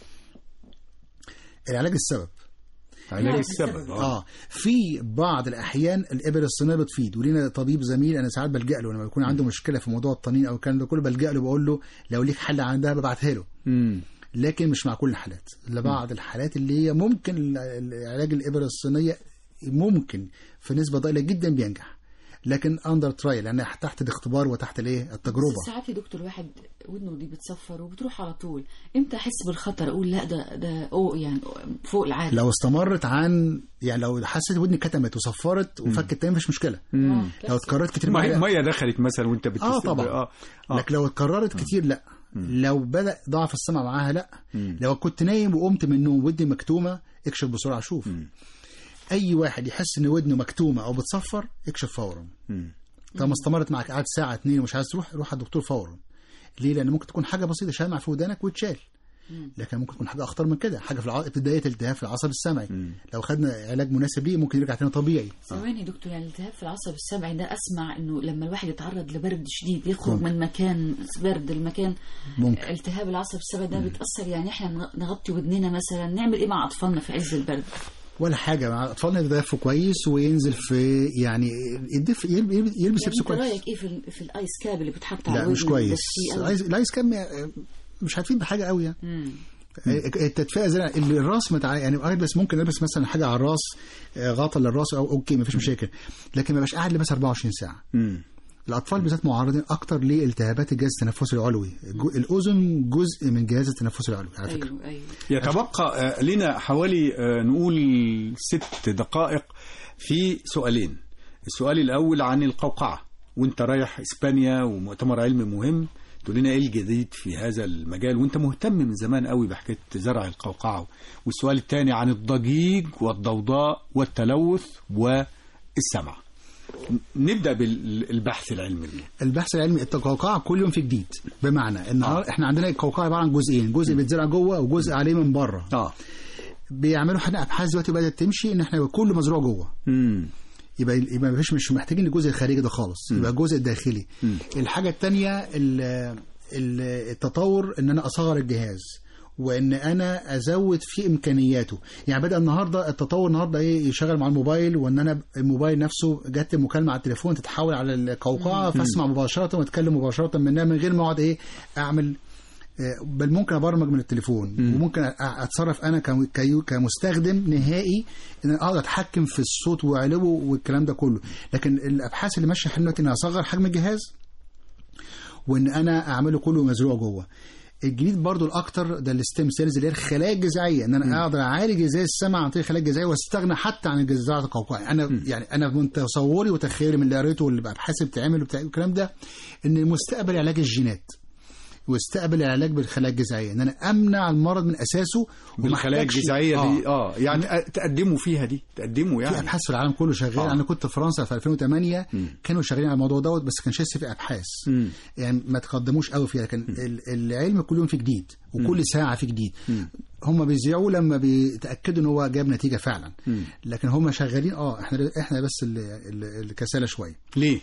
العلاج السبب علاج السبب اه اه في بعض الاحيان الابر الصينيه بتفيد ولينا طبيب زميل انا ساعات بلجا له لما يكون عنده مشكله في موضوع الطنين او الكلام ده كله بلجا له بقول له لو ليك حل عندها ببعتها له مم. لكن مش مع كل الحالات لبعض الحالات اللي هي ممكن ال- ال- علاج الابره الصينيه ممكن في نسبه ضئيله جدا بينجح لكن اندر ترايل يعني تحت الاختبار وتحت الايه التجربه بس ساعات يا دكتور واحد ودنه دي بتصفر وبتروح على طول امتى احس بالخطر اقول لا ده ده أو يعني فوق العاده لو استمرت عن يعني لو حسيت ودني كتمت وصفرت وفكت تاني مفيش مشكله مم. لو اتكررت كتير مية معايا مية دخلت مثلا وانت بتست... اه طبعا اه, آه. لكن لو اتكررت كتير لا لو بدا ضعف السمع معاها لا مم. لو كنت نايم وقمت من النوم ودني مكتومه اكشف بسرعه شوف مم. اي واحد يحس ان ودنه مكتومه او بتصفر اكشف فورا مم. طالما استمرت معاك قعدت ساعه اتنين ومش عايز تروح روح على الدكتور فورا ليه لان ممكن تكون حاجه بسيطه شامع في ودانك وتشال لكن ممكن تكون حاجه اخطر من كده حاجه في الع... ابتدائيه التهاب في العصب السمعي مم. لو خدنا علاج مناسب ليه ممكن يرجع تاني طبيعي ثواني يا دكتور يعني الالتهاب في العصب السمعي ده اسمع انه لما الواحد يتعرض لبرد شديد يخرج ممكن. من مكان برد المكان ممكن التهاب العصب السمعي ده بيتاثر يعني احنا نغطي ودننا مثلا نعمل ايه مع اطفالنا في عز البرد ولا حاجه مع اطفالنا يتدفوا كويس وينزل في يعني يدف يلب- يلبس يعني لبس انت كويس رايك ايه في ال- في الايس كاب اللي بيتحط على لا مش الودن كويس بس فيه قوي؟ عايز- الايس كام مش هتفيد بحاجه قوي يعني مم. التدفئه زي اللي الراس متع... يعني قاعد بس ممكن البس مثلا حاجه على الراس آه، غطا للراس او اوكي مفيش مشاكل لكن ما بقاش قاعد لابس 24 ساعه مم. الاطفال بالذات معرضين اكتر لالتهابات الجهاز التنفسي العلوي جو- الاذن جزء من جهاز التنفس العلوي على فكره ايوه ايوه يتبقى آه، لنا حوالي آه، نقول ست دقائق في سؤالين السؤال الأول عن القوقعة وانت رايح إسبانيا ومؤتمر علمي مهم تقول لنا ايه الجديد في هذا المجال وانت مهتم من زمان قوي بحكايه زرع القوقعه والسؤال الثاني عن الضجيج والضوضاء والتلوث والسمع نبدا بالبحث العلمي البحث العلمي القوقعه كل يوم في جديد بمعنى ان آه. احنا عندنا القوقعه عباره عن جزئين جزء بيتزرع جوه وجزء عليه من بره اه بيعملوا حاجه ابحاث دلوقتي بدات تمشي ان احنا يبقى كله مزروع جوه امم يبقى يبقى مفيش مش محتاجين الجزء الخارجي ده خالص يبقى الجزء الداخلي مم. الحاجه الثانيه التطور ان انا اصغر الجهاز وان انا ازود في امكانياته يعني بدا النهارده التطور النهارده ايه يشغل مع الموبايل وان انا الموبايل نفسه جت مكالمه على التليفون تتحول على القوقعه فاسمع مباشره واتكلم مباشره منها من غير ما اقعد ايه اعمل آه، بل ممكن ابرمج من التليفون وممكن أ- اتصرف انا كم- كيو- كمستخدم نهائي ان انا اقدر اتحكم في الصوت وعلوه والكلام ده كله لكن الابحاث اللي ماشيه حاليا دلوقتي ان اصغر حجم الجهاز وان انا اعمله كله مزروع جوه الجديد برضو الاكتر ده الستيم سيلز اللي هي الخلايا الجذعيه ان انا اقدر اعالج ازاي السمع عن طريق الخلايا الجذعيه واستغنى حتى عن الجذعه القوقعيه انا يعني انا من تصوري وتخيلي من اللي قريته واللي بابحاث بتعمل وبتاع الكلام ده ان مستقبل علاج الجينات واستقبل العلاج بالخلايا الجذعيه ان انا امنع المرض من اساسه وما بالخلايا أحتاجش- الجذعيه دي اه يعني تقدموا فيها دي تقدموا يعني في ابحاث في العالم كله شغال آه. آه. انا كنت في فرنسا في 2008 مم. كانوا شغالين على الموضوع دوت بس كان لسه في ابحاث مم. يعني ما تقدموش قوي فيها لكن ال- العلم كل يوم في جديد وكل مم. ساعه في جديد مم. هم بيذيعوا لما بيتاكدوا ان هو جاب نتيجه فعلا مم. لكن هم شغالين اه احنا احنا بس اللي, اللي اللي كسالى شويه ليه؟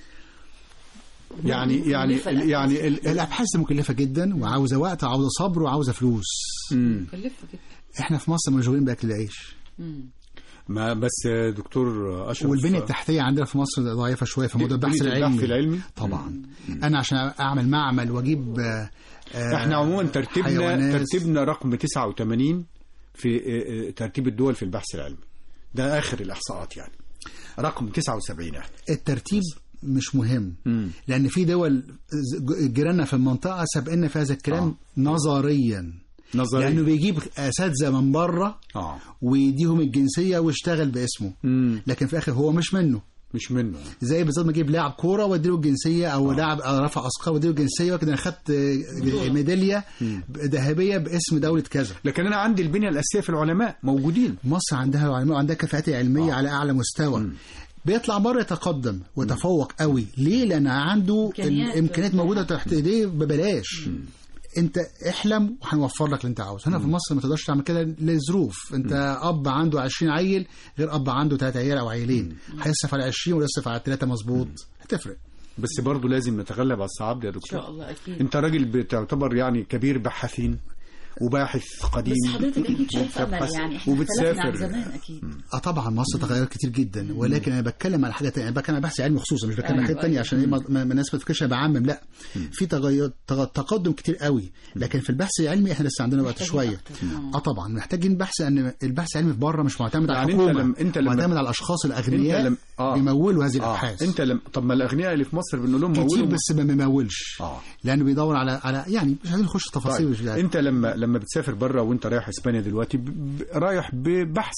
يعني يعني مكلفة الأبحاث. يعني ال- الابحاث دي مكلفه جدا وعاوزه وقت وعاوزه صبر وعاوزه فلوس مم. مكلفه جدا احنا في مصر مشغولين باكل العيش مم. ما بس دكتور اشرف والبنيه التحتيه عندنا في مصر ضعيفه شويه في موضوع البحث بنية العلمي البحث العلمي طبعا انا عشان اعمل معمل واجيب آه، آه، احنا عموما ترتيبنا حيوانات. ترتيبنا رقم 89 في آه، آه، ترتيب الدول في البحث العلمي ده اخر الاحصاءات يعني رقم 79 احنا الترتيب مش مهم مم. لان في دول ز- جيراننا في المنطقه سابقنا في هذا الكلام آه. نظريا نظريا لانه بيجيب اساتذه من بره اه ويديهم الجنسيه ويشتغل باسمه مم. لكن في الاخر هو مش منه مش منه زي بالظبط ما اجيب لاعب كوره واديله الجنسيه او لاعب رفع اثقال واديله الجنسيه وكده انا خدت آه، ميداليه ذهبيه باسم دوله كذا لكن انا عندي البنيه الاساسيه في العلماء موجودين مصر عندها علماء وعندها كفاءات علميه آه. على اعلى مستوى بيطلع بره يتقدم ويتفوق قوي ليه لان عنده إمكانيات. الامكانيات موجوده تحت ايديه ببلاش انت احلم وهنوفر لك اللي انت عاوزه هنا في مصر ما تقدرش تعمل كده لظروف انت اب عنده 20 عيل غير اب عنده ثلاثة عيال او عيلين هيصرف على 20 ويصرف على ثلاثه مظبوط هتفرق بس برضه لازم نتغلب على الصعاب دي يا ان دكتور شاء الله اكيد انت راجل بتعتبر يعني كبير باحثين وباحث قديم بس حضرتك اكيد شايف امل وبتبحث يعني احنا اختلفنا عن وبتسافر زمان اكيد اه طبعا مصر تغيرت كتير جدا ولكن انا بتكلم على حاجه تانية انا بتكلم على بحث علمي خصوصا مش بتكلم على أيوة، حاجات تانية أيوة. عشان ايه ما ما- ما الناس ما تفكرش أنا بعمم لا في تغير تغ- تقدم كتير قوي لكن في البحث العلمي احنا لسه عندنا وقت محتاجين شويه أكتر. اه طبعا محتاجين بحث ان البحث العلمي في بره مش معتمد على يعني أنت الحكومه لم- أنت لما- معتمد على الاشخاص الاغنياء لم- آه. بيمولوا هذه آه. الابحاث انت لم... طب ما الاغنياء اللي في مصر بنقول لهم كتير مولوا بس ما بيمولش اه لانه بيدور على على يعني مش عايزين نخش تفاصيل طيب. مش عارف. انت لما لما بتسافر بره وانت رايح اسبانيا دلوقتي ب... ب... رايح ببحث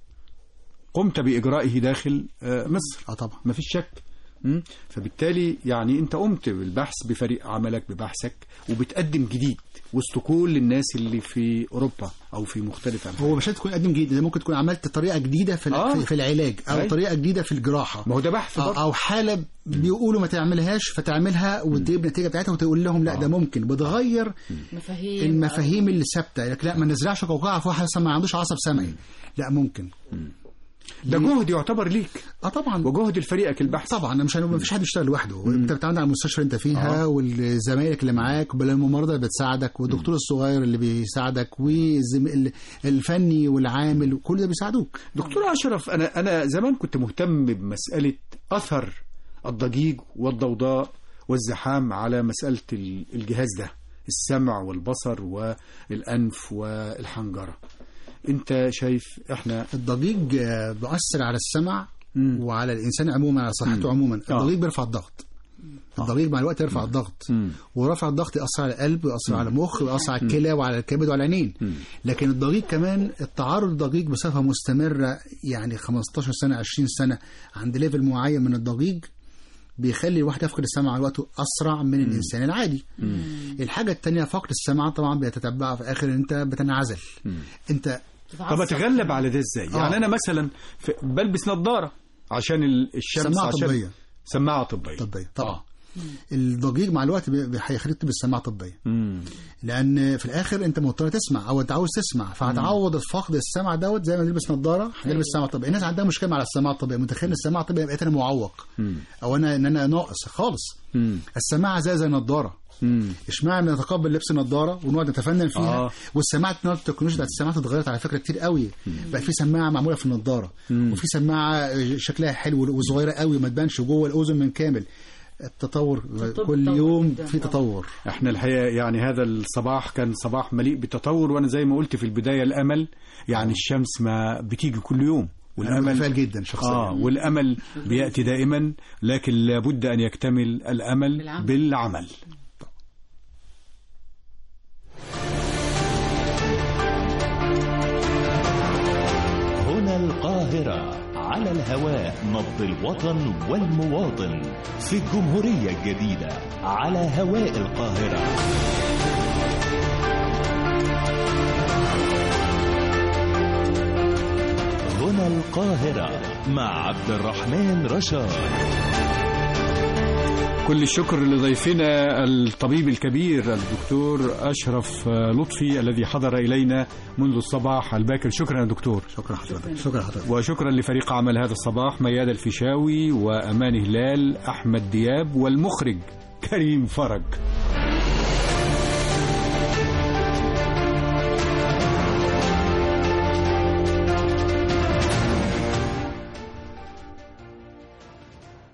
قمت باجرائه داخل آه، مصر اه طبعا ما فيش شك مم؟ فبالتالي يعني انت قمت بالبحث بفريق عملك ببحثك وبتقدم جديد وسط كل الناس اللي في اوروبا او في مختلف أماكن. هو مش شرط تكون قديم جديد ده ممكن تكون عملت طريقه جديده في آه. آه. في العلاج او أيوة. طريقه جديده في الجراحه ما هو ده بحث أو, برضه. او حاله بيقولوا ما تعملهاش فتعملها وتجيب النتيجه بتاعتها وتقول لهم لا ده ممكن بتغير مفاهيم المفاهيم اللي ثابته لك لا ما نزرعش قوقعه في واحد ما عندوش عصب سمعي لا ممكن ده جهد يعتبر ليك اه طبعا وجهد لفريقك البحث طبعا أنا مش ما فيش حد يشتغل لوحده انت بتعتمد على المستشفى اللي انت فيها آه. والزمايلك اللي معاك والممرضه اللي بتساعدك والدكتور الصغير اللي بيساعدك والفني والعامل كل ده بيساعدوك دكتور اشرف انا انا زمان كنت مهتم بمساله اثر الضجيج والضوضاء والزحام على مساله ال- الجهاز ده السمع والبصر والأنف والحنجرة أنت شايف إحنا الضجيج آه، بيؤثر على السمع وعلى الانسان عموما على صحته عموما الضجيج بيرفع الضغط الضجيج مع الوقت يرفع الضغط ورفع الضغط يأثر على القلب ويأثر على المخ ويأثر على الكلى وعلى الكبد وعلى العينين لكن الضجيج كمان التعرض للضجيج بصفة مستمرة يعني 15 سنة 20 سنة عند ليفل معين من الضجيج بيخلي الواحد يفقد السمع على وقته أسرع من الإنسان العادي الحاجة التانية فقد السمع طبعا بيتتبع في آخر أنت بتنعزل أنت طب أتغلب على ده إزاي؟ آه. يعني أنا مثلا في- بلبس نظارة عشان ال- الشمس سماعة عشان طبية. سماعة طبية طبية طبعا الضجيج مع الوقت بي- بي- هيخليك تلبس سماعة طبية مم. لان في الاخر انت مضطر تسمع او انت عاوز تسمع فهتعوض فقد السمع دوت زي ما تلبس نظاره هتلبس سماعه طبيعيه الناس عندها مشكله مع السماعه الطبيعيه متخيل السماعه الطبيعيه بقيت انا معوق او انا ان انا ناقص خالص السماعه زي زي النضاره اشمعنى نتقبل لبس النضاره ونقعد نتفنن فيها آه. آه. والسماعه النهارده التكنولوجيا بتاعت السماعات اتغيرت على فكره كتير قوي بقى في سماعه معموله في النضاره وفي سماعه شكلها حلو وصغيره قوي ما تبانش جوه الاذن من كامل التطور كل يوم في تطور احنا الحقيقه يعني هذا الصباح كان صباح مليء بالتطور وانا زي ما قلت في البدايه الامل يعني الشمس ما بتيجي كل يوم أنا متفائل جدا شخصيا اه والامل بياتي دائما لكن لابد ان يكتمل الامل بالعمل. بالعمل هنا القاهرة على الهواء نبض الوطن والمواطن في الجمهورية الجديدة على هواء القاهرة هنا القاهرة مع عبد الرحمن رشاد كل الشكر لضيفنا الطبيب الكبير الدكتور أشرف لطفي الذي حضر إلينا منذ الصباح الباكر شكرا يا دكتور شكرا حضرتك شكرا حضرتك وشكرا لفريق عمل هذا الصباح مياد الفيشاوي وأمان هلال أحمد دياب والمخرج كريم فرج